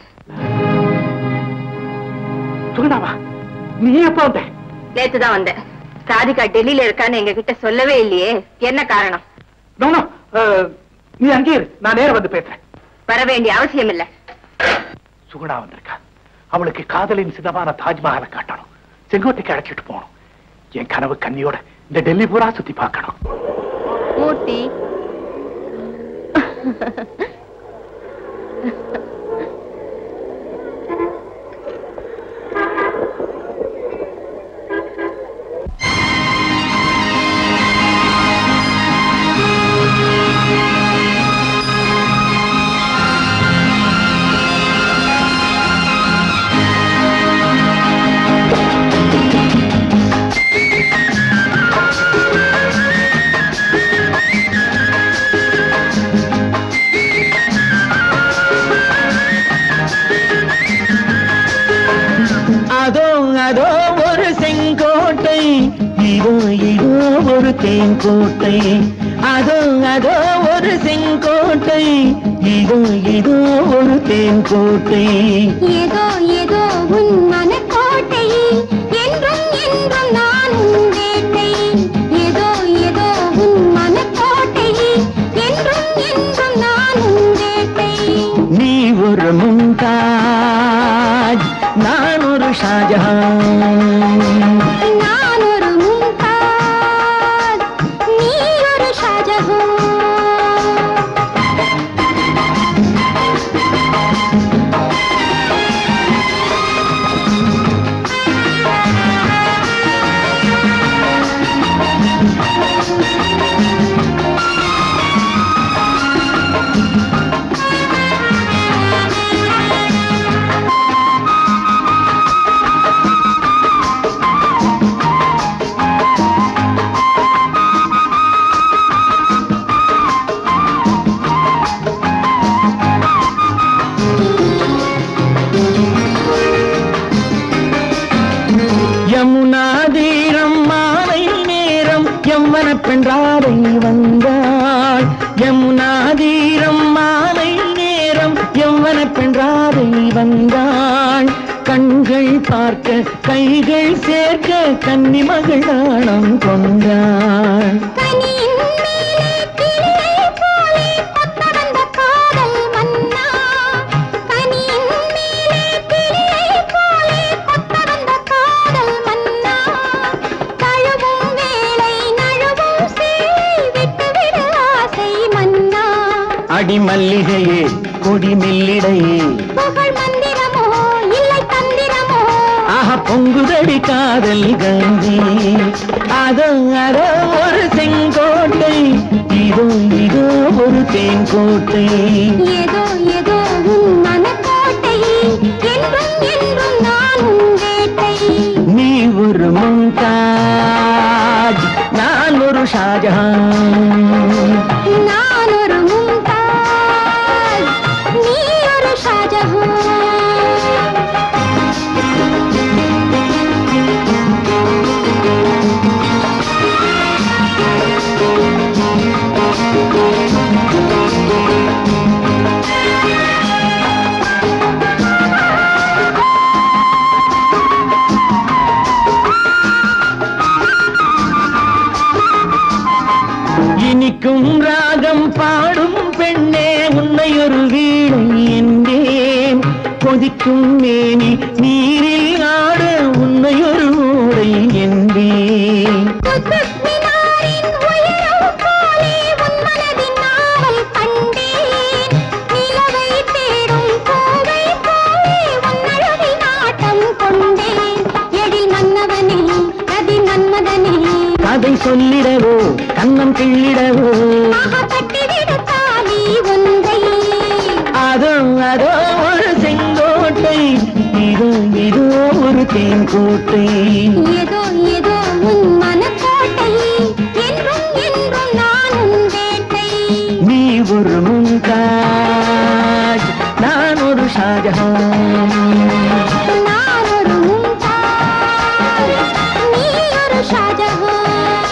[SPEAKER 6] சுகுணாவா நீ எப்ப வந்த
[SPEAKER 3] நேத்து தான் வந்தேன் ராதிகா டெல்லியில இருக்கான்னு எங்க கிட்ட சொல்லவே இல்லையே என்ன காரணம்
[SPEAKER 6] நோ, நோ, அஹ், நீ அங்கே இரு நான் நேர வந்து பேசுறேன்
[SPEAKER 3] வர வேண்டிய அவசியம் இல்ல
[SPEAKER 6] சுகுணா வந்திருக்கா அவளுக்கு காதலின் சிதமான தாஜ்மஹாலை காட்டணும் செங்கோட்டைக்கு அழைச்சிட்டு போகணும் என் கனவு கன்னியோட இந்த டெல்லி பூரா சுத்தி பார்க்கணும்
[SPEAKER 3] மூர்த்தி
[SPEAKER 10] அதோ அதோ ஒரு செங்கோட்டை இதோ இதோ ஒரு தேங்கோட்டை அதோ அதோ ஒரு செங்கோட்டை இதோ இதோ ஒரு தேன்கோட்டை
[SPEAKER 1] ஏதோ ஏதோ உன் மனக்கோட்டை என்றும் என்றும் நான் உன் வேட்டை ஏதோ ஏதோ உன் மனக்கோட்டை என்றும் என்றும் நான் உன் வேட்டை
[SPEAKER 10] நீ ஒரு மும்தாஜ் நான் ஒரு ஷாஜஹான்
[SPEAKER 1] நான் ஒரு மும்தாஜ் நீ ஒரு ஷாஜஹான்
[SPEAKER 10] யமுனா தீரம் மாலை நேரம் எம்மன பெண்றாரை வந்தாள் யமுனா தீரம் மாலை நேரம் எம்மன பெண்றாரை வந்தாள் கண்கள் பார்க்க கைகள் சேர்க்க கன்னி மகள் நாணம் கொண்டாள்
[SPEAKER 1] கனியின் மேலே கிளியை போலே கொத்த வந்த காதல் மன்னா கனியின் மேலே கிளியை போலே கொத்த வந்த காதல் மன்னா தழுவும் வேளை நழுவும் சேலை விட்டுவிடு ஆசை மன்னா
[SPEAKER 10] அடி மல்லிகையே கொடி மெல்லிடையே
[SPEAKER 1] புகழ் மந்திரமோ இல்லை தந்திரமோ
[SPEAKER 10] ஆஹ பொங்குதடி காதல் கங்கை அதோ அதோ ஒரு செங்கோட்டை இதோ இதோ ஒரு தேங்கோட்டை
[SPEAKER 1] ஏதோ ஏதோ உன் மனக்கோட்டை என்றும் என்றும் நான் உன் வேட்டை
[SPEAKER 10] நீ ஒரு மும்தாஜ் நான் ஒரு ஷாஜஹான்
[SPEAKER 1] நான் ஒரு மும்தாஜ் நீ ஒரு ஷாஜஹான்
[SPEAKER 10] இனிக்கும் ராகம் பாடும் பெண்ணே உன்னை ஒரு வீணை என்பேன் கொதிக்கும் மேனி நீரில் ஆட உன்னை ஒரு ஓடை என்பேன்
[SPEAKER 1] குத்துப் மினாரின் உயரம் போலே உன் மனதின் நாவல் கண்டேன் நிலவை தேடும் கோவை
[SPEAKER 10] அதை சொல்லிடவோ கண்ணம் கிள்ளிடவோ
[SPEAKER 1] கட்டிவிடு தாலி ஒன்றை
[SPEAKER 10] அதோ அதோ ஒரு செங்கோட்டை இதோ இதோ ஒரு தேன்கோட்டை
[SPEAKER 1] ஏதோ ஏதோ உன் மனக்கோட்டை என்றும் என்றும் நான் உன் வேட்டை
[SPEAKER 10] நீ ஒரு மும்தாஜ் நான் ஒரு ஷாஜஹான்
[SPEAKER 1] நான் ஒரு மும்தாஜ் நீ ஒரு Shahjahan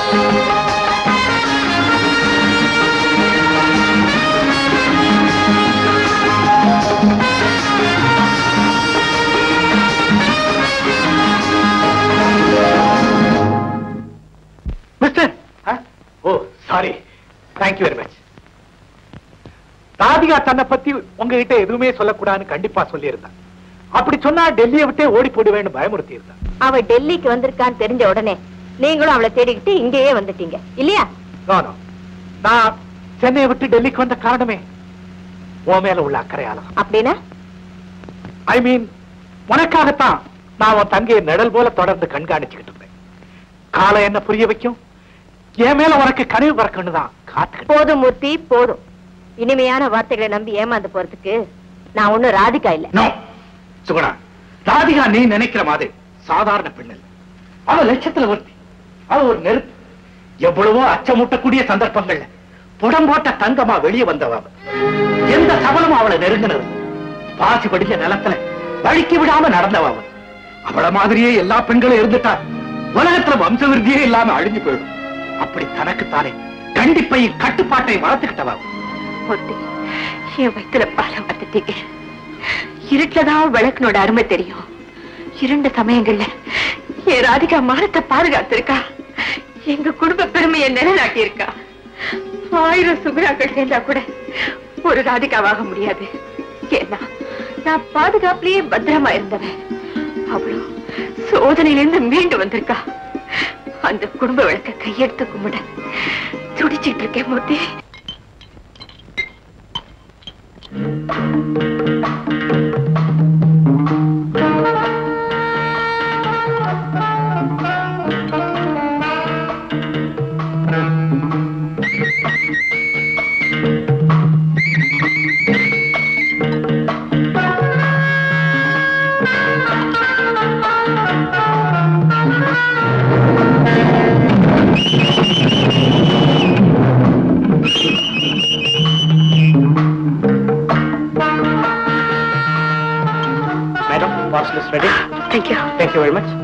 [SPEAKER 6] mister oh sorry thank you very much Radhika தன்னை பத்தி உங்ககிட்ட எதுவுமே சொல்லக்கூடாதுன்னு கண்டிப்பா சொல்லியிருந்தேன் அப்படி சொன்னா டெல்லியை விட்டே ஓடி போடுவேன்னு பயமுறுத்தி இருந்தான்
[SPEAKER 3] அவ டெல்லிக்கு வந்திருக்கான்னு தெரிஞ்ச உடனே நீங்களும் அவளை தேடிக்கிட்டு இங்கேயே வந்துட்டீங்க இல்லையா
[SPEAKER 6] No, no. நான் சென்னையை விட்டு டெல்லிக்கு வந்த காரணமே உன் மேல உள்ள அக்கறையால
[SPEAKER 3] அப்படின்னா
[SPEAKER 6] ஐ மீன் உனக்காகத்தான் நான் உன் தங்கையை நிழல் போல தொடர்ந்து கண்காணிச்சுக்கிட்டு இருந்தேன் காலம் என்ன புரிய வைக்கும் என் மேல உனக்கு கனிவு பறக்கணும் தான் காத்துக்கிட்டு
[SPEAKER 3] போதும் மூர்த்தி போதும் இனிமையான வார்த்தைகளை நம்பி ஏமாந்து போறதுக்கு நான் ஒண்ணும் ராதிகா இல்ல
[SPEAKER 5] நோ சுகுணா ராதிகா நீ நினைக்கிற மாதிரி சாதாரண பெண் இல்ல அவ லட்சத்துல ஒருத்தி அவ ஒரு நெருப்பு எவ்வளவோ அச்சமூட்டக்கூடிய சந்தர்ப்பங்கள்ல புடம் போட்ட தங்கமா வெளியே வந்தவ அவ. எந்த சபலமும் அவளை நெருங்கினது பாசி படிச்ச நிலத்துல வழுக்கி விடாம நடந்தவ அவ அவள மாதிரியே எல்லா பெண்களும் இருந்துட்டா உலகத்துல வம்ச விருத்தியே இல்லாம அழிஞ்சு போயிடும் அப்படி தனக்குத்தானே கண்டிப்பையும் கட்டுப்பாட்டையும் வளர்த்துக்கிட்டவ அவ.
[SPEAKER 3] மூர்த்தி என் வயித்துல பால வந்துட்டீங்க இருட்டுலதான் விளக்குனோட அருமை தெரியும் இரண்டு சமயங்கள்ல என் ராதிகா மானத்தை பாதுகாத்திருக்கா எங்க குடும்ப பெருமையை நிலைநாட்டி இருக்கா ஆயிரம் சுகுராக்கள் சேர்ந்தா கூட ஒரு ராதிகாவாக முடியாது ஏன்னா நான் பாதுகாப்புலயே பத்திரமா இருந்தவன் அவ்வளோ சோதனையிலிருந்து மீண்டு வந்திருக்கா அந்த குடும்ப விளக்க கையெடுத்து கும்பிட துடிச்சிட்டு இருக்கேன் Murthy
[SPEAKER 6] madam parcel is ready
[SPEAKER 3] thank you
[SPEAKER 6] thank you very much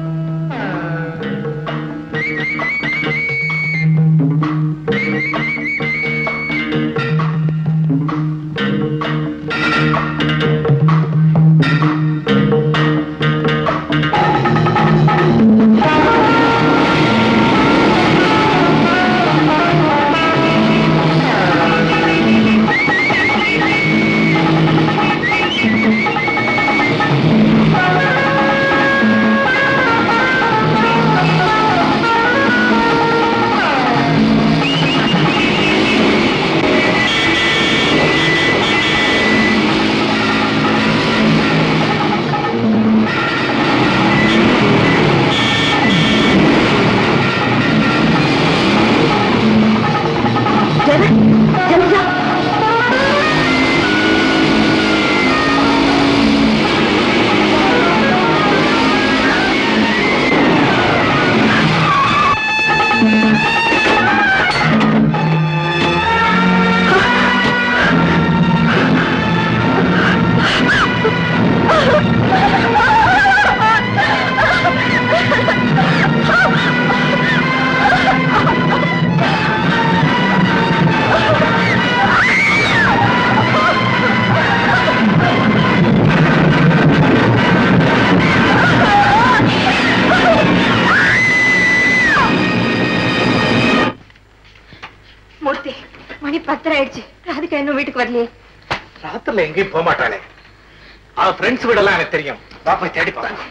[SPEAKER 3] Murthy மணி பத்தரை ஆயிடுச்சு ராதிகா இன்னும் வீட்டுக்கு வரலையே
[SPEAKER 6] ராத்திரில எங்கேயும் போக மாட்டாளே அவ ஃப்ரெண்ட்ஸ் வீடெல்லாம் எனக்கு தெரியும் வா போய் தேடி பார்க்கலாம்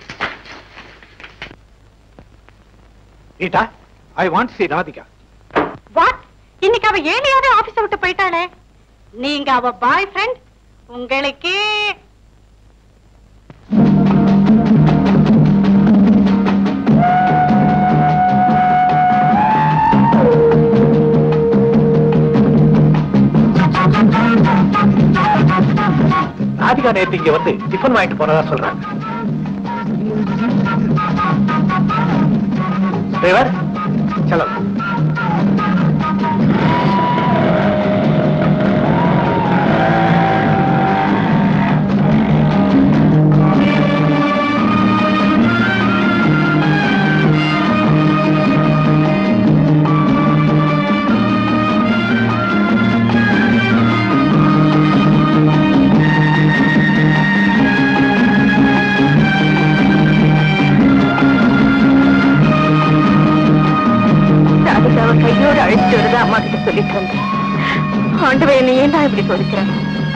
[SPEAKER 6] Rita I want see Radhika
[SPEAKER 2] what இன்னைக்கு அவ ஏழையாவே ஆபீஸ விட்டு போயிட்டாளே நீங்க அவ பாய் ஃப்ரெண்ட் உங்களுக்கே
[SPEAKER 6] ராதிகா நேத்து இங்க வந்து டிஃபன் வாங்கிட்டு போனதா சொல்றாங்க டிரைவர் சலோ
[SPEAKER 3] அதுக்கு அவ கையோடு அழைச்சிட்டு வருது அம்மா கிட்ட சொல்லிட்டு வந்தேன் ஆண்டவே என்னை ஏன் தான் இப்படி சோதிக்கிறேன்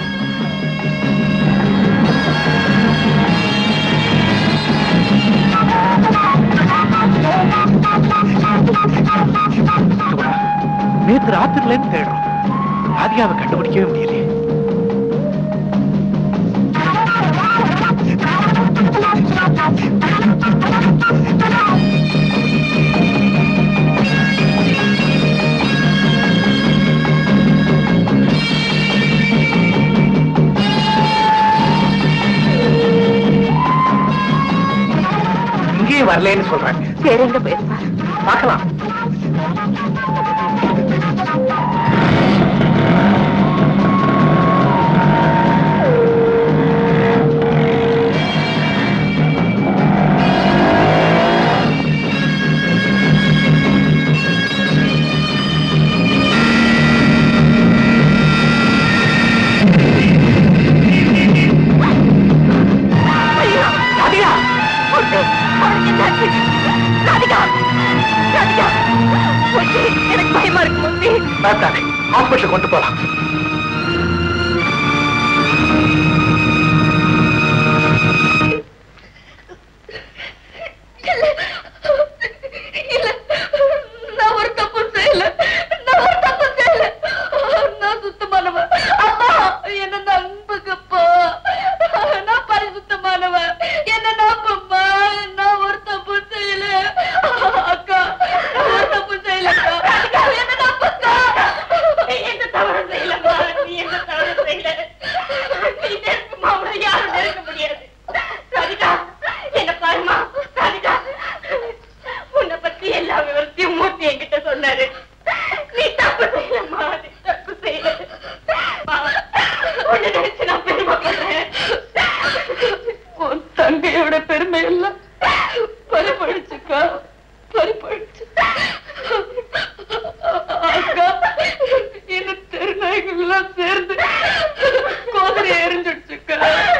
[SPEAKER 6] நேத்து ராத்திரில இருந்து தேடுறோம் ராதிகாவை கண்டுபிடிக்கவே முடியலையே இங்கேயும் வரலன்னு சொல்றாங்க
[SPEAKER 3] வேற எங்க போயிருப்பா
[SPEAKER 6] பார்க்கலாம்
[SPEAKER 3] ராதிகா பொண்ணு, அவளுக்கு என்னாச்சு? ராதிகா ராதிகா பொண்ணு, எனக்கு பயமா இருக்கு முந்தி
[SPEAKER 6] பயப்படாதே ஹாஸ்பிட்டல் கொண்டு போலாம்
[SPEAKER 3] இல்ல நான் ஒரு தப்பு செய்யல நான் ஒரு தப்பு செய்யல நான் சுத்தமானவ அம்மா என்ன நம்புங்கப்பா நான் பரிசுத்தமானவ என்ன நம்பும்மா நான் ஒரு தப்பு செய்யல அக்கா நான் ஒரு தப்பு செய்யலக்கா அக்கா, என்ன நம்புக்கா எந்த தவறு செய்யலம்மா நீ எந்த தவறு செய்யல நீ நெருக்கமா அவனை யாரும் நெருக்க முடியாது ராதிகா என்ன பாருமா ராதிகா உன்னை பத்தி எல்லா விவரத்தையும் மூர்த்தி என்கிட்ட சொன்னாரு நீ தப்பு செய்யலம்மா நீ தப்பு செய்யல உன்னை நினைச்சு நான் பெருமைப்படுறேன் உன் தங்கையோட பெருமை எல்லாம் பறிப்படிச்சுக்கா பறிப்படிச்சு அக்கா இந்த தெருநாய்கள் எல்லாம் சேர்ந்து கோதரை எரிஞ்சுடுச்சுக்கா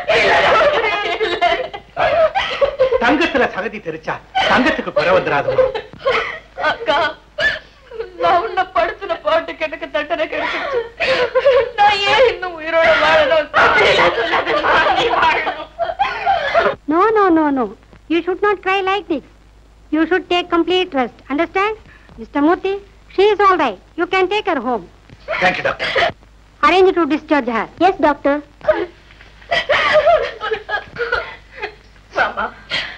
[SPEAKER 6] தங்கத்துல சகதி தெரிச்சா தங்கத்துக்கு குறை வந்துடாது
[SPEAKER 3] அக்கா நான் உன்னை படுத்துன பாட்டுக்கு எனக்கு தண்டனை கிடைச்சிச்சு நான் ஏன் இன்னும் உயிரோட வாழணும் சொல்லாதம்மா, நீ வாழணும்
[SPEAKER 1] No, no, no, no. You should not cry like this. You should take complete rest. Understand? Mr. Murthy, she is all right. You can take her home.
[SPEAKER 6] Thank you doctor
[SPEAKER 1] Arrange to discharge her. Yes, doctor.
[SPEAKER 3] மாமா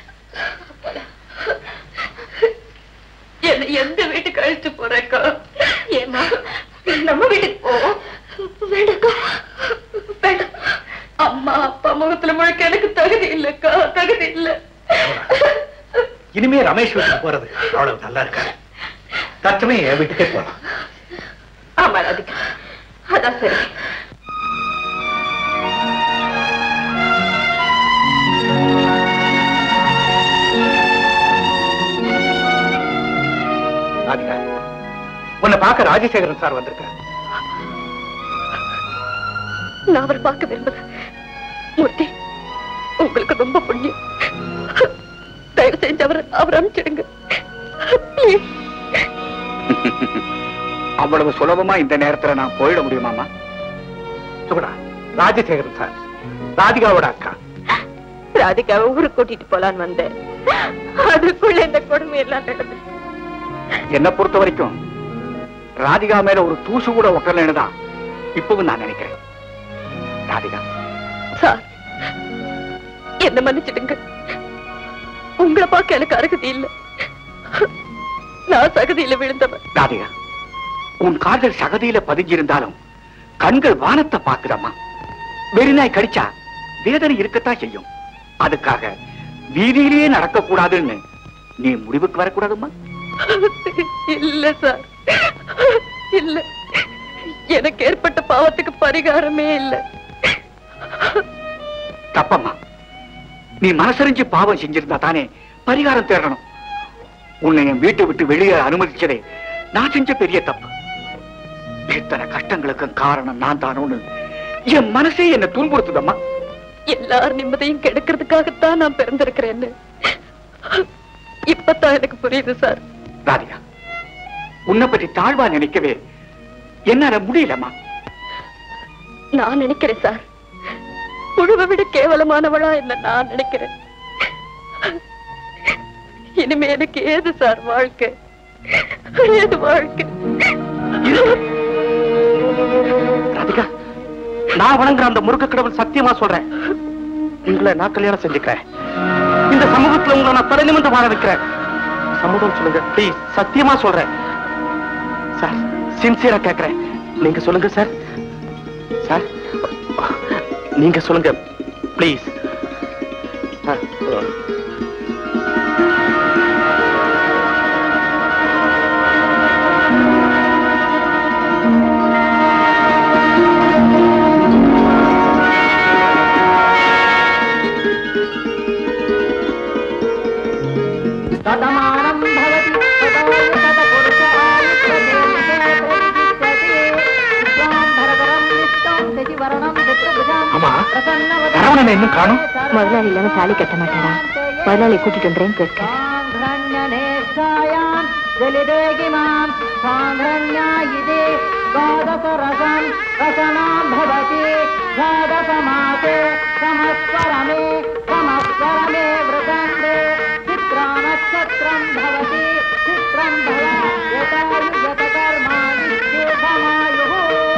[SPEAKER 3] என்ன எந்த வீட்டுக்கு அழைச்சு போறேக்கா ஏமா நம்ம வீட்டுக்கு போவோம் வேண்டாக்கா வேண்டாம் அம்மா அப்பா முகத்துல முழுக்க எனக்கு தகுதி இல்லக்கா தகுதி இல்ல
[SPEAKER 6] இனிமே ரமேஷ் வீட்டுக்கு போறது அவ்வளவு நல்லா இருக்காது தச்சமே என் வீட்டுக்கே போலாம்
[SPEAKER 3] ஆமா ராதிகா அதான் சரி
[SPEAKER 6] ராதிகா உன்னை பார்க்க ராஜசேகரன் சார் வந்திருக்கார்
[SPEAKER 3] நான் அவர் பார்க்க விரும்புறேன் மூர்த்தி உங்களுக்கு ரொம்ப புண்ணியம் தயவு செஞ்சு அவர் அவர் அனுப்பிச்சிடுங்க Please.
[SPEAKER 5] அவ்வளவு சுலபமா இந்த நேரத்துல நான் போயிட முடியுமாமா
[SPEAKER 6] சுகுணா ராஜசேகரன் சார் ராதிகாவோட அக்கா
[SPEAKER 3] ராதிகாவை ஊருக்கு கூட்டிட்டு போலான்னு வந்தேன் அதுக்குள்ள இந்த கொடுமை எல்லாம் நடந்து
[SPEAKER 5] என்ன பொறுத்த வரைக்கும் ராதிகா மேல ஒரு தூசு கூட ஒட்டலன்னு தான் இப்பவும் நான் நினைக்கிறேன் ராதிகா
[SPEAKER 3] சார் என்ன மன்னிச்சிடுங்க உங்களை பார்க்க எனக்கு அருகதி இல்ல நான் சகதியில விழுந்தவன்
[SPEAKER 5] ராதிகா உன் கால்கள் சகதியில பதிஞ்சிருந்தாலும் கண்கள் வானத்தை பாக்குதம்மா வெறிநாய் கடிச்சா வேதனை இருக்கத்தான் செய்யும் அதுக்காக வீதியிலேயே நடக்கக்கூடாதுன்னு நீ முடிவுக்கு வரக்கூடாதும்மா
[SPEAKER 2] இல்ல சார் இல்ல எனக்கு ஏற்பட்ட பாவத்துக்கு பரிகாரமே இல்ல
[SPEAKER 5] தப்பம்மா நீ மனசறிஞ்சு பாவம் செஞ்சிருந்தா தானே பரிகாரம் தேடணும் உன்னை என் வீட்டை விட்டு வெளியே அனுமதிச்சதே நான் செஞ்ச பெரிய தப்பு இத்தனை கஷ்டங்களுக்கும் காரணம் நான் தானோன்னு என் மனசே என்ன துன்புறுத்துதம்மா
[SPEAKER 2] எல்லார் நிம்மதியும் கெடுக்கிறதுக்காகத்தான் நான் பிறந்திருக்கிறேன்னு இப்பதான் எனக்கு புரியுது சார்
[SPEAKER 5] ராதிகா உன்னை பற்றி தாழ்வா நினைக்கவே என்னால முடியலம்மா
[SPEAKER 2] நான் நினைக்கிறேன் சார் புழுவை விட கேவலமானவளா என்ன நான் நினைக்கிறேன் இனிமே எனக்கு ஏது சார் வாழ்க்கை ஏது வாழ்க்கை
[SPEAKER 5] ராதிகா நான் வணங்குற அந்த முருக கடவுள் சத்தியமா சொல்றேன் உங்களை நான் கல்யாணம் செஞ்சுக்கிறேன் இந்த சமூகத்துல உங்களை நான் தலை நிமிர்ந்து வாழ வைக்கிறேன் சம்மதம் சொல்லுங்க ப்ளீஸ் சத்தியமா சொல்றேன் சார் சின்சியரா கேக்குறேன் நீங்க சொல்லுங்க சார் சார் நீங்க சொல்லுங்க ப்ளீஸ்
[SPEAKER 9] तदमानं भवति ततो तदपुरुष आयुष्यते प्रतिष्ठते विद्वां भरतरं निष्ठं शशिवर्णं चतुर्भुजं
[SPEAKER 5] ஆமா
[SPEAKER 9] प्रसन्नवदनं
[SPEAKER 5] சரவணனை இன்னும் காணும்
[SPEAKER 3] முதலாளி இல்லாம தாலி கட்ட மாட்டாரா முதலாளி கூட்டிட்டு வந்துறேன்னு போயிருக்காரு
[SPEAKER 9] साङ्घ्रण्यनेक्षायां जलिदेगिमां साङ्घ्रण्यायिते द्वादशरसं रसनां भवति द्वादशमासे समस्वरमे समस्वरमे वृतन्दे चित्रानक्षत्रं भवति चित्रं भव यथायुगतकर्माणि शेषमायुः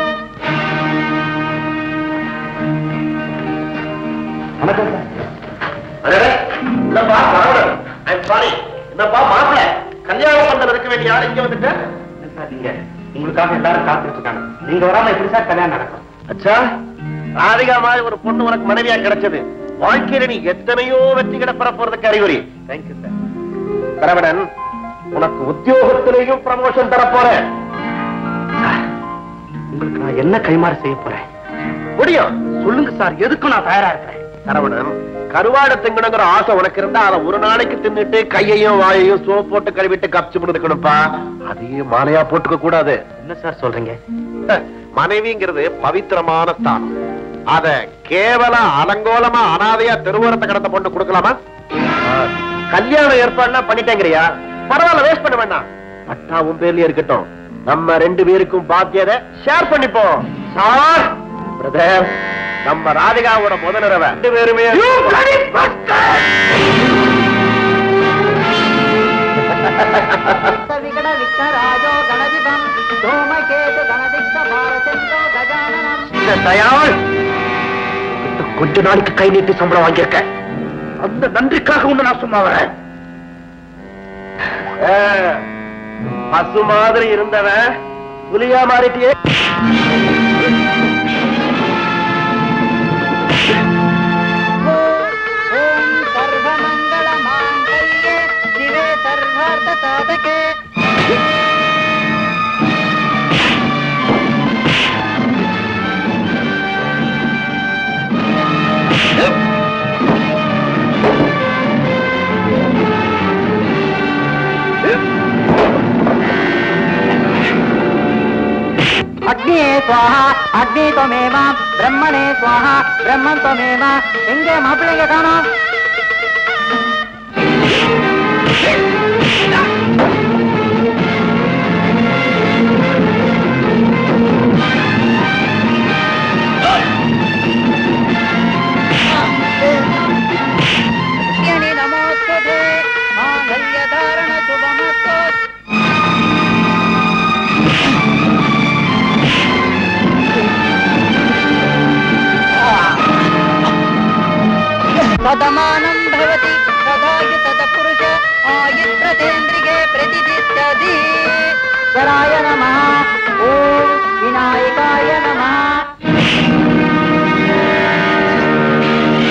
[SPEAKER 5] வணக்கம் சார்
[SPEAKER 8] அடடே, இல்லப்பா சரவணன் ஐம் சாரி என்னப்பா மாப்பிள கல்யாண பந்தல் இருக்க வேண்டிய ஆள் இங்க வந்துட்ட
[SPEAKER 5] என்ன சார் நீங்க உங்களுக்காக எல்லாரும் காத்துட்டு இருக்காங்க நீங்க வராம எப்படி சார் கல்யாணம் நடக்கும்
[SPEAKER 8] அச்சா ராதிகா மாதிரி ஒரு பொண்ணு உனக்கு மனைவியா கிடைச்சது வாழ்க்கையில நீ எத்தனையோ வெற்றி கிடப்பற போறதுக்கு அறிகுறி
[SPEAKER 5] தேங்க்யூ சார்
[SPEAKER 8] சரவணன் உனக்கு உத்தியோகத்திலேயும் ப்ரமோஷன் தர போறேன்
[SPEAKER 5] சார் உங்களுக்கு நான் என்ன கைமாறு செய்ய போறேன்
[SPEAKER 8] முடியும்
[SPEAKER 5] சொல்லுங்க சார் எதுக்கும் நான் தயாரா இருக்கிறேன்
[SPEAKER 8] சரவணன் கருவாடு திங்கணுங்கிற ஆசை உனக்கு இருந்தா அதை ஒரு நாளைக்கு தின்னுட்டு கையையும் வாயையும் சோப் போட்டு கழுவிட்டு கப்ச்சு இருக்கணும்ப்பா அதையும் மாலையா போட்டுக்க கூடாது
[SPEAKER 5] என்ன சார் சொல்றீங்க
[SPEAKER 8] மனைவிங்கிறது பவித்திரமான ஸ்தானம் அத கேவல அலங்கோலமா அனாதையா தெருவோரத்தை கடத்த பொண்ணு கொடுக்கலாமா கல்யாணம் ஏற்பாடுலாம் பண்ணிட்டேங்கிறியா பரவாயில்ல வேஸ்ட் பண்ண வேண்டாம் பட்டா உன் பேர்லயே இருக்கட்டும் நம்ம ரெண்டு பேருக்கும் பாத்தியத ஷேர் பண்ணிப்போம் சார் பிரதர் நம்ம ராதிகாவோட முதலிரவ ரெண்டு பேருமே
[SPEAKER 9] விகட விக்கராஜோ கணதிபம் சோமகேது கணதிக்ஷ பாரசந்தோ கஜானனம்
[SPEAKER 8] இந்த தயாள் உன்கிட்ட கொஞ்ச நாளைக்கு கை நீட்டி சம்பளம் வாங்கியிருக்க அந்த நன்றிக்காக உன்னை நான் சும்மா வரேன் ஆ, பசு மாதிரி இருந்தவன் புலியா மாறிட்டியே
[SPEAKER 9] ஓம் சர்வமங்கள மாங்கல்யே சிவே சர்வார்த்த சாதகே அக்னியே சுவாஹா அக்னி தொமேவ பிரம்மனே சுவாஹா பிரம்மன் தொமேவ எங்கே மாப்பிள்ளைங்க காணோம் நமோஸ்தே மாங்கல்ய தாரண சுபமஸ்தோ तदमानं भवति तदायु तदपुरुष आयुत्रतेन्द्रिये प्रतिष्ठति कराय नमः ॐ विनायकाय नमः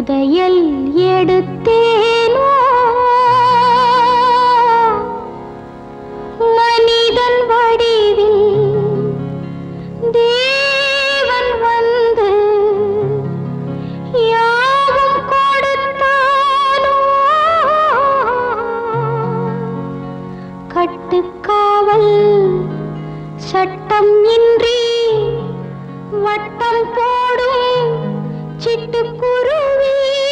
[SPEAKER 1] புதையல் எடுத்தேனோ மனிதன் வடிவில் தேவன் வந்து யாவும் கொடுத்தானோ கட்டுக்காவல் சட்டம் இன்றி வட்டம் போடும் சிட்டுக்குருவி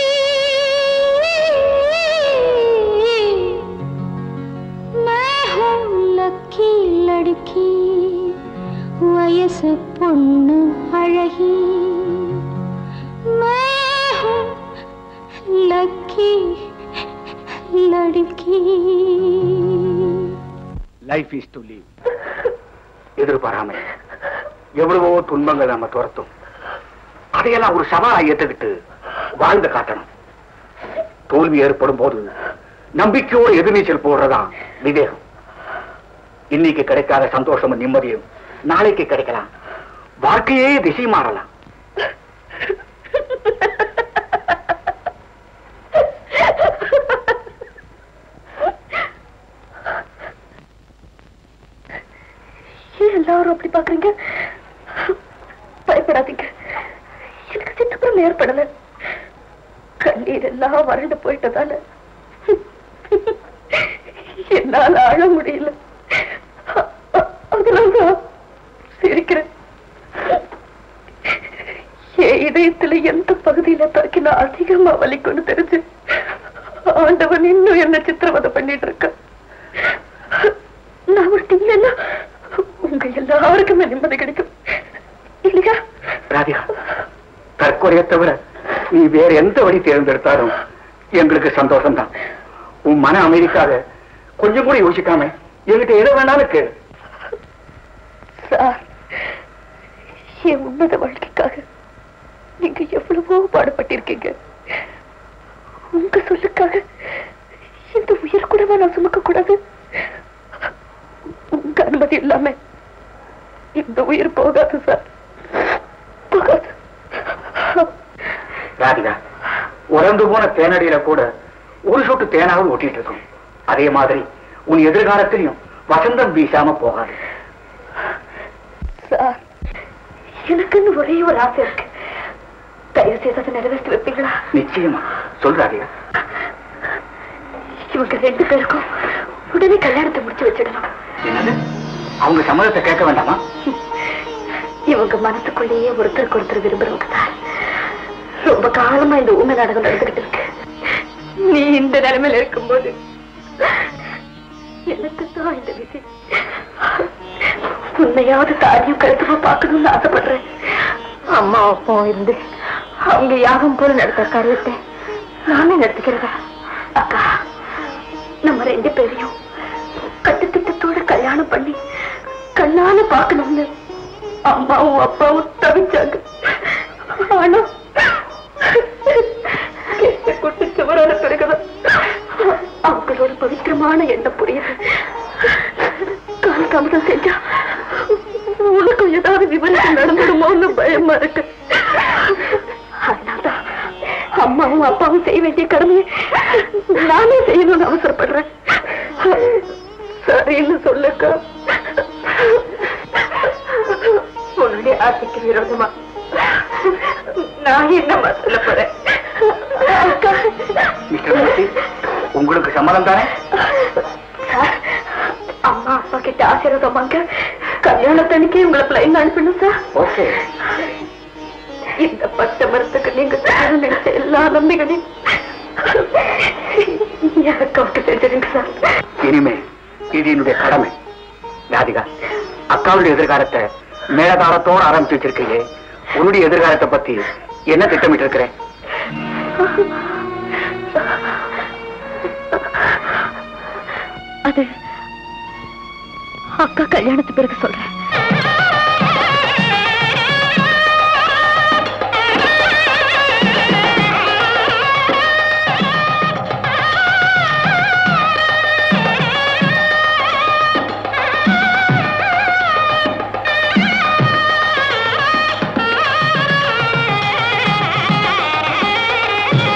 [SPEAKER 1] मैं हूँ लकी लड़की வயசு பொண்ணு அழகி मैं हूँ लकी लड़की
[SPEAKER 5] லைஃப் இஸ் டு லீவ் எதிர்பாராம எவ்வளவோ துன்பங்கள் நம்ம துரத்தும் அதையெல்லாம் ஒரு சவாலா ஏத்துக்கிட்டு வாழ்ந்து காட்டணும் தோல்வி ஏற்படும் போது நம்பிக்கையோடு எதிர்நீச்சல் போடுறதா விவேகம் இன்னைக்கு கிடைக்காத சந்தோஷமும் நிம்மதியும் நாளைக்கு கிடைக்கலாம் வாழ்க்கையே திசை மாறலாம்
[SPEAKER 3] ஏன் எல்லாரும் அப்படி பாக்குறீங்க பயப்படாதீங்க எனக்கு சித்தப்புறம் ஏற்படல கண்ணீர் எல்லாம் வறண்டு போயிட்டதால என்னால அழ முடியல அதனால தான் சிரிக்கிறேன் என் இதயத்துல எந்த பகுதியில தாக்கினா அதிகமா வலிக்கும்னு தெரிஞ்சு ஆண்டவன் இன்னும் என்ன சித்திரவதை பண்ணிட்டு இருக்கான் நான் மட்டும் இல்லைன்னா உங்க எல்லாருக்குமே நிம்மதி கிடைக்கும் இல்லையா
[SPEAKER 5] ராதிகா தற்கொலையை தவிர நீ வேற எந்த வழி தேர்ந்தெடுத்தாலும் எங்களுக்கு சந்தோஷம் தான் உன் மன அமைதிக்காக கொஞ்சம் கூட யோசிக்காம என்கிட்ட எதை வேணாலும் கேளு
[SPEAKER 3] சார் என் உன்னத வாழ்க்கைக்காக நீங்க எவ்வளவோ பாடுபட்டிருக்கீங்க உங்க சொல்லுக்காக இந்த உயிர் கூடவா நான் சுமக்க கூடாது உங்க அனுமதி இல்லாம இந்த உயிர் போகாது சார் போகாது
[SPEAKER 5] ராதிகா உறந்து போன தேனடியில கூட ஒரு சொட்டு தேனாவது ஒட்டிட்டு இருக்கும் அதே மாதிரி உன் எதிர்காலத்திலையும் வசந்தம் வீசாம போகாது
[SPEAKER 3] சார் எனக்குன்னு ஒரே ஒரு ஆசை இருக்கு தயவு செய்து அதை நிறைவேற்றி வைப்பீங்களா
[SPEAKER 5] நிச்சயமா சொல் ராதிகா
[SPEAKER 3] இவங்க ரெண்டு பேருக்கும் உடனே கல்யாணத்தை முடிச்சு வச்சிடணும்
[SPEAKER 5] என்னது அவங்க சம்மதத்தை கேட்க வேண்டாமா
[SPEAKER 3] இவங்க மனசுக்குள்ளேயே ஒருத்தருக்கு ஒருத்தர் விரும்புறவங்க தான் ரொம்ப காலமா இந்த ஊமை நாடகம் நடந்துகிட்டு இருக்கு நீ இந்த நிலைமையில இருக்கும்போது எனக்கு தான் இந்த விதி உன்னையாவது தாரியும் கழுத்துமா பார்க்கணும்னு ஆசைப்படுறேன் அம்மா அப்பாவும் இருந்து அவங்க யாகம் போல நடத்த காரியத்தை நானே நடத்திக்கிறதா அக்கா நம்ம ரெண்டு பேரையும் கட்டுத்திட்டத்தோட கல்யாணம் பண்ணி கண்ணால பார்க்கணும்னு அம்மாவும் அப்பாவும் தவிச்சாங்க ஆனா கேட்ட குட்டி சுவரான பிறகுதான் அவங்களோட பவித்திரமான எண்ணம் புரியுது கால தாமதம் செஞ்சா உனக்கும் ஏதாவது விபரீதம் நடந்துடுமோன்னு பயமா இருக்கு அதனால்தான் அம்மாவும் அப்பாவும் செய்ய வேண்டிய கடமையை நானே செய்யணும்னு அவசரப்படுறேன் சரின்னு சொல்லக்கா உன்னுடைய ஆசைக்கு விரோதமா நான் என்னம்மா சொல்ல போறேன் அக்கா
[SPEAKER 5] மிஸ்டர் மூர்த்தி உங்களுக்கு சம்மதம் தானே
[SPEAKER 3] சார் அம்மா அப்பா கிட்ட ஆசீர்வாதம் வாங்க கல்யாணத்தன்னைக்கு உங்களை பிளைன் அனுப்பணும் சார்
[SPEAKER 5] ஓகே
[SPEAKER 3] இந்த பச்சை மரத்துக்கு நீங்க செய்யணும்னு நினைச்ச எல்லா நம்பிக்கையும் எனக்கு அவருக்கு தெரிஞ்சிருங்க சார்
[SPEAKER 5] இனிமே இது என்னுடைய கடமை ராதிகா அக்காவுடைய எதிர்காலத்தை மேலதாரத்தோட ஆரம்பிச்சு வச்சிருக்கீங்க உன்னுடைய எதிர்காலத்தை பத்தி என்ன திட்டமிட்டு இருக்கிறேன்
[SPEAKER 3] அது அக்கா கல்யாணத்து பிறகு சொல்றேன்
[SPEAKER 1] ஆ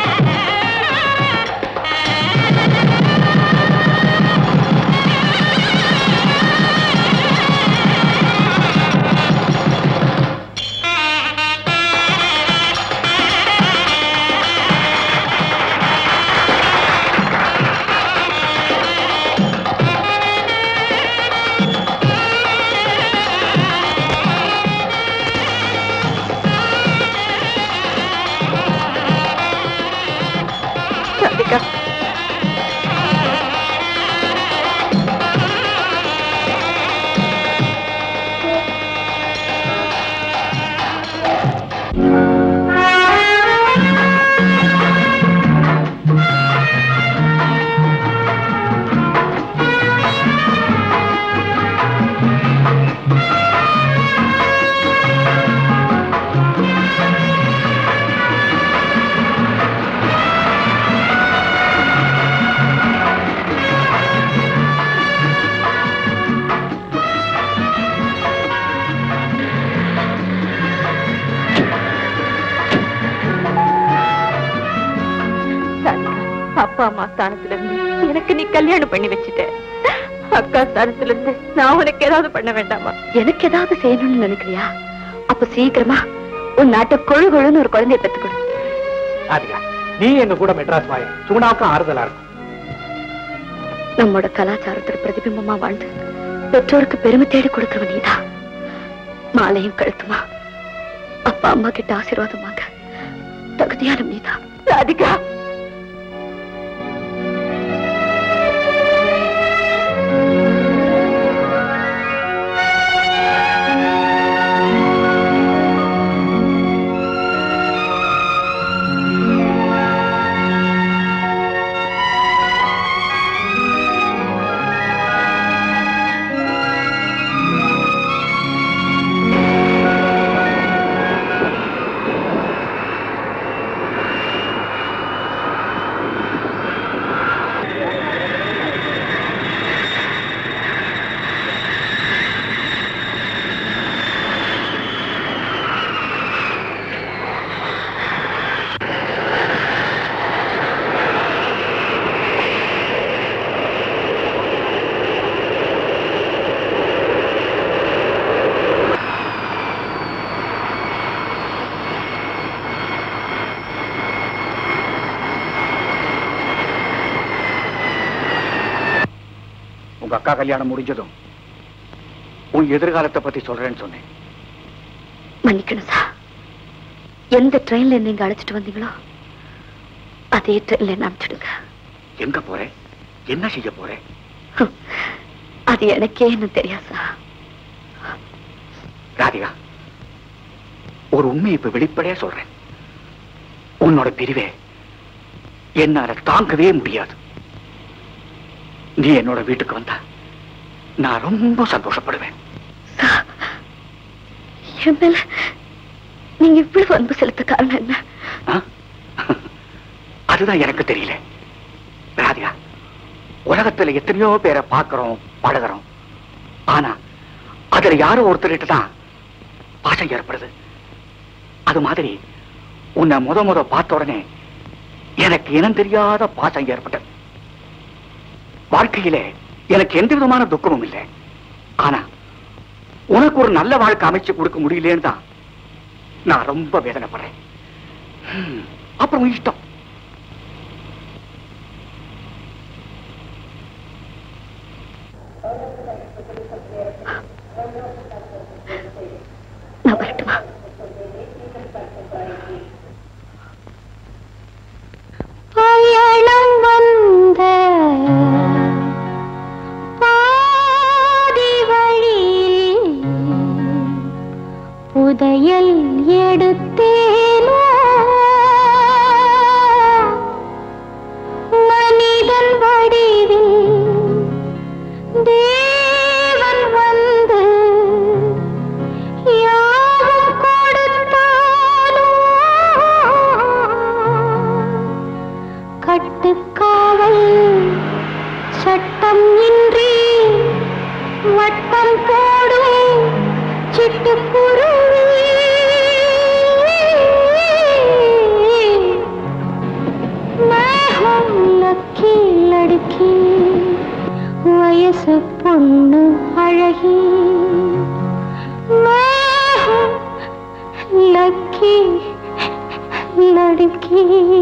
[SPEAKER 3] அம்மா ஸ்தானத்துல இருந்து எனக்கு நீ கல்யாணம் பண்ணி வச்சுட்ட அக்கா ஸ்தானத்துல இருந்து நான் உனக்கு ஏதாவது பண்ண வேண்டாமா எனக்கு ஏதாவது செய்யணும்னு நினைக்கிறியா அப்ப சீக்கிரமா உன் நாட்டை கொழு கொழுன்னு ஒரு குழந்தைய பெத்துக்கொடு
[SPEAKER 6] ராதிகா நீ எங்க கூட மெட்ராஸ் வாய சுகுணாவுக்கும் ஆறுதலா இருக்கும்
[SPEAKER 3] நம்மோட கலாச்சாரத்துல பிரதிபிம்பமா வாழ்ந்து பெற்றோருக்கு பெருமை தேடி கொடுக்கிறவ நீதான் மாலையும் கழுத்துமா அப்பா அம்மா கிட்ட ஆசீர்வாதம் வாங்க தகுதியான நீதான் ராதிகா
[SPEAKER 5] உங்க அக்கா கல்யாணம் முடிஞ்சதும் உன் எதிர்காலத்தை பத்தி சொல்றேன்னு சொன்னேன்
[SPEAKER 3] மன்னிக்கணும் சார் எந்த ட்ரெயின்ல நீங்க அழைச்சிட்டு வந்தீங்களோ அதே ட்ரெயின்ல என்ன அனுப்பிச்சிடுங்க
[SPEAKER 5] எங்க போறேன் என்ன செய்ய போறேன்
[SPEAKER 3] அது எனக்கே இன்னும் தெரியாது சார்
[SPEAKER 5] ராதிகா ஒரு உண்மை இப்ப வெளிப்படையா சொல்றேன் உன்னோட பிரிவே என்னால தாங்கவே முடியாது நீ என்னோட வீட்டுக்கு வந்தா நான் ரொம்ப சந்தோஷப்படுவேன்
[SPEAKER 3] என் மேல நீங்க இவ்வளவு அன்பு செலுத்த காரணம் என்ன
[SPEAKER 5] ஆ? அதுதான் எனக்கு தெரியல ராதிகா உலகத்துல எத்தனையோ பேரை பார்க்கிறோம் பழகுறோம் ஆனா அதுல யாரோ ஒருத்தர்கிட்ட தான் பாசம் ஏற்படுது அது மாதிரி உன்னை முத முத பார்த்த உடனே எனக்கு இனம் தெரியாத பாசம் ஏற்பட்டது வாழ்க்கையிலே எனக்கு எந்த விதமான துக்கமும் இல்லை ஆனா உனக்கு ஒரு நல்ல வாழ்க்கை அமைச்சு கொடுக்க முடியலேன்னு தான் நான் ரொம்ப வேதனைப்படுறேன் ஹம், அப்புறம் உன் இஷ்டம்
[SPEAKER 3] நான் வரட்டுமா
[SPEAKER 1] பயணம் வந்த பாதி வழியில் புதையல் எடுத்தேனோ மனிதன் வடிவில் தேவன் வந்து யாவும் கொடுத்தானோ கட்டுக்காவல் சட்டம் இன்றி வட்டம் போடும் சிட்டுக்குருவி मैं हूँ लकी लड़की வயசு பொண்ணு அழகி मैं हूँ लकी लड़की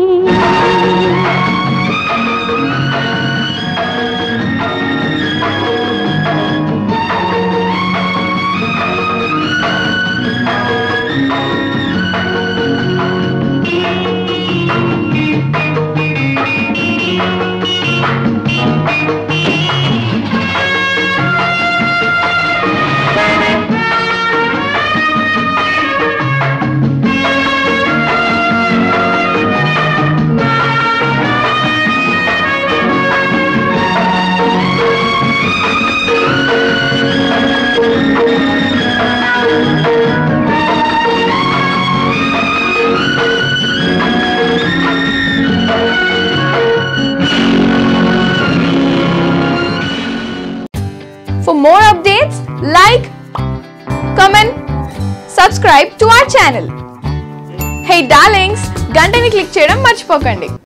[SPEAKER 11] For more updates, like, comment, subscribe to our channel. Hey darlings, గంటని click చేయడం మర్చిపోకండి